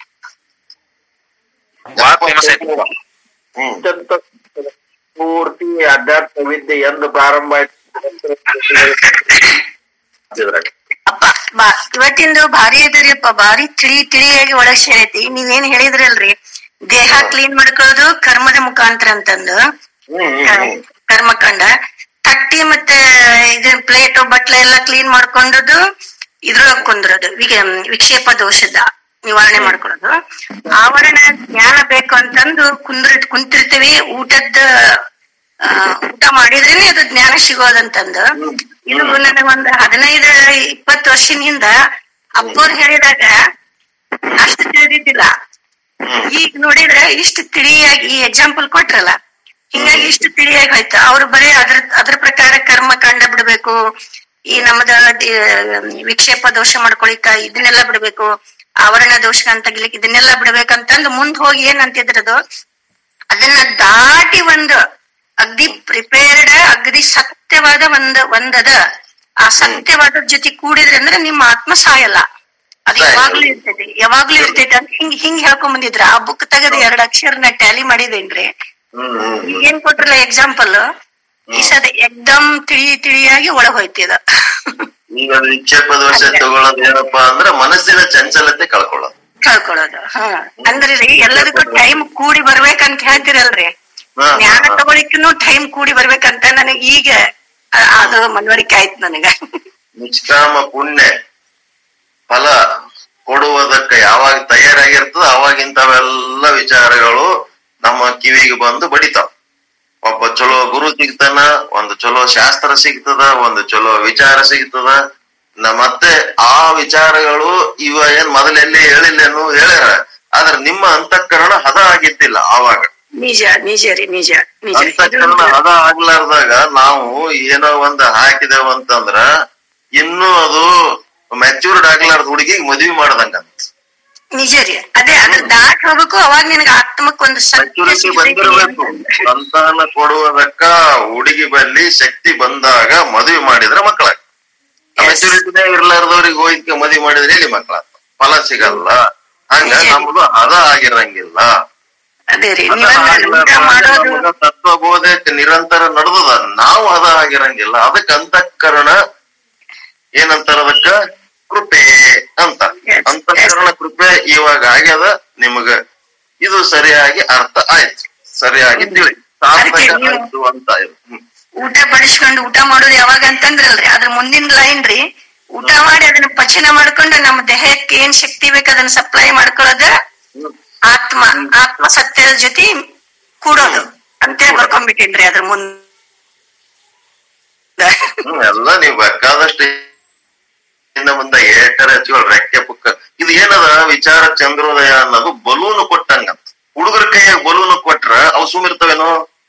Speaker 2: ಬಾಳ ಫೇಮಸ್ ಆಯ್ತು
Speaker 1: ಹ್ಮ್
Speaker 4: ಅತ್ಯಂತ ಪೂರ್ತಿ ಅಧ್ಯಾತ್ಮ ವಿದ್ಯೆ ಎಂದು ಪ್ರಾರಂಭ ಆಯ್ತು ಇದ್ರಾಗ.
Speaker 6: ಅಪ್ಪ ಬಾ ಇವತ್ತಿಂದು ಭಾರಿ ಅದ್ರಿಪ್ಪ ಭಾರಿ ತಿಳಿ ತಿಳಿಯಾಗಿ ಒಳಗ್ ಸೇರೈತಿ ನೀವೇನ್ ಹೇಳಿದ್ರಲ್ರಿ ದೇಹ ಕ್ಲೀನ್ ಮಾಡ್ಕೊಳ್ಳೋದು ಕರ್ಮದ ಮುಖಾಂತರ ಅಂತಂದು
Speaker 1: ಹ್ಮ್ ಹ್ಮ್ ಹ್ಮ್
Speaker 6: ಕರ್ಮಕಾಂಡ ತಟ್ಟಿ ಮತ್ತೆ ಇದು ಪ್ಲೇಟ್ ಬಟ್ಲೆ ಎಲ್ಲ ಕ್ಲೀನ್ ಮಾಡ್ಕೊಂಡದು ಇದ್ರೊಳಗ್ ಕುಂದ್ರದು ವಿಗ- ವಿಕ್ಷೇಪ ದೋಷದ ನಿವಾರಣೆ ಮಾಡ್ಕೊಳ್ಳೋದು ಆವರಣ ಜ್ಞಾನ ಬೇಕು ಅಂತಂದು ಕುಂದ್ರ ಕುಂತಿರ್ತೀವಿ ಊಟದ ಆ, ಊಟ ಮಾಡಿದ್ರೇನೆ ಅದು ಜ್ಞಾನ ಸಿಗೋದಂತಂದು ಇದು ನನಗ ಒಂದ್ ಹದಿನೈದು ಇಪ್ಪತ್ತು ವರ್ಷದಿಂದ ಅಪ್ಪವ್ರು ಹೇಳಿದಾಗ ಅಷ್ಟು ತಿಳಿದಿದ್ದಿಲ್ಲ
Speaker 1: ಹ್ಮ್
Speaker 6: ಈಗ ನೋಡಿದ್ರೆ ಇಷ್ಟು ತಿಳಿಯಾಗಿ ಈ ಎಕ್ಸಾಂಪಲ್ ಕೊಟ್ರಲ್ಲ ಹಿಂಗಾಗಿ ಇಷ್ಟು ತಿಳಿಯಾಗಿ ಹೋಯ್ತು ಅವ್ರು ಬರೀ ಅದ್ರ ಅದ್ರ ಪ್ರಕಾರ ಕರ್ಮ ಕಂಡ ಬಿಡ್ಬೇಕು ಈ ನಮ್ಮದ ದಿ- ವಿಕ್ಷೇಪ ದೋಷ ಮಾಡ್ಕೊಳಿಕ ಇದನ್ನೆಲ್ಲ ಬಿಡ್ಬೇಕು ಆವರಣ ದೋಷ ಅಂತ ತೆಗಿಲಿಕ್ಕೆ ಇದನ್ನೆಲ್ಲ ಬಿಡ್ಬೇಕಂತಂದು ಮುಂದ್ ಹೋಗಿ ಏನ್ ಅಂತಿದ್ರದು ಅದನ್ನ ದಾಟಿ ಒಂದು ಅಗ್ದಿ ಪ್ರಿಪೇರ್ಡ್ ಅಗದಿ ಸತ್ಯವಾದ ಒಂದ್ ಒಂದದ ಆ ಸತ್ಯವಾದ ಜೊತೆ ಕೂಡಿದ್ರೆ ಅಂದ್ರೆ ನಿಮ್ಮ ಆತ್ಮ ಸಾಯಲ್ಲ ಅದು
Speaker 1: ಸಾಯಲ್ಲ.
Speaker 6: ಯಾವಾಗ್ಲೂ ಇರ್ತೈತಿ ಯಾವಾಗ್ಲೂ ಇರ್ತೈತಿ ಅಂತ ಹಿಂಗ್ ಹಿಂಗ್ ಹೇಳ್ಕೊಂಡ್ ಬಂದಿದ್ರ ಆ ಬುಕ್ ತೆಗದ್ ಎರಡ್ ಅಕ್ಷರ ಟ್ಯಾಲಿ ಮಾಡಿದೇನ್ರಿ
Speaker 1: ಹ್ಮ್ ಹ್ಮ್ ಹ್ಮ್
Speaker 6: ಏನ್ ಕೊಟ್ರಲ್ಲ ಎಕ್ಸಾಂಪಲ್ ಈ ಸದ ಎಕ್ದಮ್ ತಿಳಿ ತಿಳಿಯಾಗಿ ಒಳಗ್ ಹೋಯ್ತಿದ
Speaker 1: ಈಗ ಅದು ವಿಕ್ಷೇಪ ದೋಷ ತಗೊಳ್ಳೋದು ಏನಪ್ಪಾ ಅಂದ್ರೆ ಮನಸ್ಸಿನ ಚಂಚಲತೆ ಕಳ್ಕೊಳ್ಳೋದು
Speaker 6: ಕಳ್ಕೊಳ್ಳೋದು ಹಾ ಅಂದ್ರಿ ರೀ ಎಲ್ಲದಕ್ಕೂ ಟೈಮ್ ಕೂಡಿ ಬರ್ಬೇಕಂತ ಹೇಳ್ತಿರಲ್ರಿ
Speaker 1: ಹಾ, ಹಾ,
Speaker 6: ಜ್ಞಾನ
Speaker 1: ಹಾ.
Speaker 6: ತಗೊಳಿಕ್ಕೂ ಟೈಮ್ ಕೂಡಿ ಬರ್ಬೇಕಂತ ನನಗ್ ಈಗ ಅ- ಅದು ಮನವರಿಕೆ ಆಯ್ತು ನನಗ
Speaker 1: ನಿಷ್ಕಾಮ ಪುಣ್ಯ ಫಲ ಕೊಡುವುದಕ್ಕೆ ಯಾವಾಗ ತಯಾರಾಗಿರ್ತದ ಅವಾಗ ಇಂಥವೆಲ್ಲ ವಿಚಾರಗಳು ನಮ್ಮ ಕಿವಿಗೆ ಬಂದು ಬಡಿತಾವ ಒಬ್ಬ ಚಲೋ ಗುರು ಸಿಗ್ತಾನ ಒಂದು ಚಲೋ ಶಾಸ್ತ್ರ ಸಿಗ್ತದ ಒಂದು ಚಲೋ ವಿಚಾರ ಸಿಗ್ತದ ನ- ಮತ್ತೆ ಆ ವಿಚಾರಗಳು ಇವ ಏನ್ ಮೊದಲೆಲ್ಲಿ ಹೇಳಿಲ್ಲೇನು ಹೇಳ್ಯಾರ ಆದ್ರೆ ನಿಮ್ಮ ಅಂತಃಕರಣ ಹದ ಆಗಿದ್ದಿಲ್ಲ ಆವಾಗ
Speaker 6: ನಿಜ ನಿಜ ರೀ ನಿಜ ನಿಜ
Speaker 1: ಅಂತಃಕರಣ ಹದ ಆಗ್ಲಾರ್ದಾಗ ನಾವು ಏನೋ ಒಂದ್ ಹಾಕಿದೇವ ಅಂತಂದ್ರ ಇನ್ನೂ ಅದು ಮೆಚೂರ್ಡ್ ಆಗ್ಲಾರ್ದ ಹುಡುಗಿಗೆ ಮದ್ವಿ ಮಾಡ್ದಂಗ
Speaker 6: ನಿಜ ರೀ ಅದೇ ಅದ್ರ ದಾಟ್ ಹೋಗ್ಬೇಕು ಅವಾಗ ನಿನಗ ಆತ್ಮಕ್ ಒಂದು ಸತ್ಯ
Speaker 1: ಮೆಚುರಿಟಿ
Speaker 6: ಸಿಗ್ತೈತಿ
Speaker 1: ಬಂದಿರ್ಬೇಕು
Speaker 6: ಅಂತಂದ್ರೆ.
Speaker 1: ಸಂತಾನ ಕೊಡುವುದಕ್ಕ ಹುಡುಗಿ ಬಲ್ಲಿ ಶಕ್ತಿ ಬಂದಾಗ ಮದುವೆ ಮಾಡಿದ್ರೆ ಮಕ್ಕಳ
Speaker 6: Yes.
Speaker 1: ಮೆಚುರಿಟಿನೇ ಇರ್ಲಾರ್ದವ್ರಿಗೆ ಹೋಯ್ಕೆ ಮದುವೆ ಮಾಡಿದ್ರೆ ಎಲ್ಲಿ ಮಕ್ಕಳ ಫಲ ಸಿಗಲ್ಲ ಹಂಗ
Speaker 6: ನಿಜ.
Speaker 1: ನಮ್ದು ಹದ ಆಗಿರಂಗಿಲ್ಲ
Speaker 6: ಅದೇ ರೀ
Speaker 1: ಹದ
Speaker 6: ನೀವೆಲ್ಲ ಊಟ
Speaker 1: ಆಗ್ಲಾರ್ದಾಗ
Speaker 6: ಮಾಡೋದು
Speaker 1: ನಮ್ಗ ತತ್ವಬೋಧೆ ನಿರಂತರ ನಡೆದದ ನಾವು ಹದ ಆಗಿರಂಗಿಲ್ಲ ಅದಕ್ಕ ಅಂತಃಕರಣ ಏನಂತಾರ ಅದಕ್ಕ ಕೃಪೆ ಅಂತ
Speaker 6: Yes,
Speaker 1: ಅಂತಃಕರಣ ಕೃಪೆ ಇವಾಗ ಆಗ್ಯದ ನಿಮಗ ಇದು ಸರಿಯಾಗಿ ಅರ್ಥ ಆಯ್ತು ಸರಿಯಾಗಿ ತಿಳಿ ಸಾರ್ಥಕ
Speaker 6: ಅದಕ್ಕೆ ನೀವು-
Speaker 1: ಆಯ್ತು ಅಂತ ಇದು. ಹ್ಮ್.
Speaker 6: ಊಟ ಬಡಿಸ್ಕೊಂಡು ಊಟ ಮಾಡೋದು ಯಾವಾಗ ಅಂತಂದ್ರಲ್ರಿ ಅದ್ರ ಮುಂದಿನ ಲೈನ್ ರೀ ಊಟ ಮಾಡಿ ಅದನ್ನ ಪಚನ ಮಾಡ್ಕೊಂಡು ನಮ್ಮ ದೇಹಕ್ಕೆ ಏನ್ ಶಕ್ತಿ ಬೇಕು ಅದನ್ನ ಸಪ್ಲೈ ಮಾಡ್ಕೊಳ್ಳೋದ
Speaker 1: ಹ್ಮ್.
Speaker 6: ಆತ್ಮ ಆತ್ಮ ಸತ್ಯದ ಜೊತೆ ಕೂಡೋದು ಅಂತೇಳಿ ಬರ್ಕೊಂಡ್ಬಿಟ್ಟೇನ್ರಿ ಅದ್ರ ಮುಂದ
Speaker 1: ಹ್ಮ್ ಎಲ್ಲ ನೀವು ಬೇಕಾದಷ್ಟು ಇನ್ನ ಮುಂದೆ ಏಟರ್ ಹಚ್ಕೊಳ್ ರೆಕ್ಕೆ ಪುಕ್ಕ ಇದು ಏನದ ವಿಚಾರ ಚಂದ್ರೋದಯ ಅನ್ನೋದು ಬಲೂನ್ ಕೊಟ್ಟಂಗಂತ ಹುಡುಗರ ಕೈಯಾಗ ಬಲೂನ್ ಕೊಟ್ರ ಅವು ಸುಮಿರ್ತಾವೇನೋ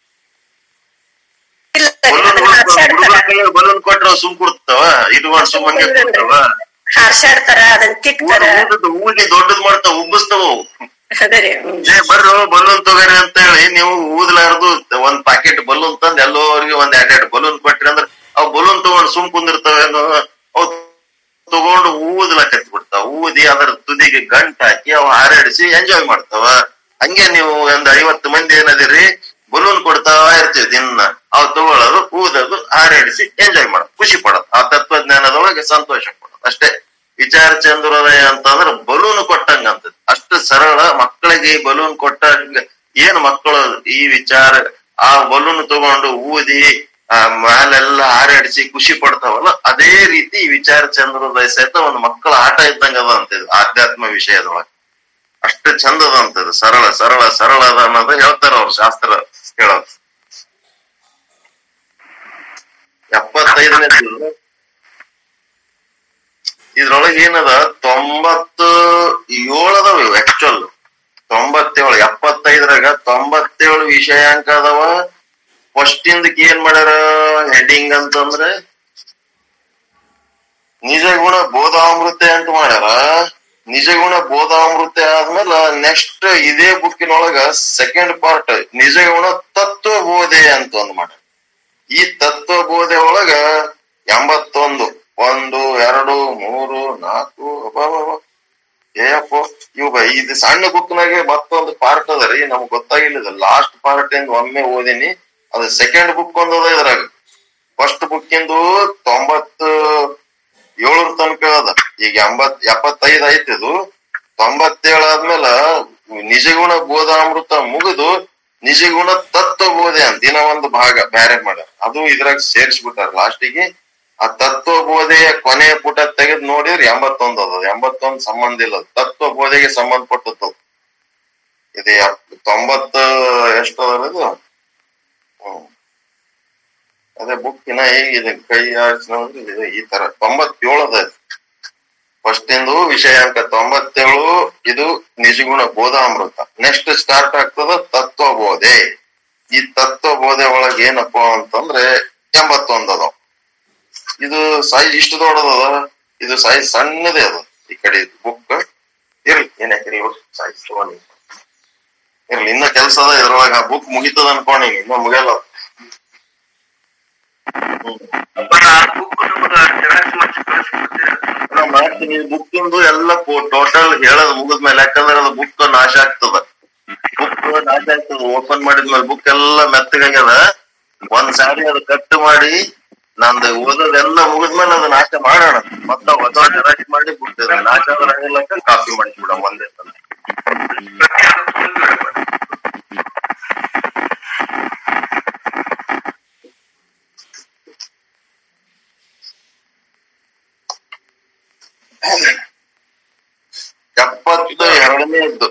Speaker 1: ಬಲೂನ್ ಹುಡುಗರ ಕೈಯಾಗ ಬಲೂನ್ ಕೊಟ್ರ ಅವು ಸುಮ್ ಕೊಡ್ತಾವ ಇಟ್ಕೊಂಡ್ ಸುಮ್ಮಂಗೆ ಕೊಡ್ತಾವ
Speaker 6: ಹಾರ್ಸಾಡ್ತಾರ ಅದನ್ನ ತಿಕ್ತಾರ
Speaker 1: ಊದದ್ ಊದಿ ದೊಡ್ಡದ್ ಮಾಡ್ತಾವ ಉಬ್ಬಿಸ್ತಾವ ಅವು.
Speaker 6: ಅದೇ ರೀ ಹ್ಮ್.
Speaker 1: ಏ ಬರ್ರು ಬಲೂನ್ ತಗೋರಿ ಅಂತ ಹೇಳಿ ನೀವು ಊದ್ಲಾರ್ದು ಒಂದ್ ಪ್ಯಾಕೆಟ್ ಬಲೂನ್ ತಂದ್ ಎಲ್ಲೋರ್ಗೆ ಒಂದ್ ಎರಡ್ ಎರಡ್ ಬಲೂನ್ ಕೊಟ್ರಿ ಅಂದ್ರ ಅವ್ ಬಲೂನ್ ತಗೊಂಡ್ ಸುಮ್ ಕುಂದಿರ್ತಾವೇನೋ ಅವ್ ತಗೊಂಡು ಊದ್ಲಕತ್ ಬಿಡ್ತಾವ ಊದಿ ಅದರ ತುದಿಗೆ ಗಂಟ್ ಹಾಕಿ ಅವ್ ಹಾರಾಡಿಸಿ ಎಂಜಾಯ್ ಮಾಡ್ತಾವ ಹಂಗೆ ನೀವು ಒಂದ್ ಐವತ್ತು ಮಂದಿ ಏನದಿರಿ ಬಲೂನ್ ಕೊಡ್ತಾ ಇರ್ತೀವಿ ದಿನ ಅವ್ ತಗೊಳ್ಳೋದು ಊದೋದು ಹಾರಾಡಿಸಿ ಎಂಜಾಯ್ ಮಾಡೋದು ಖುಷಿ ಪಡೋದು ಆ ತತ್ವಜ್ಞಾನದೊಳಗೆ ಸಂತೋಷ ಪಡೋದು ಅಷ್ಟೇ ವಿಚಾರ ಚಂದ್ರೋದಯ ಅಂತಂದ್ರ ಬಲೂನ್ ಕೊಟ್ಟಂಗ ಅಂತ ಅಷ್ಟು ಸರಳ ಮಕ್ಕಳಿಗೆ ಬಲೂನ್ ಕೊಟ್ಟಂಗ ಏನ್ ಮಕ್ಕಳು ಈ ವಿಚಾರ ಆ ಬಲೂನ್ ತಗೊಂಡು ಊದಿ ಆ ಮ್ಯಾಲೆಲ್ಲ ಹಾರಾಡಿಸಿ ಖುಷಿ ಪಡ್ತಾವಲ್ಲ ಅದೇ ರೀತಿ ಈ ವಿಚಾರ ಚಂದ್ರೋದಯ ಸಹಿತ ಒಂದು ಮಕ್ಕಳ ಆಟ ಇದ್ದಂಗ ಅದ ಅಂತ ಇದು ಆಧ್ಯಾತ್ಮ ವಿಷಯದೊಳಗೆ ಅಷ್ಟು ಚಂದದ ಅಂತ ಇದು ಸರಳ ಸರಳ ಸರಳ ಅದ ಅನ್ನೋದು ಹೇಳ್ತಾರ ಅವ್ರ ಶಾಸ್ತ್ರ ಹೇಳೋದು ಎಪ್ಪತ್ತೈದನೇ ಇದ್ರೊಳಗೆ ಏನದ ತೊಂಬತ್ತು ಏಳದವ ಇವು ಆಕ್ಚುಲ್ ತೊಂಬತ್ತೇಳು ಎಪ್ಪತ್ತೈದರಾಗ ತೊಂಬತ್ತೇಳು ವಿಷಯಾಂಕ ಅದಾವ ಫಸ್ಟ್ ಇಂದಕ್ ಏನ್ ಮಾಡ್ಯಾರ ಹೆಡಿಂಗ್ ಅಂತಂದ್ರೆ ನಿಜ ಗುಣ ಬೋಧಾಮೃತ ಅಂತ ಮಾಡ್ಯಾರ ನಿಜಗುಣ ಬೋಧಾಮೃತ ಆದ್ಮೇಲೆ ನೆಕ್ಸ್ಟ್ ಇದೇ ಬುಕ್ಕಿನೊಳಗ ಸೆಕೆಂಡ್ ಪಾರ್ಟ್ ನಿಜಗುಣ ತತ್ವ ಬೋಧೆ ಅಂತ ಒಂದ್ ಮಾಡ ಈ ತತ್ವ ಬೋಧೆ ಒಳಗ ಎಂಬತ್ತೊಂದು ಒಂದು ಎರಡು ಮೂರು ನಾಲ್ಕು ಅಬ್ಬಬ್ಬಬ್ಬ. ಏಯಪ್ಪ ಇವಾಗ ಇದು ಸಣ್ಣ ಬುಕ್ನಾಗೆ ಮತ್ತೊಂದು ಪಾರ್ಟ್ ಅದ ರೀ ನಮ್ಗ್ ಗೊತ್ತಾಗಿಲ್ಲ ಲಾಸ್ಟ್ ಪಾರ್ಟ್ ಇಂದ ಒಮ್ಮೆ ಓದಿನಿ ಅದು ಸೆಕೆಂಡ್ ಬುಕ್ ಒಂದ್ ಅದ ಇದ್ರಾಗ ಫಸ್ಟ್ ಬುಕ್ಕಿಂದು ತೊಂಬತ್ತು ಏಳರ ತನಕ ಅದ ಈಗ ಎಂಬತ್ ಎಪ್ಪತ್ತೈದ್ ಐತಿ ಇದು ತೊಂಬತ್ತೇಳು ಆದ್ಮೇಲೆ ನಿಜಗುಣ ಬೋಧಾಮೃತ ಮುಗಿದು ನಿಜಗುಣ ತತ್ವ ಬೋಧೆ ಅಂತ ದಿನ ಒಂದು ಭಾಗ ಬ್ಯಾರೆ ಮಾಡ್ಯಾರ ಅದು ಇದ್ರಾಗ ಸೇರಿಸ್ಬಿಟ್ಟಾರ ಲಾಸ್ಟಿಗೆ ಆ ತತ್ವ ಬೋಧೆಯ ಕೊನೆಯ ಪುಟ ತೆಗೆದು ನೋಡಿದ್ರೆ ಎಂಬತ್ತೊಂದು ಅದ ಎಂಬತ್ತೊಂದು ಸಂಬಂಧ ಇಲ್ಲ ಅದು. ತತ್ವ ಬೋಧೆಗೆ ಸಂಬಂಧಪಟ್ಟದ್ದು ಅದು. ಇದು ಎಪ್- ತೊಂಬತ್ತ ಎಷ್ಟು ಅದ ಇದು ಹ್ಮ್ ಅದೇ ಬುಕ್ ಇನ್ನ ಹೇಗಿದೆ ಕೈ ಆಡ್ಸಿ ನೋಡಿದ್ರೆ ಇದು ಈ ತರ ತೊಂಬತ್ತೇಳು ಅದ ಫಸ್ಟ್ ಇಂದು ವಿಷಯ ಅಂಕ ತೊಂಬತ್ತೇಳು ಇದು ನಿಜಗುಣ ಬೋಧಾಮೃತ ನೆಕ್ಸ್ಟ್ ಸ್ಟಾರ್ಟ್ ಆಗ್ತದ ತತ್ವ ಬೋಧೆ ಈ ತತ್ವ ಬೋಧೆ ಒಳಗೆ ಏನಪ್ಪ ಅಂತಂದ್ರೆ ಎಂಬತ್ತೊಂದ್ ಅದಾವ ಇದು ಸೈಜ್ ಇಷ್ಟು ದೊಡ್ಡದದ ಇದು ಸೈಜ್ ಸಣ್ಣದೇ ಅದ ಈ ಕಡೆ ಬುಕ್ ಇರ್ಲಿ ಏನಾಕಿರಿ ಸೈಜ್ ತಗೊಂಡಿ ಇರ್ಲಿ ಇನ್ನ ಕೆಲ್ಸ ಅದ ಇದ್ರೊಳಗ ಬುಕ್ ಮುಗಿತದ ಅನ್ಕೊಂಡಿ ಇನ್ನ ಮುಗಿಯಲ್ಲ ನಾ ಮಾಡ್ತೀನಿ ಬುಕ್ ಇಂದು ಎಲ್ಲ ಟೋಟಲ್ ಹೇಳೋದ್ ಮುಗಿದ್ಮೇಲೆ ಯಾಕಂದ್ರೆ ಅದು ಬುಕ್ ನಾಶ ಆಗ್ತದ ಬುಕ್ ನಾಶ ಆಗ್ತದ ಓಪನ್ ಮಾಡಿದ್ಮೇಲೆ ಬುಕ್ ಎಲ್ಲ ಮೆತ್ತಗಾಗ್ಯದ ಒಂದ್ ಸಾರಿ ಅದು ಕಟ್ ಮಾಡಿ ನಂದು ಓದೋದೆಲ್ಲ ಮುಗಿದ್ಮೇಲೆ ಅದು ನಾಶ ಮಾಡೋಣ ಮತ್ತ ಹೊಸ ಜೆರಾಕ್ಸ್ ಮಾಡಿ ಬಿಡ್ತೇವೆ ನಾಶ ಆಗಿಲ್ಲಕ್ಕ ಕಾಪಿ ಮಾಡಿಸ್ಬಿಡ ಒಂದೇ ಸಲ ಎಪ್ಪತ್ತು ಎರಡನೇದ್ದು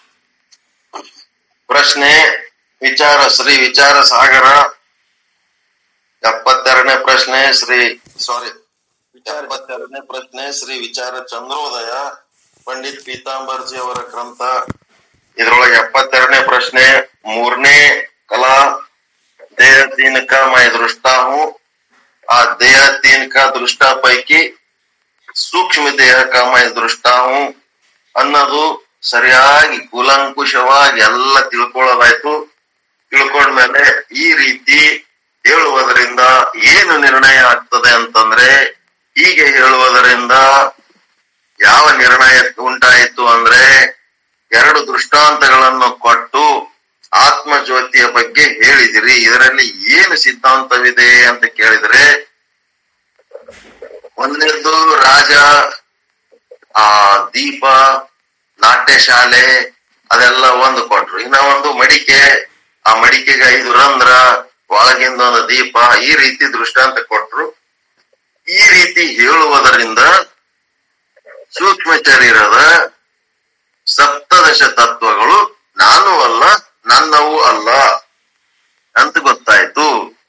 Speaker 1: ಪ್ರಶ್ನೆ ವಿಚಾರ ಶ್ರೀ ವಿಚಾರ ಸಾಗರ ಎಪ್ಪತ್ತೆರಡನೇ ಪ್ರಶ್ನೆ ಶ್ರೀ ಸಾರಿ ಎಪ್ಪತ್ತೆರಡನೇ ಪ್ರಶ್ನೆ ಶ್ರೀ ವಿಚಾರ ಚಂದ್ರೋದಯ ಪಂಡಿತ್ ಪೀತಾಂಬರ್ಜಿ ಅವರ ಗ್ರಂಥ ಇದ್ರೊಳಗೆ ಎಪ್ಪತ್ತೆರಡನೇ ಪ್ರಶ್ನೆ ಮೂರನೇ ಕಲಾ ದೇಹ ತೀನಕ ಮೈ ದೃಷ್ಟ ಹೂँ ಆ ದೇಹ ತೀನಕ ದೃಷ್ಟ ಪೈಕಿ ಸೂಕ್ಷ್ಮ ದೇಹ ಕಾಮಯ ದೃಷ್ಟ ಹೂँ ಅನ್ನೋದು ಸರಿಯಾಗಿ ಕೂಲಂಕುಷವಾಗಿ ಎಲ್ಲ ತಿಳ್ಕೊಳ್ಳೋದಾಯ್ತು ತಿಳ್ಕೊಂಡ್ಮೇಲೆ ಈ ರೀತಿ ಹೇಳುವುದರಿಂದ ಏನು ನಿರ್ಣಯ ಆಗ್ತದೆ ಅಂತಂದ್ರೆ ಹೀಗೆ ಹೇಳುವುದರಿಂದ ಯಾವ ನಿರ್ಣಯ ಉಂಟಾಯಿತು ಅಂದ್ರೆ ಎರಡು ದೃಷ್ಟಾಂತಗಳನ್ನು ಕೊಟ್ಟು ಆತ್ಮ ಜ್ಯೋತಿಯ ಬಗ್ಗೆ ಹೇಳಿದಿರಿ ಇದರಲ್ಲಿ ಏನು ಸಿದ್ಧಾಂತವಿದೆ ಅಂತ ಕೇಳಿದ್ರೆ ಒಂದನೇದ್ದು ರಾಜ ಆ ದೀಪ ನಾಟ್ಯ ಶಾಲೆ ಅದೆಲ್ಲ ಒಂದು ಕೊಟ್ರು ಇನ್ನ ಒಂದು ಮಡಿಕೆ ಆ ಮಡಿಕೆಗೆ ಐದು ರಂಧ್ರ ಒಳಗಿಂದ ಒಂದು ದೀಪ ಈ ರೀತಿ ದೃಷ್ಟಾಂತ ಕೊಟ್ರು ಈ ರೀತಿ ಹೇಳುವುದರಿಂದ ಸೂಕ್ಷ್ಮ ಶರೀರದ ಸಪ್ತದಶ ತತ್ವಗಳು ನಾನು ಅಲ್ಲ ನನ್ನವು ಅಲ್ಲ ಅಂತ ಗೊತ್ತಾಯ್ತು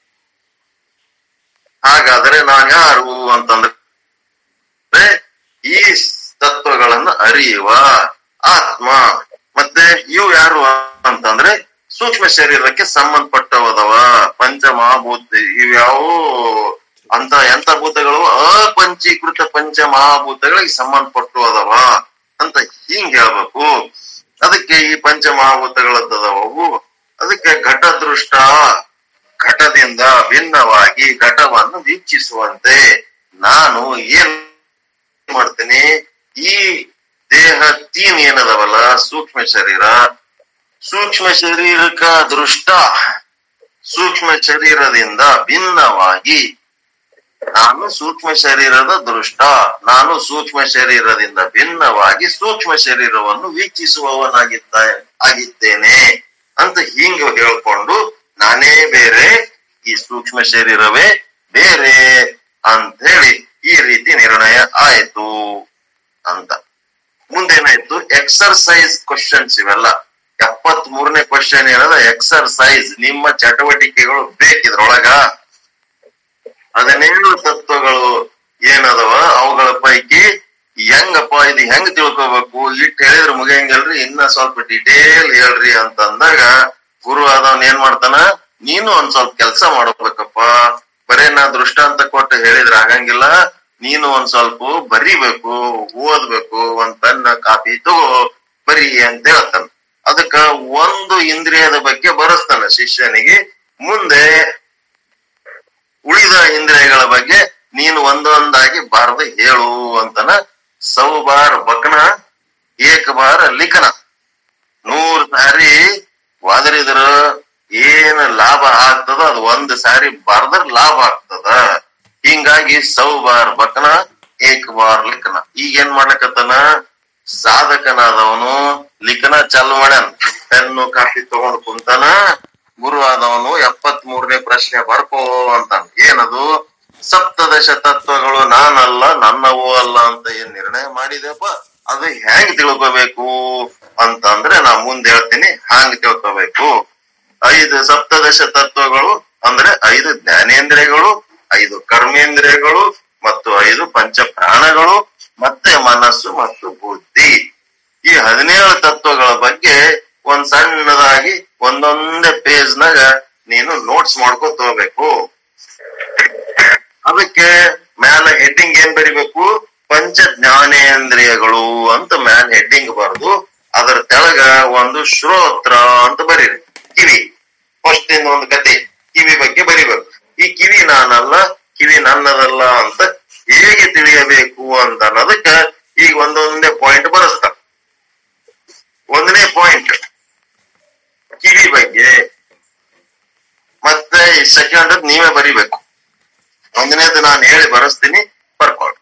Speaker 1: ಹಾಗಾದ್ರೆ ನಾನು ಯಾರು ಅಂತಂದ್ರೆ ಈ ತತ್ವಗಳನ್ನು ಅರಿಯುವ ಆತ್ಮ ಮತ್ತೆ ಇವು ಯಾರು ಅಂತಂದ್ರೆ ಸೂಕ್ಷ್ಮ ಶರೀರಕ್ಕೆ ಸಂಬಂಧಪಟ್ಟವದವ ಪಂಚಮಹಾಭೂತ ಇವ್ಯಾವು ಅಂತ ಎಂತ ಭೂತಗಳು ಅಪಂಚೀಕೃತ ಪಂಚ ಮಹಾಭೂತಗಳಿಗೆ ಸಂಬಂಧಪಟ್ಟು ಅದಾವ ಅಂತ ಹಿಂಗ್ ಹೇಳ್ಬೇಕು ಅದಕ್ಕೆ ಈ ಪಂಚ ಮಹಾಭೂತಗಳದ್ದದವು ಅದಕ್ಕೆ ಘಟದೃಷ್ಟ ಘಟದಿಂದ ಭಿನ್ನವಾಗಿ ಘಟವನ್ನು ವೀಕ್ಷಿಸುವಂತೆ ನಾನು ಏನ್ ಮಾಡ್ತೀನಿ ಈ ದೇಹ ತೀನ್ ಏನದವಲ್ಲ ಸೂಕ್ಷ್ಮ ಶರೀರ ಸೂಕ್ಷ್ಮ ಶರೀರಕ ದೃಷ್ಟ ಸೂಕ್ಷ್ಮ ಶರೀರದಿಂದ ಭಿನ್ನವಾಗಿ ನಾನು ಸೂಕ್ಷ್ಮ ಶರೀರದ ದೃಷ್ಟ ನಾನು ಸೂಕ್ಷ್ಮ ಶರೀರದಿಂದ ಭಿನ್ನವಾಗಿ ಸೂಕ್ಷ್ಮ ಶರೀರವನ್ನು ವೀಕ್ಷಿಸುವವನಾಗಿದ್ದ ಆಗಿದ್ದೇನೆ ಅಂತ ಹಿಂಗ ಹೇಳ್ಕೊಂಡು ನಾನೇ ಬೇರೆ ಈ ಸೂಕ್ಷ್ಮ ಶರೀರವೇ ಬೇರೆ ಅಂತ ಹೇಳಿ ಈ ರೀತಿ ನಿರ್ಣಯ ಆಯ್ತು ಅಂತ ಮುಂದೇನಾಯ್ತು ಎಕ್ಸರ್ಸೈಸ್ ಕ್ವಶನ್ಸ್ ಇವೆಲ್ಲ ಎಪ್ಪತ್ ಮೂರನೇ ಕ್ವಶನ್ ಏನದ ಎಕ್ಸರ್ಸೈಸ್ ನಿಮ್ಮ ಚಟುವಟಿಕೆಗಳು ಬೇಕಿದ್ರೊಳಗ ಹದಿನೇಳು ತತ್ವಗಳು ಏನದವ ಅವುಗಳ ಪೈಕಿ ಹೆಂಗಪ್ಪ ಇದು ಹೆಂಗ್ ತಿಳ್ಕೊಬೇಕು ಇಟ್ ಹೇಳಿದ್ರೆ ಮುಗಿಯಂಗಿಲ್ರಿ ಇನ್ನ ಸ್ವಲ್ಪ ಡಿಟೇಲ್ ಹೇಳ್ರಿ ಅಂತ ಅಂದಾಗ ಗುರು ಆದವನ್ ಏನ್ ಮಾಡ್ತಾನ ನೀನು ಒಂದ್ ಸ್ವಲ್ಪ ಕೆಲಸ ಮಾಡ್ಬೇಕಪ್ಪ ಬರೇ ನಾ ದೃಷ್ಟಾಂತ ಕೊಟ್ಟು ಹೇಳಿದ್ರೆ ಆಗಂಗಿಲ್ಲ ನೀನು ಒಂದ್ ಸ್ವಲ್ಪ ಬರಿಬೇಕು ಓದ್ಬೇಕು ಒಂದ್ ಪೆನ್ ಕಾಪಿ ತಗೋ ಬರಿ ಅಂತ ಹೇಳ್ತಾನೆ ಅದಕ್ಕ ಒಂದು ಇಂದ್ರಿಯದ ಬಗ್ಗೆ ಬರೆಸ್ತಾನೆ ಶಿಷ್ಯನಿಗೆ ಮುಂದೆ ಉಳಿದ ಇಂದ್ರಿಯಗಳ ಬಗ್ಗೆ ನೀನು ಒಂದೊಂದಾಗಿ ಬಾರದು ಹೇಳು ಅಂತನ ಸೌಬಾರ್ ಬಕನ ಏಕ ಬಾರ ಲಿಖನ ನೂರ್ ಸಾರಿ ವಾದರಿದ್ರ ಏನ್ ಲಾಭ ಆಗ್ತದ ಅದು ಒಂದ್ ಸಾರಿ ಬಾರದ್ರ ಲಾಭ ಆಗ್ತದ ಹಿಂಗಾಗಿ ಸೌಬಾರ್ ಬಕನ ಏಕ ಬಾರ್ ಲಿಖನ ಈಗ ಏನ್ ಮಾಡ್ಲಕತ್ತನ ಸಾಧಕನಾದವನು ಲಿಖನ ಚಾಲು ಮಾಡ್ಯಾನ ಪೆನ್ನು ಕಾಪಿ ತಗೊಂಡ್ ಕುಂತಾನ ಗುರು ಆದವನು ಎಪ್ಪತ್ ಮೂರನೇ ಪ್ರಶ್ನೆ ಬರ್ಕೋ ಅಂತಾನ ಏನದು ಸಪ್ತದಶ ತತ್ವಗಳು ನಾನಲ್ಲ ನನ್ನವೂ ಅಲ್ಲ ಅಂತ ಏನ್ ನಿರ್ಣಯ ಮಾಡಿದೆಪ್ಪ ಅದು ಹೆಂಗ್ ತಿಳ್ಕೋಬೇಕು ಅಂತಂದ್ರೆ ನಾ ಮುಂದೆ ಹೇಳ್ತೀನಿ ಹಂಗ್ ತಿಳ್ಕೋಬೇಕು ಐದು ಸಪ್ತದಶ ತತ್ವಗಳು ಅಂದ್ರೆ ಐದು ಜ್ಞಾನೇಂದ್ರಿಯಗಳು ಐದು ಕರ್ಮೇಂದ್ರಿಯಗಳು ಮತ್ತು ಐದು ಪಂಚ ಪ್ರಾಣಗಳು ಮತ್ತೆ ಮನಸ್ಸು ಮತ್ತು ಬುದ್ಧಿ ಈ ಹದಿನೇಳು ತತ್ವಗಳ ಬಗ್ಗೆ ಒಂದ್ ಸಣ್ಣದಾಗಿ ಒಂದೊಂದೇ ಪೇಜ್ ನಾಗ ನೀನು ನೋಟ್ಸ್ ಮಾಡ್ಕೊತ ಹೋಗ್ಬೇಕು ಅದಕ್ಕೆ ಮ್ಯಾಲ ಹೆಡ್ಡಿಂಗ್ ಏನ್ ಬರಿಬೇಕು ಪಂಚ ಜ್ಞಾನೇಂದ್ರಿಯಗಳು ಅಂತ ಮ್ಯಾಲ ಹೆಡ್ಡಿಂಗ್ ಬರೆದು ಅದರ ತೆಳಗ ಒಂದು ಶ್ರೋತ್ರ ಅಂತ ಬರೀರಿ ಕಿವಿ ಫಸ್ಟ್ ಇಂದ ಒಂದು ಕತೆ ಕಿವಿ ಬಗ್ಗೆ ಬರಿಬೇಕು ಈ ಕಿವಿ ನಾನಲ್ಲ ಕಿವಿ ನನ್ನದಲ್ಲ ಅಂತ ಹೇಗೆ ತಿಳಿಯಬೇಕು ಅಂತ ಅನ್ನೋದಕ್ಕ ಈಗ ಒಂದೊಂದೇ ಪಾಯಿಂಟ್ ಬರೆಸ್ತ ಒಂದನೇ ಪಾಯಿಂಟ್ ಕಿವಿ ಬಗ್ಗೆ ಮತ್ತೆ ಸೆಕೆಂಡ್ ನೀವೇ ಬರಿಬೇಕು ಒಂದನೇದು ನಾನು ಹೇಳಿ ಬರೆಸ್ತೀನಿ ಬರ್ಕೊಳ್ಳಿ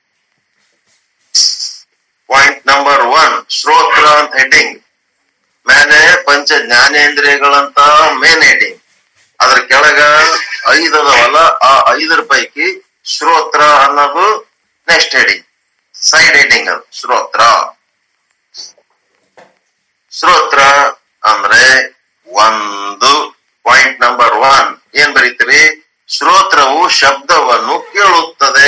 Speaker 1: ಪಾಯಿಂಟ್ ನಂಬರ್ ಒನ್ ಶ್ರೋತ್ರ ಅಂತ ಹೆಡ್ಡಿಂಗ್ ಮೇಲೆ ಪಂಚ ಜ್ಞಾನೇಂದ್ರಿಯಗಳಂತ ಮೇನ್ ಹೆಡ್ಡಿಂಗ್ ಅದ್ರ ಕೆಳಗ ಐದ್ ಅದಾವಲ್ಲ ಆ ಐದರ ಪೈಕಿ ಶ್ರೋತ್ರ ಅನ್ನೋದು ನೆಕ್ಸ್ಟ್ ಹೆಡಿಂಗ್ ಸೈಡ್ ಹೆಡಿಂಗ್ ಅದು ಶ್ರೋತ್ರ ಶ್ರೋತ್ರ ಅಂದ್ರೆ ಒಂದು ಪಾಯಿಂಟ್ ನಂಬರ್ ಒನ್ ಏನ್ ಬರೀತೀರಿ ಶ್ರೋತ್ರವು ಶಬ್ದವನ್ನು ಕೇಳುತ್ತದೆ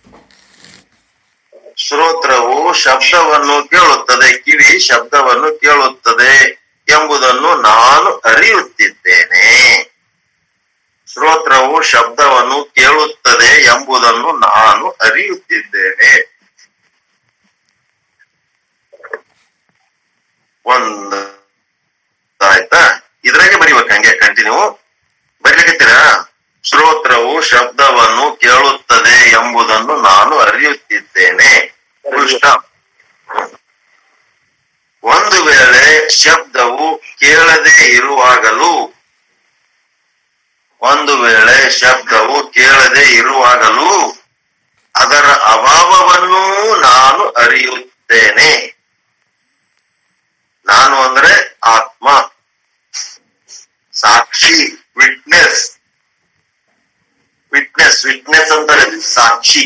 Speaker 1: ಶ್ರೋತ್ರವು ಶಬ್ದವನ್ನು ಕೇಳುತ್ತದೆ ಕಿವಿ ಶಬ್ದವನ್ನು ಕೇಳುತ್ತದೆ ಎಂಬುದನ್ನು ನಾನು ಅರಿಯುತ್ತಿದ್ದೇನೆ ಶ್ರೋತ್ರವು ಶಬ್ದವನ್ನು ಕೇಳುತ್ತದೆ ಎಂಬುದನ್ನು ನಾನು ಅರಿಯುತ್ತಿದ್ದೇನೆ ಒಂದು ಆಯ್ತಾ ಇದ್ರಾಗೆ ಬರಿಬೇಕು ಹಂಗೆ ಕಂಟಿನ್ಯೂ ಬರೀಲಿಕತ್ತೀರಾ ಶ್ರೋತ್ರವು ಶಬ್ದವನ್ನು ಕೇಳುತ್ತದೆ ಎಂಬುದನ್ನು ನಾನು ಅರಿಯುತ್ತಿದ್ದೇನೆ Full stop. ಒಂದು ವೇಳೆ ಶಬ್ದವು ಕೇಳದೆ ಇರುವಾಗಲೂ ಒಂದು ವೇಳೆ ಶಬ್ದವು ಕೇಳದೆ ಇರುವಾಗಲೂ ಅದರ ಅಭಾವವನ್ನೂ ನಾನು ಅರಿಯುತ್ತೇನೆ ನಾನು ಅಂದ್ರೆ ಆತ್ಮ ಸಾಕ್ಷಿ ವಿಟ್ನೆಸ್ ವಿಟ್ನೆಸ್ ವಿಟ್ನೆಸ್ ಅಂತಾರೆ ಸಾಕ್ಷಿ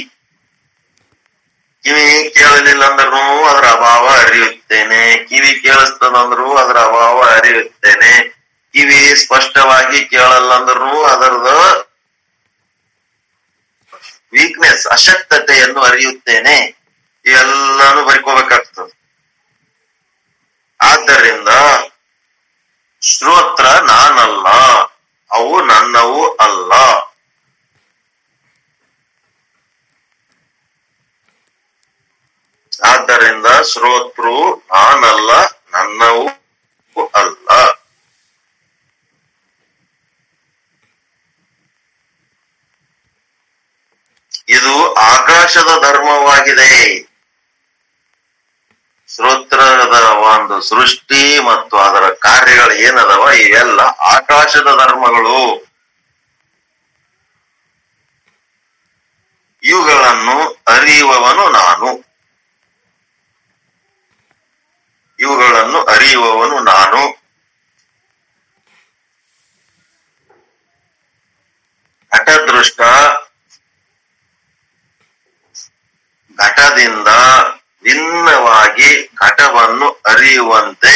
Speaker 1: ಕಿವಿ ಕೇಳಲಿಲ್ಲ ಅಂದ್ರೂ ಅದರ ಅಭಾವ ಅರಿಯುತ್ತೇನೆ ಕಿವಿ ಕೇಳಿಸ್ತದಂದ್ರು ಅದರ ಅಭಾವ ಅರಿಯುತ್ತೇನೆ ಕಿವಿ ಸ್ಪಷ್ಟವಾಗಿ ಕೇಳಲ್ಲ ಅಂದ್ರೂ ಅದರದ ವೀಕ್ನೆಸ್ ಅಶಕ್ತತೆಯನ್ನು ಅರಿಯುತ್ತೇನೆ ಇವೆಲ್ಲಾನು ಬರ್ಕೋಬೇಕಾಗ್ತದೆ ಆದ್ದರಿಂದ ಶ್ರೋತ್ರ ನಾನಲ್ಲ ಅವು ನನ್ನವು ಅಲ್ಲ ಆದ್ದರಿಂದ ಶ್ರೋತೃ ನಾನಲ್ಲ ನನ್ನವು ಅಲ್ಲ ಇದು ಆಕಾಶದ ಧರ್ಮವಾಗಿದೆ ಶ್ರೋತ್ರದ ಒಂದು ಸೃಷ್ಟಿ ಮತ್ತು ಅದರ ಕಾರ್ಯಗಳು ಏನದವ ಇವೆಲ್ಲ ಆಕಾಶದ ಧರ್ಮಗಳು ಇವುಗಳನ್ನು ಅರಿಯುವವನು ನಾನು ಇವುಗಳನ್ನು ಅರಿಯುವವನು ನಾನು ಘಟದೃಷ್ಟ ಘಟದಿಂದ ಭಿನ್ನವಾಗಿ ಘಟವನ್ನು ಅರಿಯುವಂತೆ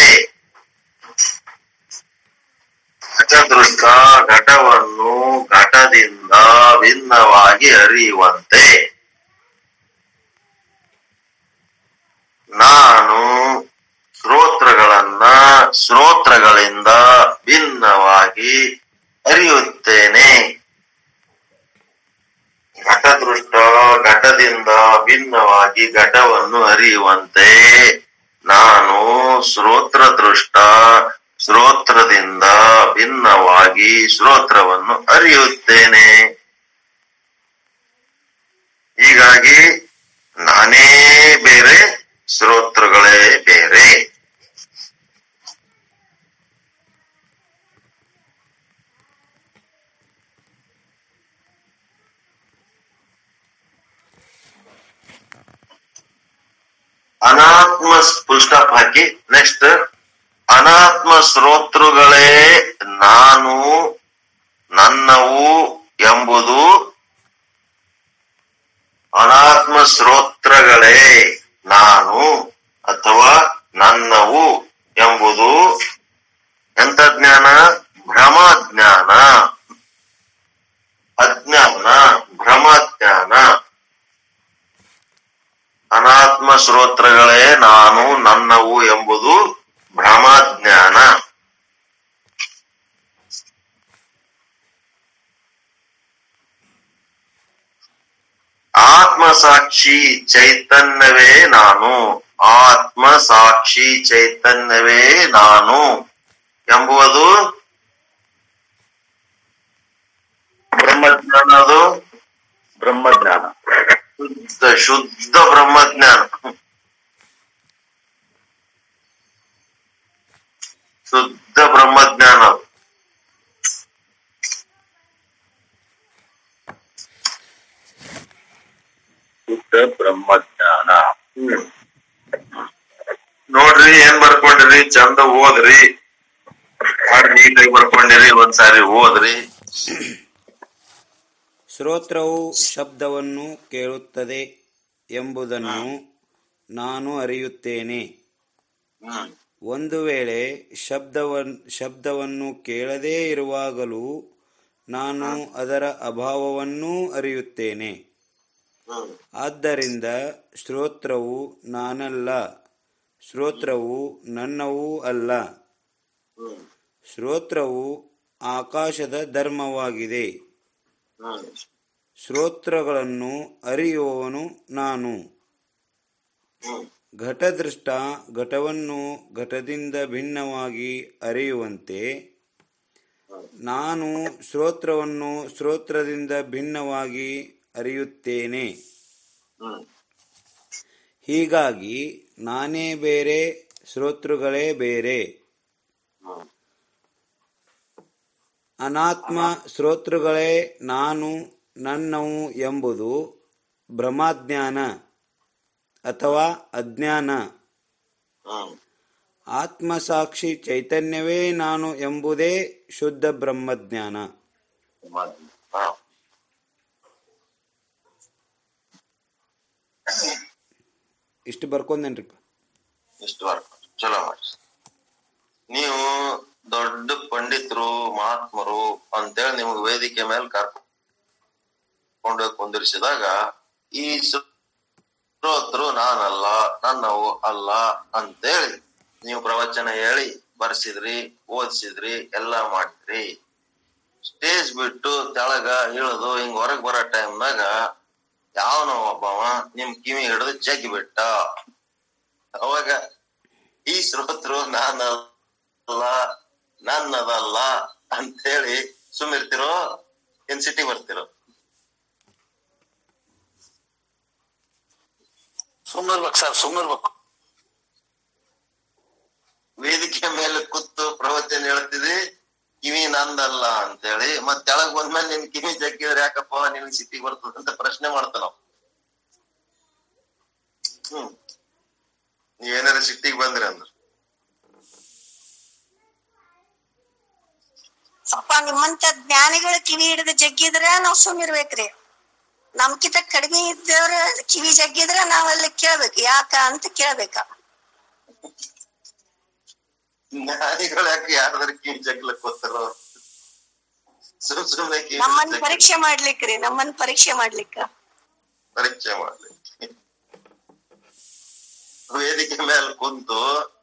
Speaker 1: ಘಟದೃಷ್ಟ ಘಟವನ್ನು ಘಟದಿಂದ ಭಿನ್ನವಾಗಿ ಅರಿಯುವಂತೆ ನಾನು ಶ್ರೋತ್ರಗಳನ್ನ ಶ್ರೋತ್ರಗಳಿಂದ ಭಿನ್ನವಾಗಿ ಅರಿಯುತ್ತೇನೆ ಘಟದೃಷ್ಟ ಘಟದಿಂದ ಭಿನ್ನವಾಗಿ ಘಟವನ್ನು ಅರಿಯುವಂತೆ ನಾನು ಶ್ರೋತ್ರ ದೃಷ್ಟ ಶ್ರೋತ್ರದಿಂದ ಭಿನ್ನವಾಗಿ ಶ್ರೋತ್ರವನ್ನು ಅರಿಯುತ್ತೇನೆ ಹೀಗಾಗಿ ನಾನೇ ಬೇರೆ ಶ್ರೋತೃಗಳೇ ಬೇರೆ ಅನಾತ್ಮ ಫುಲ್ ಸ್ಟಾಪ್ ಹಾಕಿ ನೆಕ್ಸ್ಟ್ ಅನಾತ್ಮ ಶ್ರೋತೃಗಳೇ ನಾನು ನನ್ನವು ಎಂಬುದು ಅನಾತ್ಮ ಶ್ರೋತ್ರಗಳೇ ನಾನು ಅಥವಾ ನನ್ನವು ಎಂಬುದು ಎಂತ ಜ್ಞಾನ ಭ್ರಮ ಜ್ಞಾನ ಅಜ್ಞಾನ ಭ್ರಮ ಜ್ಞಾನ ಅನಾತ್ಮ ಶ್ರೋತ್ರಗಳೇ ನಾನು ನನ್ನವು ಎಂಬುದು ಭ್ರಮಜ್ಞಾನ ಆತ್ಮ ಸಾಕ್ಷಿ ಚೈತನ್ಯವೇ ನಾನು ಆತ್ಮ ಸಾಕ್ಷಿ ಚೈತನ್ಯವೇ ನಾನು ಎಂಬುದು ಬ್ರಹ್ಮಜ್ಞಾನ ಅದು
Speaker 4: ಬ್ರಹ್ಮಜ್ಞಾನ
Speaker 1: ಶುದ್ಧ ಶುದ್ಧ ಬ್ರಹ್ಮಜ್ಞಾನ ಶುದ್ಧ ಬ್ರಹ್ಮಜ್ಞಾನ ಅದು.
Speaker 4: ಶುದ್ಧ ಬ್ರಹ್ಮಜ್ಞಾನ
Speaker 1: ನೋಡ್ರಿ ಏನ್ ಬರ್ಕೊಂಡಿರಿ ಚಂದ ಓದ್ರಿ ಹಾಡ್ ನೀಟಾಗಿ ಬರ್ಕೊಂಡಿರಿ ಒಂದ್ಸಾರಿ ಓದ್ರಿ
Speaker 5: ಶ್ರೋತ್ರವು ಶಬ್ದವನ್ನು ಕೇಳುತ್ತದೆ ಎಂಬುದನ್ನು ನಾನು ಅರಿಯುತ್ತೇನೆ
Speaker 1: ಹ್ಮ್
Speaker 5: ಒಂದು ವೇಳೆ ಶಬ್ದವನ್ ಶಬ್ದವನ್ನು ಕೇಳದೇ ಇರುವಾಗಲೂ ನಾನು ಅದರ ಅಭಾವವನ್ನೂ ಅರಿಯುತ್ತೇನೆ
Speaker 1: ಹ್ಮ್
Speaker 5: ಆದ್ದರಿಂದ ಶ್ರೋತ್ರವು ನಾನಲ್ಲ ಶ್ರೋತ್ರವು ನನ್ನವೂ ಅಲ್ಲ
Speaker 1: ಹ್ಮ್
Speaker 5: ಶ್ರೋತ್ರವು ಆಕಾಶದ ಧರ್ಮವಾಗಿದೆ
Speaker 1: ಹ್ಮ್
Speaker 5: ಶ್ರೋತ್ರಗಳನ್ನು ಅರಿಯುವವನು ನಾನು
Speaker 1: ಹ್ಮ್
Speaker 5: ಘಟದೃಷ್ಟ ಘಟವನ್ನು ಘಟದಿಂದ ಭಿನ್ನವಾಗಿ ಅರಿಯುವಂತೆ ನಾನು ಶ್ರೋತ್ರವನ್ನು ಶ್ರೋತ್ರದಿಂದ ಭಿನ್ನವಾಗಿ ಅರಿಯುತ್ತೇನೆ
Speaker 1: ಹ್ಮ್
Speaker 5: ಹೀಗಾಗಿ ನಾನೇ ಬೇರೆ ಶ್ರೋತೃಗಳೇ ಬೇರೆ
Speaker 1: ಹ್ಮ್
Speaker 5: ಅನಾತ್ಮ ಶ್ರೋತೃಗಳೇ ನಾನು ನನ್ನವು ಎಂಬುದು ಭ್ರಮಾಜ್ಞಾನ ಅಥವಾ ಅಜ್ಞಾನ
Speaker 1: ಹ್ಮ್
Speaker 5: ಆತ್ಮಸಾಕ್ಷಿ ಚೈತನ್ಯವೇ ನಾನು ಎಂಬುದೇ ಶುದ್ಧ ಬ್ರಹ್ಮಜ್ಞಾನ
Speaker 1: ಹಾ.
Speaker 5: ಇಷ್ಟು ಬರ್ಕೊಂಡೇನ್ರಿಪ್ಪ
Speaker 1: ಇಷ್ಟು ವರ್ಕ್ ಚಲೋ ಮಾಡಿ ನೀವು ದೊಡ್ಡ ಪಂಡಿತರು ಮಹಾತ್ಮರು ಅಂತೇಳಿ ನಿಮ್ಗೆ ವೇದಿಕೆ ಮೇಲೆ ಕರ್ಕೊಂಡು ಕುಂದಿರಿಸಿದಾಗ ಈ ಶ್ರೋತೃ ನಾನಲ್ಲ ನನ್ನವು ಅಲ್ಲ ಅಂತೇಳಿ ನೀವು ಪ್ರವಚನ ಹೇಳಿ ಬರ್ಸಿದ್ರಿ ಓದಿಸಿದ್ರಿ ಎಲ್ಲಾ ಮಾಡಿದ್ರಿ ಸ್ಟೇಜ್ ಬಿಟ್ಟು ತೆಳಗ ಇಳಿದು ಹಿಂಗ್ ಹೊರಗ್ ಬರೋ ಟೈಮ್ನಾಗ ಯಾವನೋ ಒಬ್ಬವ ನಿಮ್ ಕಿವಿ ಹಿಡಿದು ಜಗ್ಗಿ ಬಿಟ್ಟ ಅವಾಗ ಈ ಶ್ರೋತೃ ನಾನಲ್ಲ ನನ್ನದಲ್ಲ ಅಂತೇಳಿ ಸುಮ್ಮಿರ್ತಿರೋ ಏನ್ ಸಿಟಿ ಬರ್ತಿರೋ
Speaker 4: ಸುಮ್ಮನಿರ್ಬೇಕು ಸರ್ ಸುಮ್ಮನಿರ್ಬೇಕು
Speaker 1: ವೇದಿಕೆ ಮೇಲೆ ಕೂತು ಪ್ರವಚನ ಹೇಳ್ತಿದ್ರಿ ಕಿವಿ ನಂದಲ್ಲ ಅಂತೇಳಿ ಮತ್ ತೆಳಗ್ ಬಂದ್ಮೇಲೆ ನಿನ್ ಕಿವಿ ಜಗ್ಗಿದ್ರೆ ಯಾಕಪ್ಪ ನಿನ್ ಸಿಟಿ ಬರ್ತದ ಅಂತ ಪ್ರಶ್ನೆ ಮಾಡ್ತಾನ ಹ್ಮ್ ನೀವೇನಾರ ಸಿಟ್ಟಿಗೆ ಬಂದ್ರಿ ಅಂದ್ರ
Speaker 6: ಅಪ್ಪ ನಿಮ್ಮಂತ ಜ್ಞಾನಿಗಳ ಕಿವಿ ಹಿಡಿದು ಜಗ್ಗಿದ್ರ ನಾವ್ ಸುಮ್ಮಿರ್ಬೇಕ್ರಿ ನಮ್ಕಿಂತ ಕಡಿಮೆ ಇದ್ದವ್ರ ಕಿವಿ ಜಗ್ಗಿದ್ರ ನಾವಲ್ಲಿ ಕೇಳ್ಬೇಕು ಯಾಕ ಅಂತ ಕೇಳ್ಬೇಕ
Speaker 1: ಜ್ಞಾನಿಗಳು ಯಾಕೆ ಯಾರಾದ್ರೂ ಕಿವಿ ಜಗ್ಲಕ್ ಹೋಗ್ತಾರೋ ಸುಮ್ ಸುಮ್ನೆ ಕಿವಿ
Speaker 6: ನಮ್ಮನ್
Speaker 1: ಜಗ್ಗಿ-
Speaker 6: ಪರೀಕ್ಷೆ ಮಾಡ್ಲಿಕ್ರಿ ನಮ್ಮನ್ ಪರೀಕ್ಷೆ ಮಾಡ್ಲಿಕ್ಕ
Speaker 1: ಪರೀಕ್ಷೆ ಮಾಡ್ಲಿ ವೇದಿಕೆ ಮೇಲೆ ಕುಂತು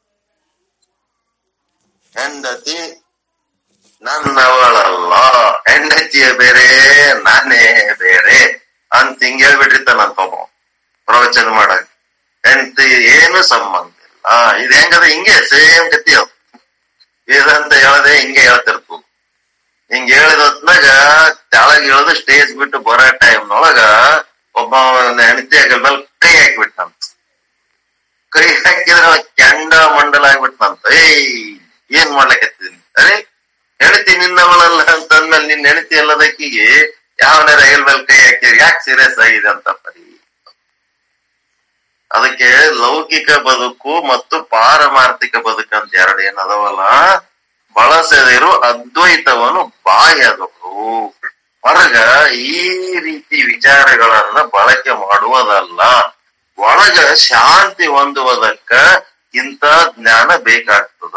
Speaker 1: ಹೆಂಡತಿ ನನ್ನವಳಲ್ಲ ಹೆಂಡತಿಯ ಬೇರೆ ನಾನೇ ಬೇರೆ ಅಂತ ಹಿಂಗ್ ಹೇಳ್ಬಿಟ್ಟಿರ್ತಾನಂತ ಒಬ್ಬ ಪ್ರವಚನ ಮಾಡಕ್ ಎಂತ ಏನು ಸಂಬಂಧ ಇಲ್ಲ ಇದು ಹೆಂಗದ ಹಿಂಗೆ ಸೇಮ್ ಕತಿ ಅದು ವೇದಾಂತ ಹೇಳದೆ ಹಿಂಗೆ ಹೇಳ್ತಿರ್ತು ಹಿಂಗ್ ಹೇಳಿದ ಹೊತ್ನಾಗ ತೆಳಗ್ ಇಳಿದು ಸ್ಟೇಜ್ ಬಿಟ್ಟು ಬರೋ ಟೈಮ್ನೊಳಗ ಒಬ್ಬ ಹೆಂಡತಿ ಆಗಲ್ ಮೇಲೆ ಕೈ ಹಾಕಿಬಿಟ್ಟಂತ ಕೈ ಹಾಕಿದ್ರೆ ಅವ ಕೆಂಡ ಮಂಡಲ ಆಗ್ಬಿಟ್ಟಂತ ಏಯ್ ಏನ್ ಮಾಡ್ಲಿಕತ್ತೀನಿ ಅರೆ ಹೆಂಡತಿ ನಿನ್ನವಳಲ್ಲ ಅಂತಂದ್ಮೇಲೆ ನಿನ್ನ ಹೆಂಡತಿ ಎಲ್ಲದಕ್ಕಿಗೆ ಯಾವನ ರೈಲ್ ಮೇಲೆ ಕೈ ಹಾಕಿದ್ರೆ ಯಾಕೆ ಸೀರಿಯಸ್ ಆಗಿದೆ ಅಂತ ಪರಿ ಅದಕ್ಕೆ ಲೌಕಿಕ ಬದುಕು ಮತ್ತು ಪಾರಮಾರ್ಥಿಕ ಬದುಕು ಅಂತ ಎರಡು ಏನದವಲ್ಲ ಬಳಸದಿರು ಅದ್ವೈತವನ್ನು ಬಾಹ್ಯದವರು ಹೊರಗ ಈ ರೀತಿ ವಿಚಾರಗಳನ್ನ ಬಳಕೆ ಮಾಡುವುದಲ್ಲ ಒಳಗ ಶಾಂತಿ ಹೊಂದುವುದಕ್ಕ ಇಂಥ ಜ್ಞಾನ ಬೇಕಾಗ್ತದ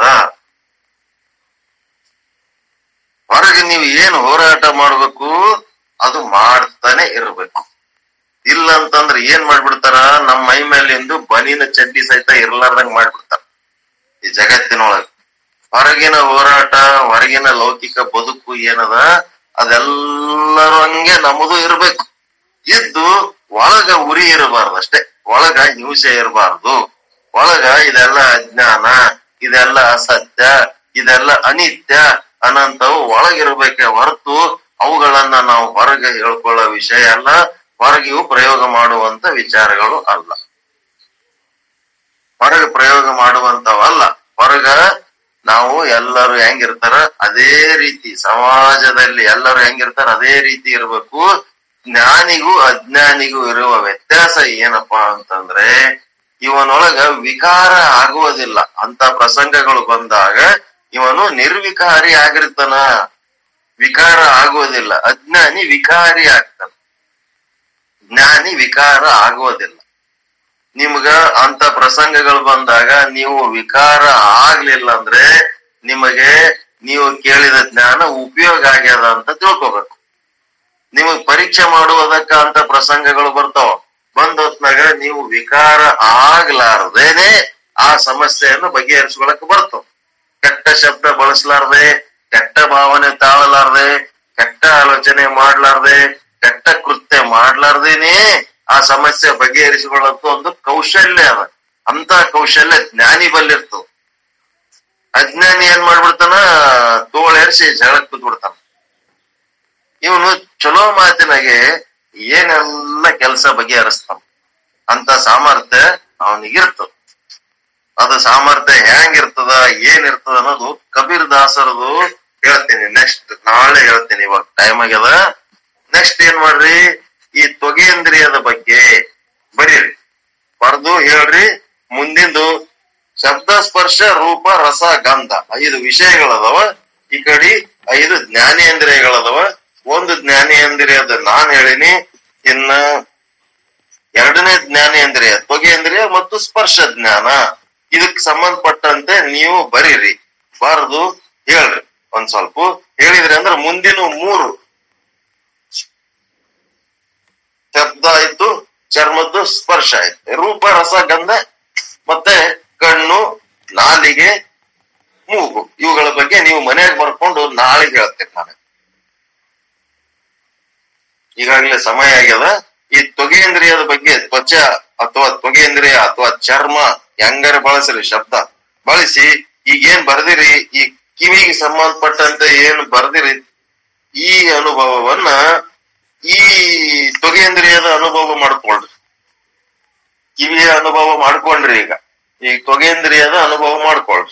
Speaker 1: ಹೊರಗೆ ನೀವು ಏನು ಹೋರಾಟ ಮಾಡ್ಬೇಕು ಅದು ಮಾಡ್ತಾನೆ ಇರ್ಬೇಕು ಇಲ್ಲ ಅಂತಂದ್ರೆ ಏನ್ ಮಾಡ್ಬಿಡ್ತಾರ ನಮ್ಮ ಮೈ ಮೇಲಿಂದು ಬನಿನ ಚಡ್ಡಿ ಸಹಿತ ಇರ್ಲಾರ್ದಂಗ್ ಮಾಡ್ಬಿಡ್ತಾರ ಈ ಜಗತ್ತಿನೊಳಗೆ ಹೊರಗಿನ ಹೋರಾಟ ಹೊರಗಿನ ಲೌಕಿಕ ಬದುಕು ಏನದ ಅದೆಲ್ಲರೂ ಹಂಗೆ ನಮ್ಮದು ಇರ್ಬೇಕು ಇದ್ದು ಒಳಗ ಉರಿ ಇರಬಾರ್ದು ಅಷ್ಟೇ ಒಳಗ ಹಿಂಸೆ ಇರಬಾರ್ದು ಒಳಗ ಇದೆಲ್ಲ ಅಜ್ಞಾನ ಇದೆಲ್ಲ ಅಸತ್ಯ ಇದೆಲ್ಲ ಅನಿತ್ಯ ಅನ್ನಂತವು ಒಳಗಿರ್ಬೇಕೆ ಹೊರತು ಅವುಗಳನ್ನ ನಾವು ಹೊರಗೆ ಹೇಳ್ಕೊಳ್ಳೋ ವಿಷಯ ಅಲ್ಲ ಹೊರಗಿಯೂ ಪ್ರಯೋಗ ಮಾಡುವಂತ ವಿಚಾರಗಳು ಅಲ್ಲ ಹೊರಗೆ ಪ್ರಯೋಗ ಮಾಡುವಂತವಲ್ಲ ಹೊರಗ ನಾವು ಎಲ್ಲರೂ ಹೆಂಗಿರ್ತಾರ ಅದೇ ರೀತಿ ಸಮಾಜದಲ್ಲಿ ಎಲ್ಲರೂ ಹೆಂಗಿರ್ತಾರ ಅದೇ ರೀತಿ ಇರ್ಬೇಕು ಜ್ಞಾನಿಗೂ ಅಜ್ಞಾನಿಗೂ ಇರುವ ವ್ಯತ್ಯಾಸ ಏನಪ್ಪಾ ಅಂತಂದ್ರೆ ಇವನೊಳಗ ವಿಕಾರ ಆಗುವುದಿಲ್ಲ ಅಂತ ಪ್ರಸಂಗಗಳು ಬಂದಾಗ ಇವನು ನಿರ್ವಿಕಾರಿ ಆಗಿರ್ತಾನ ವಿಕಾರ ಆಗುವುದಿಲ್ಲ ಅಜ್ಞಾನಿ ವಿಕಾರಿ ಆಗ್ತಾನ ಜ್ಞಾನಿ ವಿಕಾರ ಆಗುವುದಿಲ್ಲ ನಿಮ್ಗ ಅಂತ ಪ್ರಸಂಗಗಳು ಬಂದಾಗ ನೀವು ವಿಕಾರ ಆಗ್ಲಿಲ್ಲ ಅಂದ್ರೆ ನಿಮಗೆ ನೀವು ಕೇಳಿದ ಜ್ಞಾನ ಉಪಯೋಗ ಆಗ್ಯದ ಅಂತ ತಿಳ್ಕೊಬೇಕು ನಿಮಗ್ ಪರೀಕ್ಷೆ ಮಾಡುವುದಕ್ಕ ಅಂತ ಪ್ರಸಂಗಗಳು ಬರ್ತಾವ ಬಂದ ಹೊತ್ನಾಗ ನೀವು ವಿಕಾರ ಆಗ್ಲಾರ್ದೇನೆ ಆ ಸಮಸ್ಯೆಯನ್ನು ಬಗೆಹರಿಸ್ಕೊಳಕ್ ಬರ್ತಾವ ಕೆಟ್ಟ ಶಬ್ದ ಬಳಸಲಾರ್ದೆ ಕೆಟ್ಟ ಭಾವನೆ ತಾಳಲಾರ್ದೆ ಕೆಟ್ಟ ಆಲೋಚನೆ ಮಾಡ್ಲಾರ್ದೆ ಕೆಟ್ಟ ಕೃತ್ಯ ಮಾಡ್ಲಾರ್ದೇನೆ ಆ ಸಮಸ್ಯೆ ಬಗೆಹರಿಸಿಕೊಳ್ಳೋದು ಒಂದು ಕೌಶಲ್ಯ ಅದ ಅಂತ ಕೌಶಲ್ಯ ಜ್ಞಾನಿ ಬಲ್ಲಿರ್ತದ ಅಜ್ಞಾನಿ ಏನ್ ಮಾಡ್ಬಿಡ್ತಾನ ತೋಳೇರಿಸಿ ಜಗಳಕ್ ಕೂತ್ಬಿಡ್ತಾನ ಇವನು ಚಲೋ ಮಾತಿನಾಗೆ ಏನೆಲ್ಲ ಕೆಲಸ ಬಗೆಹರಿಸ್ತಾನ ಅಂತ ಸಾಮರ್ಥ್ಯ ಅವನಿಗಿರ್ತದ ಅದು ಸಾಮರ್ಥ್ಯ ಹೆಂಗಿರ್ತದ ಏನಿರ್ತದ ಅನ್ನೋದು ಕಬೀರ್ ದಾಸರದು ಹೇಳ್ತೀನಿ ನೆಕ್ಸ್ಟ್ ನಾಳೆ ಹೇಳ್ತೀನಿ ಇವಾಗ ಟೈಮ್ ಆಗ್ಯದ ನೆಕ್ಸ್ಟ್ ಏನ್ ಮಾಡ್ರಿ ಈ ತೊಗೇಂದ್ರಿಯದ ಬಗ್ಗೆ ಬರೀರಿ ಬರ್ದು ಹೇಳ್ರಿ ಮುಂದಿಂದು ಶಬ್ದ ಸ್ಪರ್ಶ ರೂಪ ರಸ ಗಂಧ ಐದು ವಿಷಯಗಳದವ ಈ ಕಡೆ ಐದು ಜ್ಞಾನೇಂದ್ರಿಯಗಳದವ ಒಂದು ಜ್ಞಾನೇಂದ್ರಿಯದ ನಾನ್ ಹೇಳಿನಿ ಇನ್ನ ಎರಡನೇ ಜ್ಞಾನೇಂದ್ರಿಯ ತ್ವಗೇಂದ್ರಿಯ ಮತ್ತು ಸ್ಪರ್ಶ ಜ್ಞಾನ ಇದಕ್ ಸಂಬಂಧಪಟ್ಟಂತೆ ನೀವು ಬರೀರಿ ಬಾರದು ಹೇಳ್ರಿ ಒಂದ್ ಸ್ವಲ್ಪ ಹೇಳಿದ್ರಿ ಅಂದ್ರೆ ಮುಂದಿನ ಮೂರು ಶಬ್ದ ಆಯ್ತು ಚರ್ಮದ್ದು ಸ್ಪರ್ಶ ಆಯ್ತು ರೂಪ ರಸ ಗಂಧ ಮತ್ತೆ ಕಣ್ಣು ನಾಲಿಗೆ ಮೂಗು ಇವುಗಳ ಬಗ್ಗೆ ನೀವು ಮನೆಯಾಗ ಬರ್ಕೊಂಡು ನಾಳೆ ಹೇಳ್ತೇನೆ ನಾನು ಈಗಾಗಲೇ ಸಮಯ ಆಗ್ಯದ ಈ ತ್ವಗೇಂದ್ರಿಯದ ಬಗ್ಗೆ ತ್ವಚ ಅಥವಾ ತ್ವಗೇಂದ್ರಿಯ ಅಥವಾ ಚರ್ಮ ಹೆಂಗಾರ ಬಳಸ್ರಿ ಶಬ್ದ ಬಳಸಿ ಈಗ ಏನ್ ಬರ್ದಿರಿ ಈ ಕಿವಿಗೆ ಸಂಬಂಧಪಟ್ಟಂತೆ ಏನ್ ಬರ್ದಿರಿ ಈ ಅನುಭವವನ್ನ ಈ ತ್ವಗೇಂದ್ರಿಯದ ಅನುಭವ ಮಾಡ್ಕೊಳ್ರಿ ಕಿವಿಯ ಅನುಭವ ಮಾಡ್ಕೊಂಡ್ರಿ ಈಗ ಈ ತ್ವಗೇಂದ್ರಿಯದ ಅನುಭವ ಮಾಡ್ಕೊಳ್ರಿ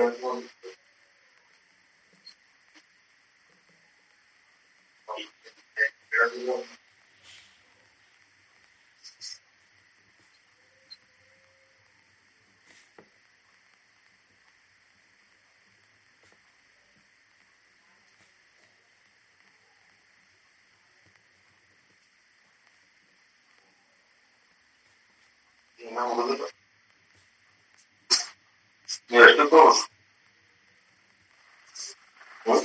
Speaker 1: ನೀವು ಎಷ್ಟಕ್ಕೂ ಹ್ಮ್?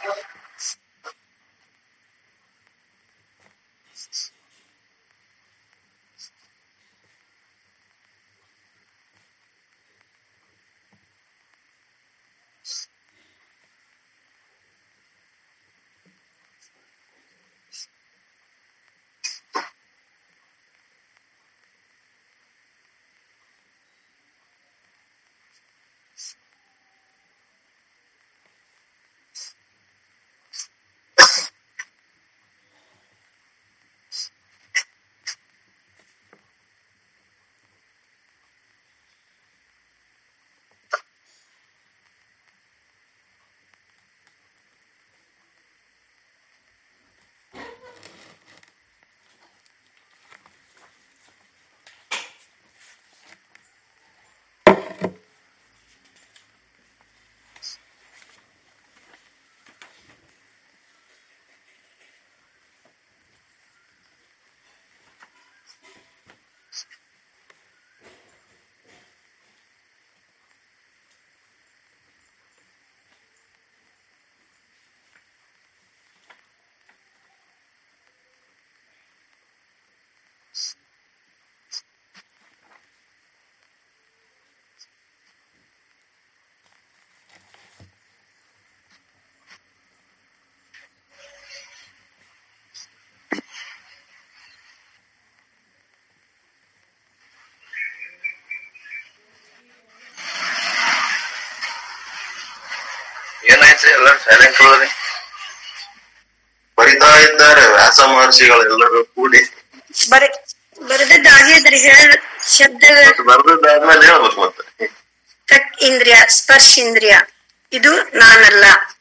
Speaker 1: ಏನಾಯ್ತು ಎಲ್ಲ ಸೈಲೆಂಟ್ ಹೋದ್ರಿ ಬರಿತಾ ಇದ್ದಾರೆ ವ್ಯಾಸ ಮಹರ್ಷಿಗಳೆಲ್ಲರೂ ಕೂಡಿ
Speaker 6: ಬರೆ ಬರೆದದ್ದು ಆಗ್ಯದ್ರಿ ಹೇಳ ಶಬ್ದ
Speaker 1: ಮತ್ತೆ ಬರ್ದದ್ದಾದ್ಮೇಲೆ ಹೇಳ್ಬೇಕು ಮತ್ತೆ
Speaker 6: ತಕ್ ಇಂದ್ರಿಯ ಸ್ಪರ್ಶ ಇಂದ್ರಿಯ ಇದು ನಾನಲ್ಲ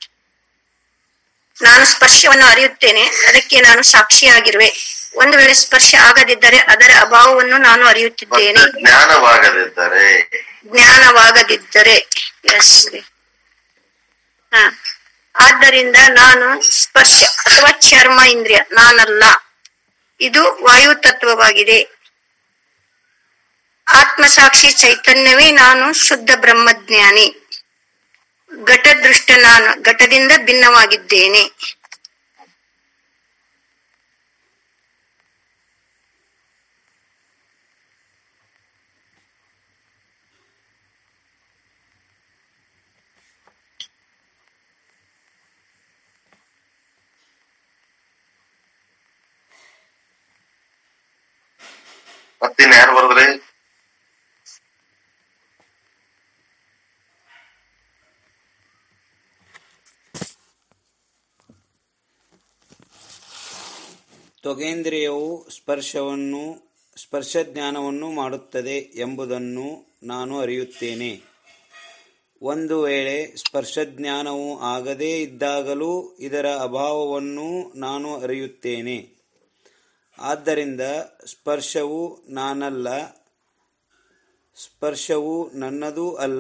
Speaker 6: ನಾನು ಸ್ಪರ್ಶವನ್ನು ಅರಿಯುತ್ತೇನೆ ಅದಕ್ಕೆ ನಾನು ಸಾಕ್ಷಿಯಾಗಿರುವೆ ಒಂದು ವೇಳೆ ಸ್ಪರ್ಶ ಆಗದಿದ್ದರೆ ಅದರ ಅಭಾವವನ್ನು ನಾನು ಅರಿಯುತ್ತಿದ್ದೇನೆ
Speaker 1: ಮತ್ತೆ ಜ್ಞಾನವಾಗದಿದ್ದರೆ
Speaker 6: ಜ್ಞಾನವಾಗದಿದ್ದರೆ ಎಸ್ ಹ ಆದ್ದರಿಂದ ನಾನು ಸ್ಪರ್ಶ ಅಥವಾ ಚರ್ಮ ಇಂದ್ರಿಯ ನಾನಲ್ಲ ಇದು ವಾಯು ತತ್ವವಾಗಿದೆ ಆತ್ಮಸಾಕ್ಷಿ ಚೈತನ್ಯವೇ ನಾನು ಶುದ್ಧ ಬ್ರಹ್ಮಜ್ಞಾನಿ ಘಟದೃಷ್ಟ ನಾನು ಘಟದಿಂದ ಭಿನ್ನವಾಗಿದ್ದೇನೆ
Speaker 1: ಮತ್ತಿನ್ ಯಾರು ಬರ್ದ್ರಿ
Speaker 5: ತ್ವಗೇಂದ್ರಿಯವು ಸ್ಪರ್ಶವನ್ನು ಸ್ಪರ್ಶಜ್ಞಾನವನ್ನು ಮಾಡುತ್ತದೆ ಎಂಬುದನ್ನು ನಾನು ಅರಿಯುತ್ತೇನೆ ಒಂದು ವೇಳೆ ಸ್ಪರ್ಶಜ್ಞಾನವು ಆಗದೇ ಇದ್ದಾಗಲೂ ಇದರ ಅಭಾವವನ್ನು ನಾನು ಅರಿಯುತ್ತೇನೆ ಆದ್ದರಿಂದ ಸ್ಪರ್ಶವು ನಾನಲ್ಲ ಸ್ಪರ್ಶವು ನನ್ನದೂ ಅಲ್ಲ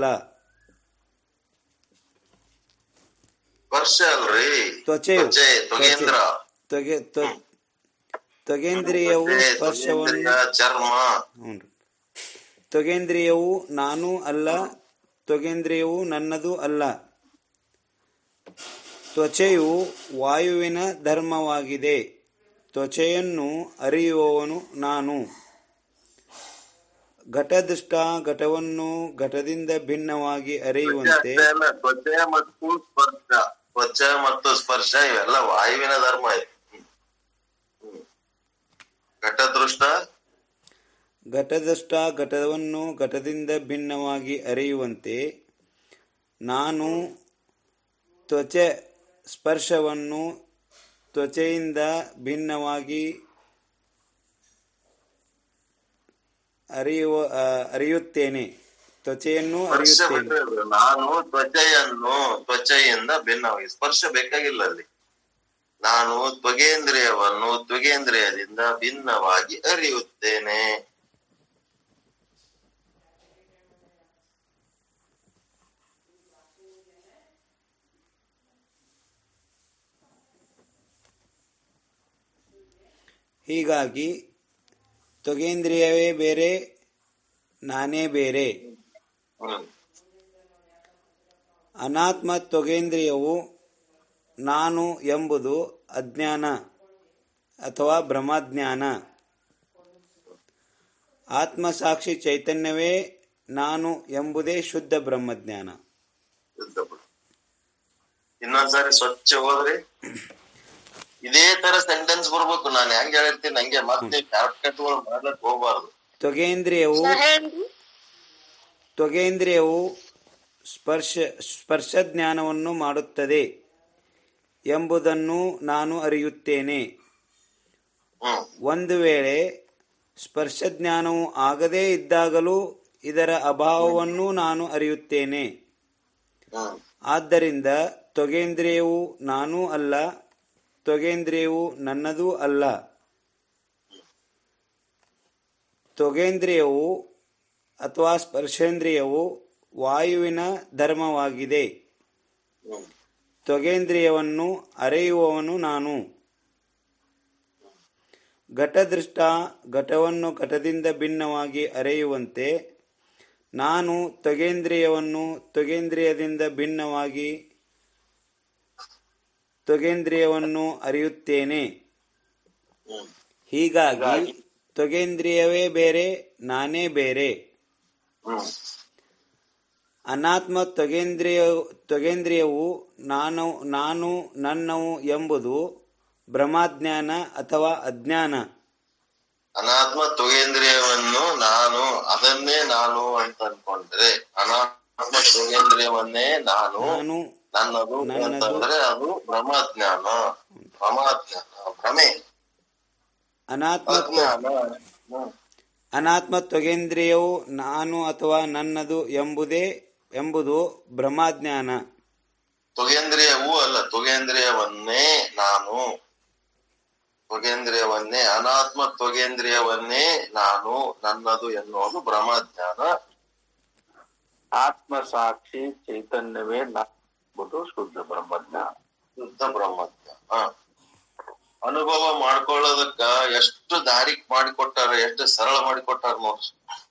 Speaker 1: ಸ್ಪರ್ಶ ಅಲ್ರಿ
Speaker 5: ತ್ವಚೆಯು
Speaker 1: ತ್ವಚೆ ತ್ವಗೇಂದ್ರ
Speaker 5: ತ್ವಗೆ ತ್ವ- ತ್ವಗೇಂದ್ರಿಯವು
Speaker 1: ತ್ವಚೆ,
Speaker 5: ಸ್ಪರ್ಶವನ್ನು
Speaker 1: ತ್ವಗೇಂದ್ರಿಯ, ಚರ್ಮ
Speaker 5: ಹ್ಞೂ ತ್ವಗೇಂದ್ರಿಯವು ನಾನು ಅಲ್ಲ ತ್ವಗೇಂದ್ರಿಯವು ನನ್ನದು ಅಲ್ಲ ತ್ವಚೆಯು ವಾಯುವಿನ ಧರ್ಮವಾಗಿದೆ ತ್ವಚೆಯನ್ನು ಅರಿಯುವವನು ನಾನು ಘಟದುಷ್ಟ ಘಟವನ್ನು ಘಟದಿಂದ ಭಿನ್ನವಾಗಿ ಅರಿಯುವಂತೆ
Speaker 1: ಅಷ್ಟೇ ಅಲ್ಲ, ತ್ವಚೆ ಮತ್ತು ಸ್ಪರ್ಶ ತ್ವಚ ಮತ್ತು ಸ್ಪರ್ಶ ಇವೆಲ್ಲ ವಾಯುವಿನ ಧರ್ಮ ಇದೆ ಹ್ಮ್. ಹ್ಮ್. ಘಟದೃಷ್ಟ
Speaker 5: ಘಟದಷ್ಟ ಘಟವನ್ನು ಘಟದಿಂದ ಭಿನ್ನವಾಗಿ ಅರಿಯುವಂತೆ ನಾನು ತ್ವಚೆ ಸ್ಪರ್ಶವನ್ನು ತ್ವಚೆಯಿಂದ ಭಿನ್ನವಾಗಿ ಅರಿಯುವ ಆ, ಅರಿಯುತ್ತೇನೆ ತ್ವಚೆಯನ್ನು
Speaker 1: ಸ್ಪರ್ಶ
Speaker 5: ಅರಿಯುತ್ತೇನೆ
Speaker 1: ಬಿಟ್ರೆ ಅದು ನಾನು ತ್ವಚೆಯನ್ನು ತ್ವಚೆಯಿಂದ ಭಿನ್ನವಾಗಿ ಸ್ಪರ್ಶ ಬೇಕಾಗಿಲ್ಲ ಅಲ್ಲಿ ನಾನು ತ್ವಗೇಂದ್ರಿಯವನ್ನು ತ್ವಗೇಂದ್ರಿಯದಿಂದ ಭಿನ್ನವಾಗಿ ಅರಿಯುತ್ತೇನೆ
Speaker 5: ಹೀಗಾಗಿ ತ್ವಗೇಂದ್ರಿಯವೇ ಬೇರೆ ನಾನೇ ಬೇರೆ
Speaker 1: ಹ್ಮ್
Speaker 5: ಅನಾತ್ಮ ತ್ವಗೇಂದ್ರಿಯವು ನಾನು ಎಂಬುದು ಅಜ್ಞಾನ ಅಥವಾ ಬ್ರಹ್ಮಜ್ಞಾನ ಆತ್ಮಸಾಕ್ಷಿ ಚೈತನ್ಯವೇ ನಾನು ಎಂಬುದೇ ಶುದ್ಧ ಬ್ರಹ್ಮಜ್ಞಾನ
Speaker 1: ಶುದ್ಧ ಬಿಡು. ಇನ್ನೊಂದ್ಸಾರಿ ಸ್ವಚ್ಛ ಹೋದ್ರಿ ಇದೇ ತರ ಸೆಂಟೆನ್ಸ್ ಬರ್ಬೇಕು ನಾನು ಹೆಂಗ್ ಹೇಳಿರ್ತೀನಿ ಹಂಗೆ ಮತ್ತೆ ಶಾರ್ಟ್ ಕಟ್ಗಳು ಮಾಡ್ಲಕ್ ಹೋಗ್ಬಾರ್ದು
Speaker 5: ತ್ವಗೇಂದ್ರಿಯವು
Speaker 3: ಹೇಳ್ರಿ
Speaker 5: ತ್ವಗೇಂದ್ರಿಯವು ಸ್ಪರ್ಶ ಸ್ಪರ್ಶ ಜ್ಞಾನವನ್ನು ಮಾಡುತ್ತದೆ ಎಂಬುದನ್ನು ನಾನು ಅರಿಯುತ್ತೇನೆ
Speaker 1: ಹ್ಮ್
Speaker 5: ಒಂದು ವೇಳೆ ಸ್ಪರ್ಶ ಜ್ಞಾನವು ಆಗದೇ ಇದ್ದಾಗಲೂ ಇದರ ಅಭಾವವನ್ನು ನಾನು ಅರಿಯುತ್ತೇನೆ
Speaker 1: ಹ್ಮ್
Speaker 5: ಆದ್ದರಿಂದ ತ್ವಗೇಂದ್ರಿಯವು ನಾನೂ ಅಲ್ಲ ತ್ವಗೇಂದ್ರಿಯವು ನನ್ನದೂ ಅಲ್ಲ ತ್ವಗೇಂದ್ರಿಯವು ಅಥವಾ ಸ್ಪರ್ಶೇಂದ್ರಿಯವು ವಾಯುವಿನ ಧರ್ಮವಾಗಿದೆ
Speaker 1: ಹ್ಮ್
Speaker 5: ತ್ವಗೇಂದ್ರಿಯವನ್ನು ಅರೆಯುವವನು ನಾನು ಘಟದೃಷ್ಟ ಘಟವನ್ನು ಘಟದಿಂದ ಭಿನ್ನವಾಗಿ ಅರೆಯುವಂತೆ ನಾನು ತ್ವಗೇಂದ್ರಿಯವನ್ನು ತ್ವಗೇಂದ್ರಿಯದಿಂದ ಭಿನ್ನವಾಗಿ ತ್ವಗೇಂದ್ರಿಯವನ್ನು ಅರಿಯುತ್ತೇನೆ
Speaker 1: ಹ್ಮ್
Speaker 5: ಹೀಗಾಗಿ ತ್ವಗೇಂದ್ರಿಯವೇ ಬೇರೆ ನಾನೇ ಬೇರೆ
Speaker 1: ಹ್ಮ್
Speaker 5: ಅನಾತ್ಮ ತ್ವಗೇಂದ್ರಿಯ ತ್ವಗೇಂದ್ರಿಯವು ನಾನು ನಾನು ನನ್ನವು ಎಂಬುದು ಭ್ರಮಾಜ್ಞಾನ ಅಥವಾ ಅಜ್ಞಾನ
Speaker 1: ಅನಾತ್ಮ ತ್ವಗೇಂದ್ರಿಯವನ್ನು ನಾನು ಅದನ್ನೇ ನಾನು ಅಂತ ಅನ್ಕೊಂಡ್ರೆ ಅನಾತ್ಮ ತ್ವಗೇಂದ್ರಿಯವನ್ನೇ ನಾನು
Speaker 5: ನಾನು
Speaker 1: ನನ್ನದು
Speaker 5: ನನ್ನದು.
Speaker 1: ಅಂತಂದ್ರೆ ಅದು ಭ್ರಮಜ್ಞಾನ ಭ್ರಮಜ್ಞಾನ ಭ್ರಮೆ
Speaker 5: ಅನಾತ್ಮ ತ್ವ-
Speaker 1: ಅಜ್ಞಾನ ಹ್ಮ್.
Speaker 5: ಅನಾತ್ಮ ತ್ವಗೇಂದ್ರಿಯವು ನಾನು ಅಥವಾ ನನ್ನದು ಎಂಬುದೇ ಎಂಬುದು ಭ್ರಮಾಜ್ಞಾನ
Speaker 1: ತ್ವಗೇಂದ್ರಿಯವೂ ಅಲ್ಲ ತ್ವಗೇಂದ್ರಿಯವನ್ನೇ ನಾನು ತ್ವಗೇಂದ್ರಿಯವನ್ನೇ ಅನಾತ್ಮ ತ್ವಗೇಂದ್ರಿಯವನ್ನೇ ನಾನು ನನ್ನದು ಎನ್ನುವುದು ಬ್ರಹ್ಮಜ್ಞಾನ
Speaker 4: ಆತ್ಮ ಸಾಕ್ಷಿ ಚೈತನ್ಯವೇ ನಾವುದು ಶುದ್ಧ ಬ್ರಹ್ಮಜ್ಞಾನ
Speaker 1: ಶುದ್ಧ ಬ್ರಹ್ಮಜ್ಞಾನ ಅನುಭವ ಮಾಡ್ಕೊಳ್ಳೋದಕ್ಕ ಎಷ್ಟು ದಾರಿ ಮಾಡಿಕೊಟ್ಟಾರ ಎಷ್ಟು ಸರಳ ಮಾಡಿಕೊಟ್ಟಾರ ನೋಡ್ರಿ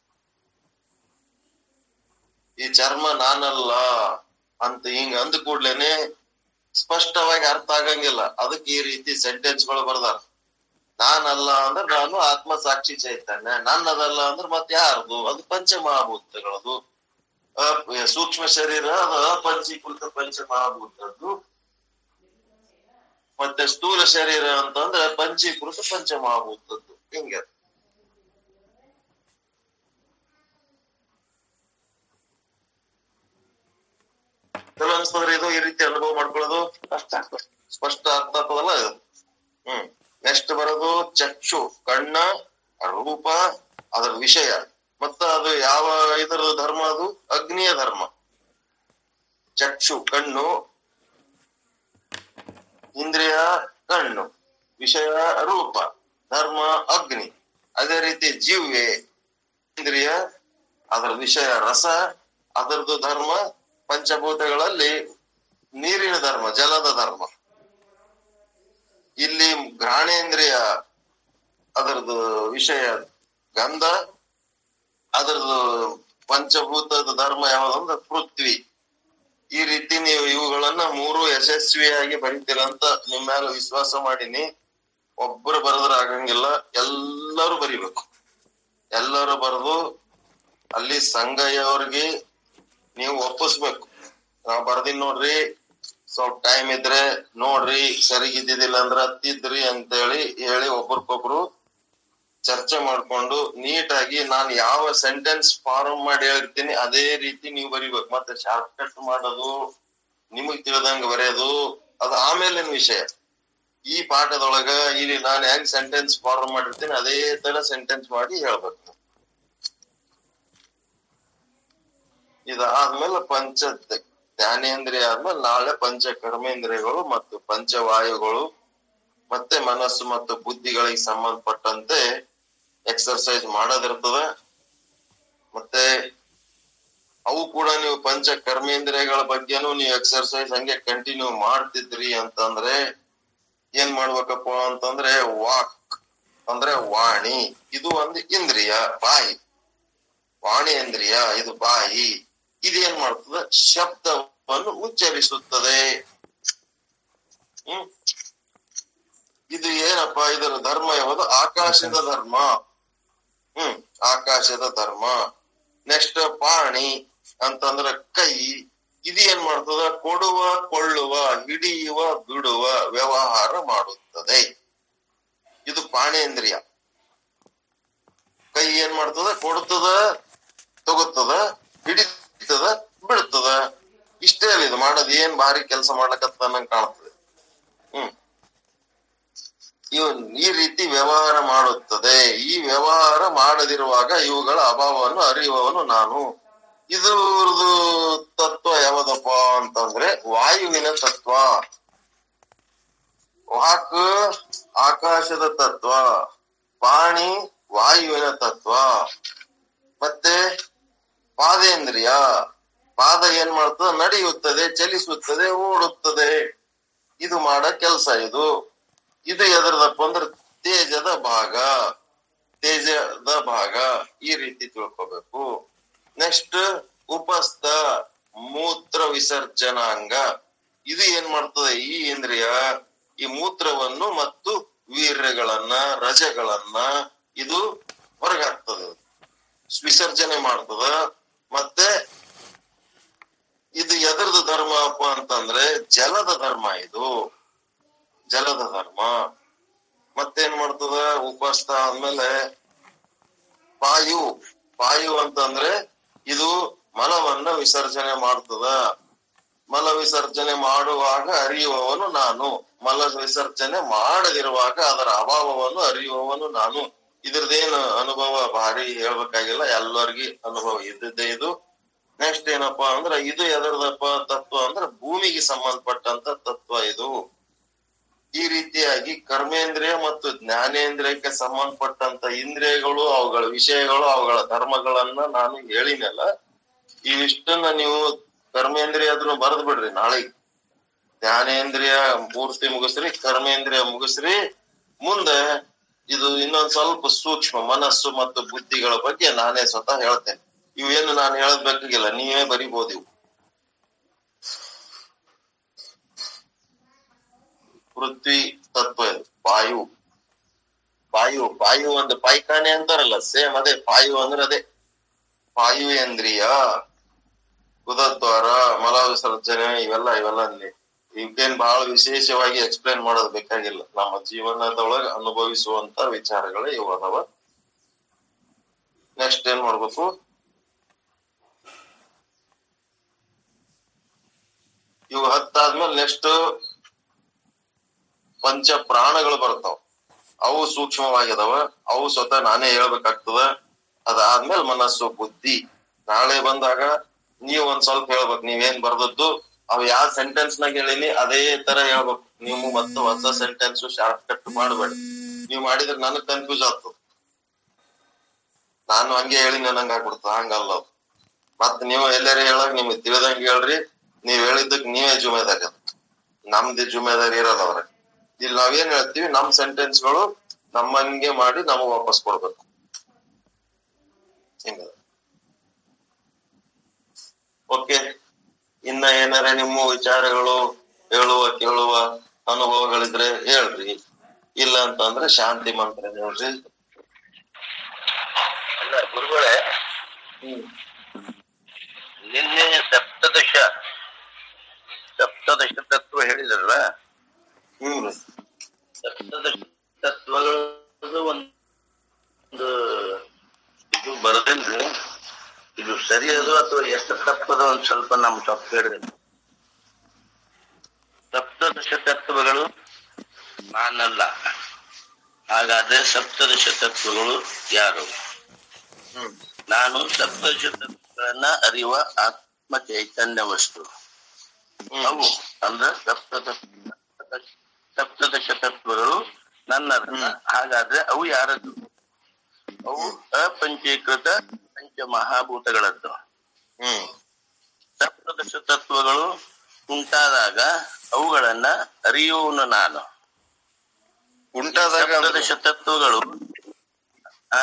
Speaker 1: ಈ ಚರ್ಮ ನಾನಲ್ಲ ಅಂತ ಹಿಂಗ ಅಂದ ಕೂಡ್ಲೇನೆ ಸ್ಪಷ್ಟವಾಗಿ ಅರ್ಥ ಆಗಂಗಿಲ್ಲ ಅದಕ್ಕೆ ಈ ರೀತಿ ಸೆಂಟೆನ್ಸ್ ಗಳು ಬರ್ದಾರ ನಾನಲ್ಲ ಅಂದ್ರೆ ನಾನು ಆತ್ಮ ಸಾಕ್ಷಿ ಚೈತನ್ಯ ನನ್ನದಲ್ಲ ಅಂದ್ರೆ ಮತ್ತೆ ಯಾರ್ದು ಅದು ಪಂಚಮಹಾಭೂತಗಳದು ಅ- ಸೂಕ್ಷ್ಮ ಶರೀರ ಅದು ಅಪಂಚೀಕೃತ ಪಂಚಮಹಾಭೂತದ್ದು ಮತ್ತೆ ಸ್ಥೂಲ ಶರೀರ ಅಂತಂದ್ರೆ ಪಂಚೀಕೃತ ಪಂಚಮಹಾಭೂತದ್ದು ಹಿಂಗೆ ಚಲೋ ಅನ್ಸ್ತದ್ರಿ ಇದು ಈ ರೀತಿ ಅನುಭವ ಮಾಡ್ಕೊಳ್ಳೋದು ಸ್ಪಷ್ಟ ಅರ್ಥ ಆಗ್ತದಲ್ಲ ಇದು ಹ್ಮ್ ನೆಕ್ಸ್ಟ್ ಬರೋದು ಚಕ್ಷು ಕಣ್ಣ ರೂಪ ಅದರ ವಿಷಯ ಮತ್ತ ಅದು ಯಾವ ಇದರ ಧರ್ಮ ಅದು ಅಗ್ನಿಯ ಧರ್ಮ ಚಕ್ಷು ಕಣ್ಣು ಇಂದ್ರಿಯ ಕಣ್ಣು ವಿಷಯ ರೂಪ ಧರ್ಮ ಅಗ್ನಿ ಅದೇ ರೀತಿ ಜೀವ್ಯೆ ಇಂದ್ರಿಯ ಅದರ ವಿಷಯ ರಸ ಅದರದ್ದು ಧರ್ಮ ಪಂಚಭೂತಗಳಲ್ಲಿ ನೀರಿನ ಧರ್ಮ ಜಲದ ಧರ್ಮ ಇಲ್ಲಿ ಘ್ರಾಣೇಂದ್ರಿಯ ಅದರದ್ದು ವಿಷಯ ಗಂಧ ಅದರದ್ದು ಪಂಚಭೂತದ ಧರ್ಮ ಯಾವ್ದಂದ್ರೆ ಪೃಥ್ವಿ ಈ ರೀತಿ ನೀವು ಇವುಗಳನ್ನ ಮೂರು ಯಶಸ್ವಿಯಾಗಿ ಬರಿತೀರಂತ ನಿಮ್ಮ ಮೇಲೆ ವಿಶ್ವಾಸ ಮಾಡೀನಿ ಒಬ್ಬರು ಬರೆದ್ರೆ ಆಗಂಗಿಲ್ಲ ಎಲ್ಲರೂ ಬರಿಬೇಕು ಎಲ್ಲರೂ ಬರೆದು ಅಲ್ಲಿ ಸಂಗಯ್ಯವ್ರಿಗೆ ನೀವು ಒಪ್ಪಿಸ್ಬೇಕು ನಾವ್ ಬರ್ದಿನ್ ನೋಡ್ರಿ ಸ್ವಲ್ಪ ಟೈಮ್ ಇದ್ರೆ ನೋಡ್ರಿ ಸರಿಗಿದ್ದಿದ್ದಿಲ್ಲ ಅಂದ್ರ ಹತ್ತಿದ್ರಿ ಅಂತೇಳಿ ಹೇಳಿ ಒಬ್ರಿಗೊಬ್ರು ಚರ್ಚೆ ಮಾಡ್ಕೊಂಡು ನೀಟಾಗಿ ನಾನು ಯಾವ ಸೆಂಟೆನ್ಸ್ ಫಾರ್ಮ್ ಮಾಡಿ ಹೇಳಿರ್ತೀನಿ ಅದೇ ರೀತಿ ನೀವು ಬರಿಬೇಕು ಮತ್ತೆ ಶಾರ್ಟ್ ಕಟ್ ಮಾಡೋದು ನಿಮಗ್ ತಿಳಿದಂಗ ಬರೆಯೋದು ಅದು ಆಮೇಲಿನ ವಿಷಯ ಈ ಪಾಠದೊಳಗ ಇಲ್ಲಿ ನಾನು ಹೆಂಗ್ ಸೆಂಟೆನ್ಸ್ ಫಾರ್ಮ್ ಮಾಡಿರ್ತೀನಿ ಅದೇ ತರ ಸೆಂಟೆನ್ಸ್ ಮಾಡಿ ಹೇಳ್ಬೇಕು ನೀವು. ಇದಾದ್ಮೇಲೆ ಪಂಚ ಜ್ಞಾನೇಂದ್ರಿಯ ಆದ್ಮೇಲೆ ನಾಳೆ ಪಂಚ ಕರ್ಮೇಂದ್ರಿಯಗಳು ಮತ್ತು ಪಂಚವಾಯುಗಳು ಮತ್ತೆ ಮನಸ್ಸು ಮತ್ತು ಬುದ್ಧಿಗಳಿಗೆ ಸಂಬಂಧಪಟ್ಟಂತೆ ಎಕ್ಸರ್ಸೈಸ್ ಮಾಡೋದಿರ್ತದ ಮತ್ತೆ ಅವು ಕೂಡ ನೀವು ಪಂಚ ಕರ್ಮೇಂದ್ರಿಯಗಳ ಬಗ್ಗೆನೂ ನೀವು ಎಕ್ಸರ್ಸೈಸ್ ಹಂಗೆ ಕಂಟಿನ್ಯೂ ಮಾಡ್ತಿದ್ರಿ ಅಂತಂದ್ರೆ ಏನ್ ಮಾಡ್ಬೇಕಪ್ಪ ಅಂತಂದ್ರೆ ವಾಕ್ ಅಂದ್ರೆ ವಾಣಿ ಇದು ಒಂದು ಇಂದ್ರಿಯ ಬಾಯಿ ವಾಣಿ ಇಂದ್ರಿಯ ಇದು ಬಾಯಿ ಇದೇನ್ ಮಾಡ್ತದ ಶಬ್ದವನ್ನು ಉಚ್ಚರಿಸುತ್ತದೆ ಹ್ಮ್ ಇದು ಏನಪ್ಪ ಇದರ ಧರ್ಮ ಯಾವುದು ಆಕಾಶದ ಧರ್ಮ ಹ್ಮ್ ಆಕಾಶದ ಧರ್ಮ ನೆಕ್ಸ್ಟ್ ಪಾಣಿ ಅಂತಂದ್ರ ಕೈ ಇದು ಏನ್ ಮಾಡ್ತದ ಕೊಡುವ ಕೊಳ್ಳುವ ಹಿಡಿಯುವ ಬಿಡುವ ವ್ಯವಹಾರ ಮಾಡುತ್ತದೆ ಇದು ಪಾಣೇಂದ್ರಿಯ ಕೈ ಏನ್ ಮಾಡ್ತದ ಕೊಡ್ತದ ತಗೋತದ ಹಿಡಿತದ ಬಿಡ್ತದ ಇಷ್ಟೇ ಅಲ್ಲ ಇದು ಮಾಡೋದು ಏನ್ ಭಾರಿ ಕೆಲಸ ಮಾಡ್ಲಕತ್ತ ನಂಗೆ ಕಾಣ್ತದೆ ಹ್ಮ್ ಇವು ಈ ರೀತಿ ವ್ಯವಹಾರ ಮಾಡುತ್ತದೆ ಈ ವ್ಯವಹಾರ ಮಾಡದಿರುವಾಗ ಇವುಗಳ ಅಭಾವವನ್ನು ಅರಿಯುವವನು ನಾನು ಇದ್ರದ್ದು ತತ್ವ ಯಾವದಪ್ಪ ಅಂತಂದ್ರೆ ವಾಯುವಿನ ತತ್ವ ವಾಕ್ ಆಕಾಶದ ತತ್ವ ಪಾಣಿ ವಾಯುವಿನ ತತ್ವ ಮತ್ತೆ ಪಾದೇಂದ್ರಿಯ ಪಾದ ಏನ್ ಮಾಡ್ತದೆ ನಡೆಯುತ್ತದೆ ಚಲಿಸುತ್ತದೆ ಓಡುತ್ತದೆ ಇದು ಮಾಡೋ ಕೆಲಸ ಇದು ಇದು ಎದರದಪ್ಪ ಅಂದ್ರೆ ತೇಜದ ಭಾಗ ತೇಜದ ಭಾಗ ಈ ರೀತಿ ತಿಳ್ಕೊಬೇಕು ನೆಕ್ಸ್ಟ್ ಉಪಸ್ಥ ಮೂತ್ರ ವಿಸರ್ಜನಾಂಗ ಇದು ಏನ್ ಮಾಡ್ತದೆ ಈ ಇಂದ್ರಿಯ ಈ ಮೂತ್ರವನ್ನು ಮತ್ತು ವೀರ್ಯಗಳನ್ನ ರಜಗಳನ್ನ ಇದು ಹೊರಗಾಗ್ತದೆ ವಿಸರ್ಜನೆ ಮಾಡ್ತದ ಮತ್ತೆ ಇದು ಎದರದ ಧರ್ಮ ಅಪ್ಪ ಅಂತಂದ್ರೆ ಜಲದ ಧರ್ಮ ಇದು ಜಲದ ಧರ್ಮ ಮತ್ತೇನ್ ಮಾಡ್ತದ ಉಪಸ್ಥ ಆದ್ಮೇಲೆ ಪಾಯು ಪಾಯು ಅಂತಂದ್ರೆ ಇದು ಮಲವನ್ನ ವಿಸರ್ಜನೆ ಮಾಡ್ತದ ಮಲ ವಿಸರ್ಜನೆ ಮಾಡುವಾಗ ಅರಿಯುವವನು ನಾನು ಮಲ ವಿಸರ್ಜನೆ ಮಾಡದಿರುವಾಗ ಅದರ ಅಭಾವವನ್ನು ಅರಿಯುವವನು ನಾನು ಇದ್ರದ್ದೇನು ಅನುಭವ ಭಾರಿ ಹೇಳ್ಬೇಕಾಗಿಲ್ಲ ಎಲ್ಲರಿಗೂ ಅನುಭವ ಇದ್ದದ್ದೇ ಇದು ನೆಕ್ಸ್ಟ್ ಏನಪ್ಪಾ ಅಂದ್ರೆ ಇದು ಎದರದಪ್ಪ ತತ್ವ ಅಂದ್ರೆ ಭೂಮಿಗೆ ಸಂಬಂಧಪಟ್ಟಂತ ತತ್ವ ಇದು ಈ ರೀತಿಯಾಗಿ ಕರ್ಮೇಂದ್ರಿಯ ಮತ್ತು ಜ್ಞಾನೇಂದ್ರಿಯಕ್ಕೆ ಸಂಬಂಧಪಟ್ಟಂತ ಇಂದ್ರಿಯಗಳು ಅವುಗಳ ವಿಷಯಗಳು ಅವುಗಳ ಧರ್ಮಗಳನ್ನ ನಾನು ಹೇಳಿನಲ್ಲ ಇವಿಷ್ಟನ್ನ ನೀವು ಕರ್ಮೇಂದ್ರಿಯ ಅದನ್ನು ಬರೆದು ಬಿಡ್ರಿ ನಾಳೆ ಜ್ಞಾನೇಂದ್ರಿಯ ಪೂರ್ತಿ ಮುಗಿಸ್ರಿ ಕರ್ಮೇಂದ್ರಿಯ ಮುಗಿಸ್ರಿ ಮುಂದೆ ಇದು ಇನ್ನೊಂದ್ ಸ್ವಲ್ಪ ಸೂಕ್ಷ್ಮ ಮನಸ್ಸು ಮತ್ತು ಬುದ್ಧಿಗಳ ಬಗ್ಗೆ ನಾನೇ ಸ್ವತಃ ಹೇಳ್ತೇನೆ ಇವೇನು ನಾನು ಹೇಳದ್ ಬೇಕಾಗಿಲ್ಲ ನೀವೇ ಬರಿಬೋದು ಇವು ಪೃಥ್ವಿ ತತ್ವ ಇದು ವಾಯು ವಾಯು ವಾಯು ಒಂದು ಪಾಯ್ಖಾನೆ ಅಂತಾರಲ್ಲ ಸೇಮ್ ಅದೇ ವಾಯು ಅಂದ್ರೆ ಅದೇ ವಾಯುವೇಂದ್ರಿಯ ಉದದ್ವಾರ ಮಲ ವಿಸರ್ಜನೆ ಇವೆಲ್ಲ ಇವೆಲ್ಲ ಅಲ್ಲಿ ಇವಕ್ಕೇನ್ ಬಹಳ ವಿಶೇಷವಾಗಿ ಎಕ್ಸ್ಪ್ಲೇನ್ ಮಾಡೋದು ಬೇಕಾಗಿಲ್ಲ ನಮ್ಮ ಜೀವನದೊಳಗೆ ಅನುಭವಿಸುವಂತ ವಿಚಾರಗಳೇ ಇವು ಅದಾವ ನೆಕ್ಸ್ಟ್ ಏನ್ ಮಾಡ್ಬೇಕು ಇವು ಹತ್ತಾದ್ಮೇಲೆ ನೆಕ್ಸ್ಟ್ ಪಂಚ ಪ್ರಾಣಗಳು ಬರ್ತಾವ ಅವು ಸೂಕ್ಷ್ಮವಾಗಿದಾವ ಅವು ಸ್ವತಃ ನಾನೇ ಹೇಳ್ಬೇಕಾಗ್ತದ ಅದಾದ್ಮೇಲೆ ಮನಸ್ಸು ಬುದ್ಧಿ ನಾಳೆ ಬಂದಾಗ ನೀವ್ ಒಂದ್ ಸ್ವಲ್ಪ ಹೇಳ್ಬೇಕು ನೀವೇನ್ ಬರ್ದದ್ದು ಅವ್ ಯಾವ ಸೆಂಟೆನ್ಸ್ ನಾಗ ಹೇಳಿನಿ ಅದೇ ತರ ಹೇಳ್ಬೇಕು ನೀವು ಮತ್ತೆ ಹೊಸ ಸೆಂಟೆನ್ಸ್ ಶಾರ್ಟ್ ಕಟ್ ಮಾಡಬೇಡಿ ನೀವ್ ಮಾಡಿದ್ರೆ ನನಗ್ ಕನ್ಫ್ಯೂಸ್ ಆಗ್ತದ ನಾನು ಹಂಗೆ ಹೇಳಿ ನಂಗ ಆಗ್ಬಿಡ್ತದ ಹಂಗಲ್ಲ ಅದು. ಮತ್ ನೀವು ಎಲ್ಲಾರ ಹೇಳಕ್ ನಿಮ್ಗೆ ತಿಳಿದಂಗ ಹೇಳ್ರಿ ನೀವ್ ಹೇಳಿದ್ದಕ್ ನೀವೇ ಜುಮೆದಾರಿ ಅದು ನಮ್ದು ಜುಮೆದಾರಿ ಇರಲ್ಲ ಅವ್ರ ಇಲ್ಲಿ ನಾವೇನ್ ಹೇಳ್ತೀವಿ ನಮ್ ಸೆಂಟೆನ್ಸ್ ಗಳು ನಮ್ಮಂಗೆ ಮಾಡಿ ನಮಗ್ ವಾಪಸ್ ಕೊಡ್ಬೇಕು ಹಿಂಗ ಓಕೆ ಇನ್ನ ಏನಾರ ನಿಮ್ಮ ವಿಚಾರಗಳು ಹೇಳುವ ಕೇಳುವ ಅನುಭವಗಳಿದ್ರೆ ಹೇಳ್ರಿ ಇಲ್ಲ ಅಂತಂದ್ರೆ ಶಾಂತಿ ಮಂತ್ರ ಹೇಳ್ರಿ
Speaker 7: ಅಲ್ಲ ಗುರುಗಳೇ ನಿನ್ನೆ ಸಪ್ತದಶ ಸಪ್ತದಶ ತತ್ವ ಹೇಳಿದ್ರಲ್ಲ
Speaker 1: ಹ್ಮ್
Speaker 7: ಸಪ್ತದಶ ತತ್ವಗಳದ್ದು ಒಂದು ಇದು ಬರದೇನ್ರಿ ಇದು ಸರಿ ಅದು ಅಥವಾ ಎಷ್ಟು ತಪ್ಪದ ಒಂದ್ ಸ್ವಲ್ಪ ನಮ್ ತಪ್ಪು ಹೇಳ್ರಿ ಸಪ್ತದಶ ತತ್ವಗಳು ನಾನಲ್ಲ ಹಾಗಾದ್ರೆ ಸಪ್ತದಶ ತತ್ವಗಳು ಯಾರು
Speaker 1: ಹ್ಮ್
Speaker 7: ನಾನು ಸಪ್ತದಶ ತತ್ವ ಗಳನ್ನ ಅರಿಯುವ ಆತ್ಮ ಚೈತನ್ಯ ವಸ್ತು ಅವು ಅಂದ್ರೆ ಸಪ್ತದ ಸಪ್ತದಶ ತತ್ವಗಳು ನನ್ನದಲ್ಲ ಹಾಗಾದ್ರೆ ಅವು ಯಾರದ್ದು ಅವು ಅಪಂಚೀಕೃತ ಪಂಚ ಮಹಾಭೂತಗಳದ್ದು
Speaker 1: ಹ್ಮ್
Speaker 7: ಸಪ್ತದಶ ತತ್ವಗಳು ಉಂಟಾದಾಗ ಅವುಗಳನ್ನ ಅರಿಯುವನು ನಾನು
Speaker 1: ಉಂಟಾದಾಗ ಅಂದ್ರೆ-
Speaker 7: ಸಪ್ತದಶ ತತ್ವಗಳು ಆ,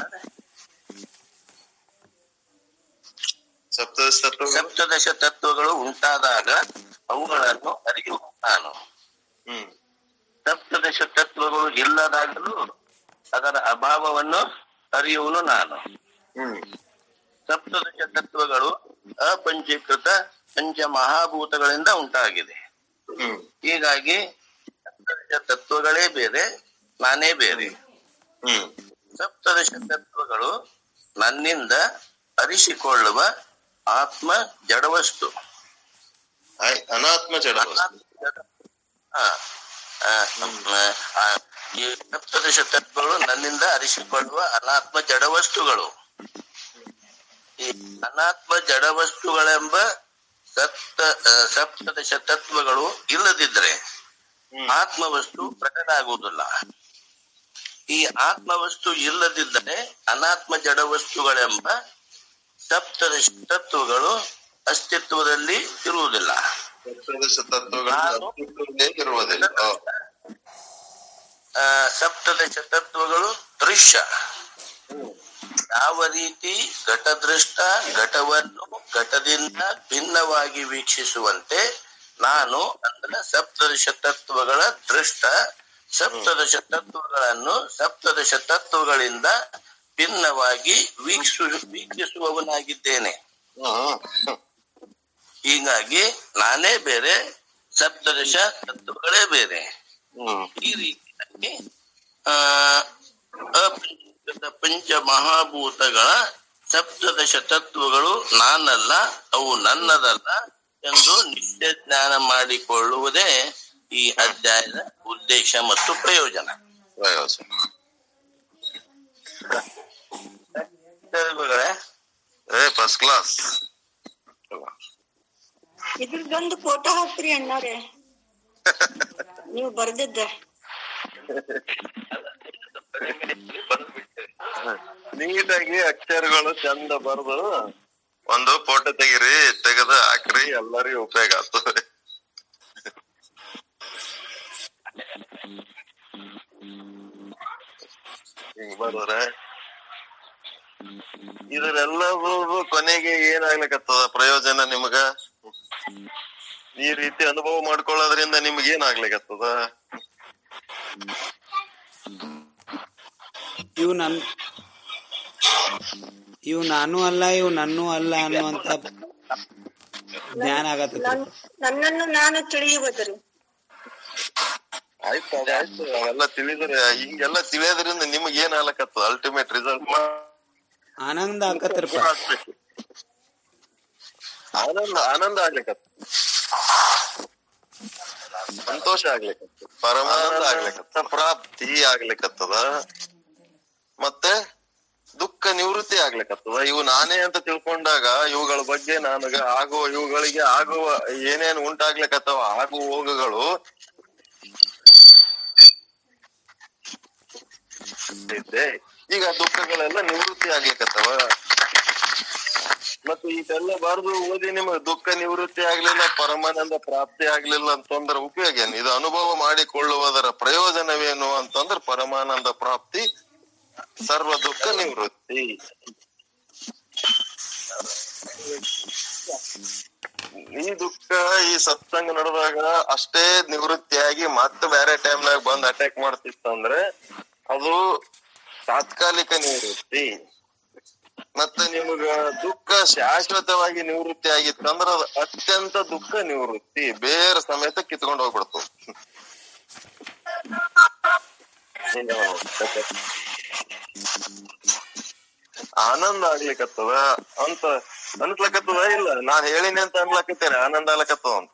Speaker 1: ಸಪ್ತದಶ ತತ್ವಗಳು
Speaker 7: ಸಪ್ತದಶ ತತ್ವಗಳು ಉಂಟಾದಾಗ ಅವುಗಳನ್ನು ಅರಿಯುವ ನಾನು
Speaker 1: ಹ್ಮ್
Speaker 7: ಸಪ್ತದಶ ತತ್ವಗಳು ಇಲ್ಲದಾಗಲೂ ಅದರ ಅಭಾವವನ್ನು ಅರಿಯುವನು ನಾನು
Speaker 1: ಹ್ಮ್
Speaker 7: ಸಪ್ತದಶ ತತ್ವಗಳು ಅಪಂಚೀಕೃತ ಪಂಚ ಮಹಾಭೂತಗಳಿಂದ ಉಂಟಾಗಿದೆ
Speaker 1: ಹ್ಮ್
Speaker 7: ಹೀಗಾಗಿ ಸಪ್ತದಶ ತತ್ವಗಳೇ ಬೇರೆ ನಾನೇ ಬೇರೆ
Speaker 1: ಹ್ಮ್
Speaker 7: ಸಪ್ತದಶ ತತ್ವಗಳು ನನ್ನಿಂದ ಅರಿಸಿಕೊಳ್ಳುವ ಆತ್ಮ ಜಡವಸ್ತು
Speaker 1: ಆಯ್- ಅನಾತ್ಮ ಜಡ
Speaker 7: ಆ, ಆ, ಆ, ಈ ಸಪ್ತದಶ ತತ್ವಗಳು ನನ್ನಿಂದ ಅರಿಸಿಕೊಳ್ಳುವ ಅನಾತ್ಮ ಜಡವಸ್ತುಗಳು ಈ ಅನಾತ್ಮ ಜಡವಸ್ತುಗಳೆಂಬ ಸಪ್ತ ಆ, ಸಪ್ತದಶ ತತ್ವಗಳು ಇಲ್ಲದಿದ್ರೆ ಆತ್ಮವಸ್ತು ಪ್ರಕಟ ಆಗುವುದಿಲ್ಲ ಈ ಆತ್ಮವಸ್ತು ಇಲ್ಲದಿದ್ದರೆ ಅನಾತ್ಮ ಜಡವಸ್ತುಗಳೆಂಬ ಸಪ್ತದಶ ತತ್ವಗಳು ಅಸ್ತಿತ್ವದಲ್ಲಿ ಇರುವುದಿಲ್ಲ
Speaker 1: ಸಪ್ತದಶ ತತ್ವಗಳು
Speaker 7: ನಾನು-
Speaker 1: ಅಸ್ತಿತ್ವದಲ್ಲೇ ಇರುವುದಿಲ್ಲ ಓ.
Speaker 7: ಆ, ಸಪ್ತದಶ ತತ್ವಗಳು ದೃಶ್ಯ ಯಾವ ರೀತಿ ಘಟದೃಷ್ಟ ಘಟವನ್ನು ಘಟದಿಂದ ಭಿನ್ನವಾಗಿ ವೀಕ್ಷಿಸುವಂತೆ ನಾನು ಅಂದ್ರೆ ಸಪ್ತದಶ ತತ್ವಗಳ ದೃಷ್ಟ ಸಪ್ತದಶ ತತ್ವಗಳನ್ನು ಸಪ್ತದಶ ತತ್ವಗಳಿಂದ ಭಿನ್ನವಾಗಿ ವೀಕ್ಷಿಸು ವೀಕ್ಷಿಸುವವನಾಗಿದ್ದೇನೆ
Speaker 1: ಹ್ಮ್
Speaker 7: ಹೀಗಾಗಿ ನಾನೇ ಬೇರೆ ಸಪ್ತದಶ ತತ್ವಗಳೇ ಬೇರೆ
Speaker 1: ಹ್ಮ್
Speaker 7: ಈ ರೀತಿಯಾಗಿ ಆ ಅಪಂಚೀಕೃತ ಪಂಚ ಮಹಾಭೂತಗಳ ಸಪ್ತದಶ ತತ್ವಗಳು ನಾನಲ್ಲ ಅವು ನನ್ನದಲ್ಲ ಎಂದು ನಿತ್ಯ ಜ್ಞಾನ ಮಾಡಿಕೊಳ್ಳುವುದೇ ಈ ಅಧ್ಯಾಯದ ಉದ್ದೇಶ ಮತ್ತು ಪ್ರಯೋಜನ
Speaker 1: ಪ್ರಯೋಜನ
Speaker 7: ಗುರುಗಳೇ,
Speaker 1: ಏ ಫಸ್ಟ್ ಕ್ಲಾಸ್
Speaker 6: ಇದ್ರದ್ದೊಂದು ಫೋಟೋ ಹಾಕ್ರಿ ಅಣ್ಣಾರೆ ನೀವು ಬರ್ದಿದ್ದ
Speaker 1: ನೀಟಾಗಿ ಅಕ್ಷರಗಳು ಚಂದ ಬರ್ದು ಒಂದು ಫೋಟೋ ತೆಗಿರಿ ತೆಗೆದು ಹಾಕ್ರಿ ಎಲ್ಲರಿಗೂ ಉಪಯೋಗ ಆಗ್ತದೆ ಹಿಂಗ್ ಬರ್ದ್ರೆ ಇದರೆಲ್ಲವೂ ಕೊನೆಗೆ ಏನಾಗ್ಲಿಕತ್ತದ ಪ್ರಯೋಜನ ನಿಮಗ ಈ ರೀತಿ ಅನುಭವ ಮಾಡ್ಕೊಳ್ಳೋದ್ರಿಂದ ನಿಮ್ಗೆ ಏನಾಗ್ಲಿಕತ್ತದ
Speaker 5: ಇವು ನನ್ ಇವು ನಾನು ಅಲ್ಲ ಇವು ನನ್ನೂ ಅಲ್ಲ ಅನ್ನುವಂತ ಜ್ಞಾನ ಆಗತ್ತೈತಿ
Speaker 6: ನನ್ ನನ್ನನ್ನು ನಾನು ತಿಳಿಯುವುದರಿ
Speaker 1: ಆಯ್ತು ಅದಾಯ್ತು ಅವೆಲ್ಲ ತಿಳಿದ್ರೆ ಹಿಂಗೆಲ್ಲ ತಿಳಿಯೋದ್ರಿಂದ ನಿಮ್ಗೆ ಏನ್ ಆಗ್ಲಕತ್ತದ ಅಲ್ಟಿಮೇಟ್ ರಿಸಲ್ಟ್
Speaker 5: ಆನಂದ ಆಕತ್ರಪ್ಪ
Speaker 1: ಆನಂದ ಆನಂದ ಆಗ್ಲಿಕತ್ತ ಸಂತೋಷ ಆಗ್ಲಿಕತ್ತ ಪರಮಾನಂದ ಆಗ್ಲಿಕತ್ತ ಪ್ರಾಪ್ತಿ ಆಗ್ಲಿಕತ್ತದ ಮತ್ತೆ ದುಃಖ ನಿವೃತ್ತಿ ಆಗ್ಲಿಕತ್ತದ ಇವು ನಾನೇ ಅಂತ ತಿಳ್ಕೊಂಡಾಗ ಇವುಗಳ ಬಗ್ಗೆ ನನಗ ಆಗುವ ಇವುಗಳಿಗೆ ಆಗುವ ಏನೇನ್ ಉಂಟಾಗ್ಲಿಕತ್ತವ ಆಗುವ ಹೋಗುಗಳು ಇದ್ದೆ ಈಗ ದುಃಖಗಳೆಲ್ಲ ನಿವೃತ್ತಿ ಆಗ್ಲಿಕತ್ತವ ಮತ್ತೆ ಇದೆಲ್ಲ ಬರ್ದು ಓದಿ ನಿಮಗೆ ದುಃಖ ನಿವೃತ್ತಿ ಆಗ್ಲಿಲ್ಲ ಪರಮಾನಂದ ಪ್ರಾಪ್ತಿ ಆಗ್ಲಿಲ್ಲ ಅಂತಂದ್ರ ಉಪಯೋಗ ಏನು ಇದು ಅನುಭವ ಮಾಡಿಕೊಳ್ಳುವುದರ ಪ್ರಯೋಜನವೇನು ಅಂತಂದ್ರ ಪರಮಾನಂದ ಪ್ರಾಪ್ತಿ ಸರ್ವ ದುಃಖ ನಿವೃತ್ತಿ ಈ ದುಃಖ ಈ ಸತ್ಸಂಗ ನಡೆದಾಗ ಅಷ್ಟೇ ನಿವೃತ್ತಿಯಾಗಿ ಮತ್ತೆ ಬೇರೆ ಟೈಮ್ನಾಗ ಬಂದ್ ಅಟ್ಯಾಕ್ ಮಾಡ್ತಿತ್ತಂದ್ರೆ ಅದು ತಾತ್ಕಾಲಿಕ ನಿವೃತ್ತಿ ಮತ್ತೆ ನಿಮಗ ದುಃಖ ಶಾಶ್ವತವಾಗಿ ನಿವೃತ್ತಿ ಆಗಿತ್ತಂದ್ರ ಅದು ಅತ್ಯಂತ ದುಃಖ ನಿವೃತ್ತಿ ಬೇರೆ ಸಮೇತ ಕಿತ್ಕೊಂಡು ಹೋಗ್ಬಿಡ್ತು ಆನಂದ ಆಗ್ಲಿಕತ್ತದ ಅಂತ ಅನ್ಸ್ಲಕತ್ತದ ಇಲ್ಲ ನಾನ್ ಹೇಳಿನಿ ಅಂತ ಅನ್ಲಕತ್ತೇನೆ ಆನಂದ ಆಗ್ಲಕತ್ತದ ಅಂತ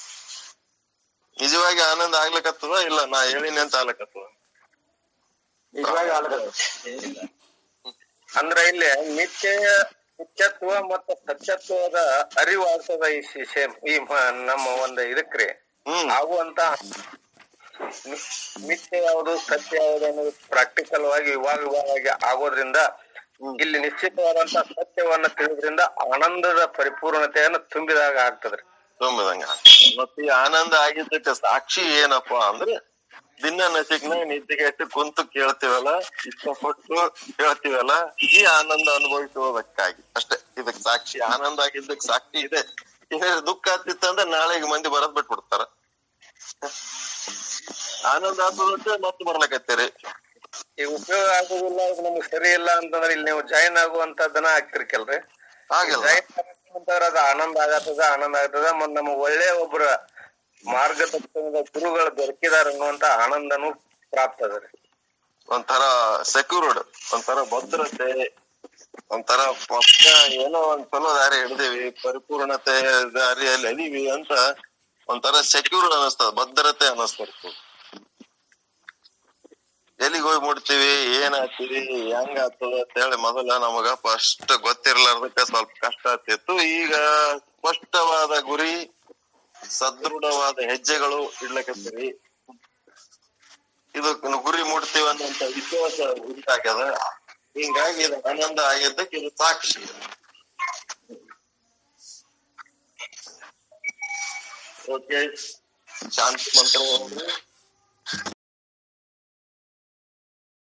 Speaker 1: ನಿಜವಾಗಿ ಆನಂದ ಆಗ್ಲಿಕತ್ತದ ಇಲ್ಲ ನಾ ಹೇಳಿನಿ ಅಂತ ಆಗ್ಲಕತ್ತದ
Speaker 8: ನಿಜವಾಗಿ ಅಲ್ಲ ಅಂದ್ರೆ ಇಲ್ಲಿ ನಿತ್ಯ ನಿತ್ಯತ್ವ ಮತ್ತು ಸತ್ಯತ್ವದ ಅರಿವು ಆಗ್ತದ ಈ ಶಿಷ್ಯ ಈ ಮ- ನಮ್ಮ ಒಂದು ಇದಕ್ರಿ
Speaker 1: ಹ್ಮ್
Speaker 8: ಆಗುವಂತ ನಿ- ನಿತ್ಯ ಯಾವುದು ಸತ್ಯ ಯಾವುದು ಅನ್ನೋದು ಪ್ರಾಕ್ಟಿಕಲ್ ವಾಗಿ ಇವಾಗ ಇವಾಗ ಆಗೋದ್ರಿಂದ ಇಲ್ಲಿ ನಿಶ್ಚಿತವಾದಂತ ಸತ್ಯವನ್ನ ತಿಳಿದ್ರಿಂದ ಆನಂದದ ಪರಿಪೂರ್ಣತೆಯನ್ನು ತುಂಬಿದಾಗ ಆಗ್ತದ್ರಿ
Speaker 1: ತುಂಬಿದಂಗ ಮತ್ತೆ ಈ ಆನಂದ ಆಗಿದ್ದಕ್ಕೆ ಸಾಕ್ಷಿ ಏನಪ್ಪಾ ಅಂದ್ರೆ ದಿನ ನಸಿಕ್ನಾಗ ನಿದ್ದೆಗೆಟ್ಟು ಕುಂತು ಕೇಳ್ತೀವಲ್ಲ ಇಷ್ಟಪಟ್ಟು ಕೇಳ್ತೀವಲ್ಲ ಈ ಆನಂದ ಅನುಭವಿಸುವುದಕ್ಕಾಗಿ ಅಷ್ಟೇ ಇದಕ್ ಸಾಕ್ಷಿ ಆನಂದ ಆಗಿದ್ದಕ್ ಸಾಕ್ಷಿ ಇದೆ ಏನಾದ್ರು ದುಃಖ ಆಗ್ತಿತ್ತಂದ್ರೆ ನಾಳೆಗೆ ಮಂದಿ ಬರದ್ ಬಿಟ್ಬಿಡ್ತಾರ ಆನಂದ ಆಗ್ತದಂತೆ ಮತ್ತೆ ಬರ್ಲಕತ್ತೀರಿ
Speaker 8: ಈ ಉಪಯೋಗ ಆಗುದಿಲ್ಲ ಇದು ನಮ್ಗೆ ಸರಿ ಇಲ್ಲ ಅಂತಂದ್ರೆ ಇಲ್ಲಿ ನೀವು ಜಾಯಿನ್ ಆಗುವಂತದ್ದನ್ನ ಆಗ್ತಿರ್ಕಲ್ರಿ
Speaker 1: ಆಗಲ್ಲ
Speaker 8: ಜಾಯಿನ್ ಅಂತಂದ್ರೆ ಅದು ಆನಂದ ಆಗತ್ತದ ಆನಂದ ಆಗ್ತದ ಮತ್ ನಮಗ್ ಒಳ್ಳೆ ಒಬ್ರ ಮಾರ್ಗದರ್ಶನದ ಗುರುಗಳು ದೊರಕಿದಾರ ಅನ್ನುವಂತ ಆನಂದನು ಪ್ರಾಪ್ತ ಅದರಿ
Speaker 1: ಒಂಥರ ಸೆಕ್ಯೂರ್ಡ್ ಒಂಥರ ಭದ್ರತೆ ಒಂಥರ ಪಕ್ಕ ಏನೋ ಒಂದ್ ಚಲೋ ದಾರಿ ಹಿಡ್ದೇವಿ ಪರಿಪೂರ್ಣತೆ ದಾರಿಯಲ್ಲಿ ಅದೀವಿ ಅಂತ ಒಂಥರ ಸೆಕ್ಯೂರ್ಡ್ ಅನಿಸ್ತದ ಭದ್ರತೆ ಅನಿಸ್ತದ ಎಲ್ಲಿಗೆ ಹೋಗಿ ಮುಟ್ತೀವಿ ಏನ್ ಆಗ್ತೀವಿ ಹೆಂಗ್ ಆಗ್ತದ ಅಂತ ಹೇಳಿ ಮೊದಲ ನಮಗ ಫಸ್ಟ್ ಗೊತ್ತಿರ್ಲಾರ್ದಕ್ಕ ಸ್ವಲ್ಪ ಕಷ್ಟ ಆಗ್ತಿತ್ತು ಈಗ ಸ್ಪಷ್ಟವಾದ ಗುರಿ ಸದೃಢವಾದ ಹೆಜ್ಜೆಗಳು ಇಡ್ಲಕತ್ತೀರಿ ಇದು ಗುರಿ ಮುಟ್ತೀವಿ ಅನ್ನೋಂತ ವಿಶ್ವಾಸ ಉಂಟಾಗ್ಯದ ಹಿಂಗಾಗಿ ಇದು ಆನಂದ ಆಗಿದ್ದಕ್ಕೆ ಇದು ಸಾಕ್ಷಿ ಓಕೆ ಶಾಂತಿ ಮಂತ್ರ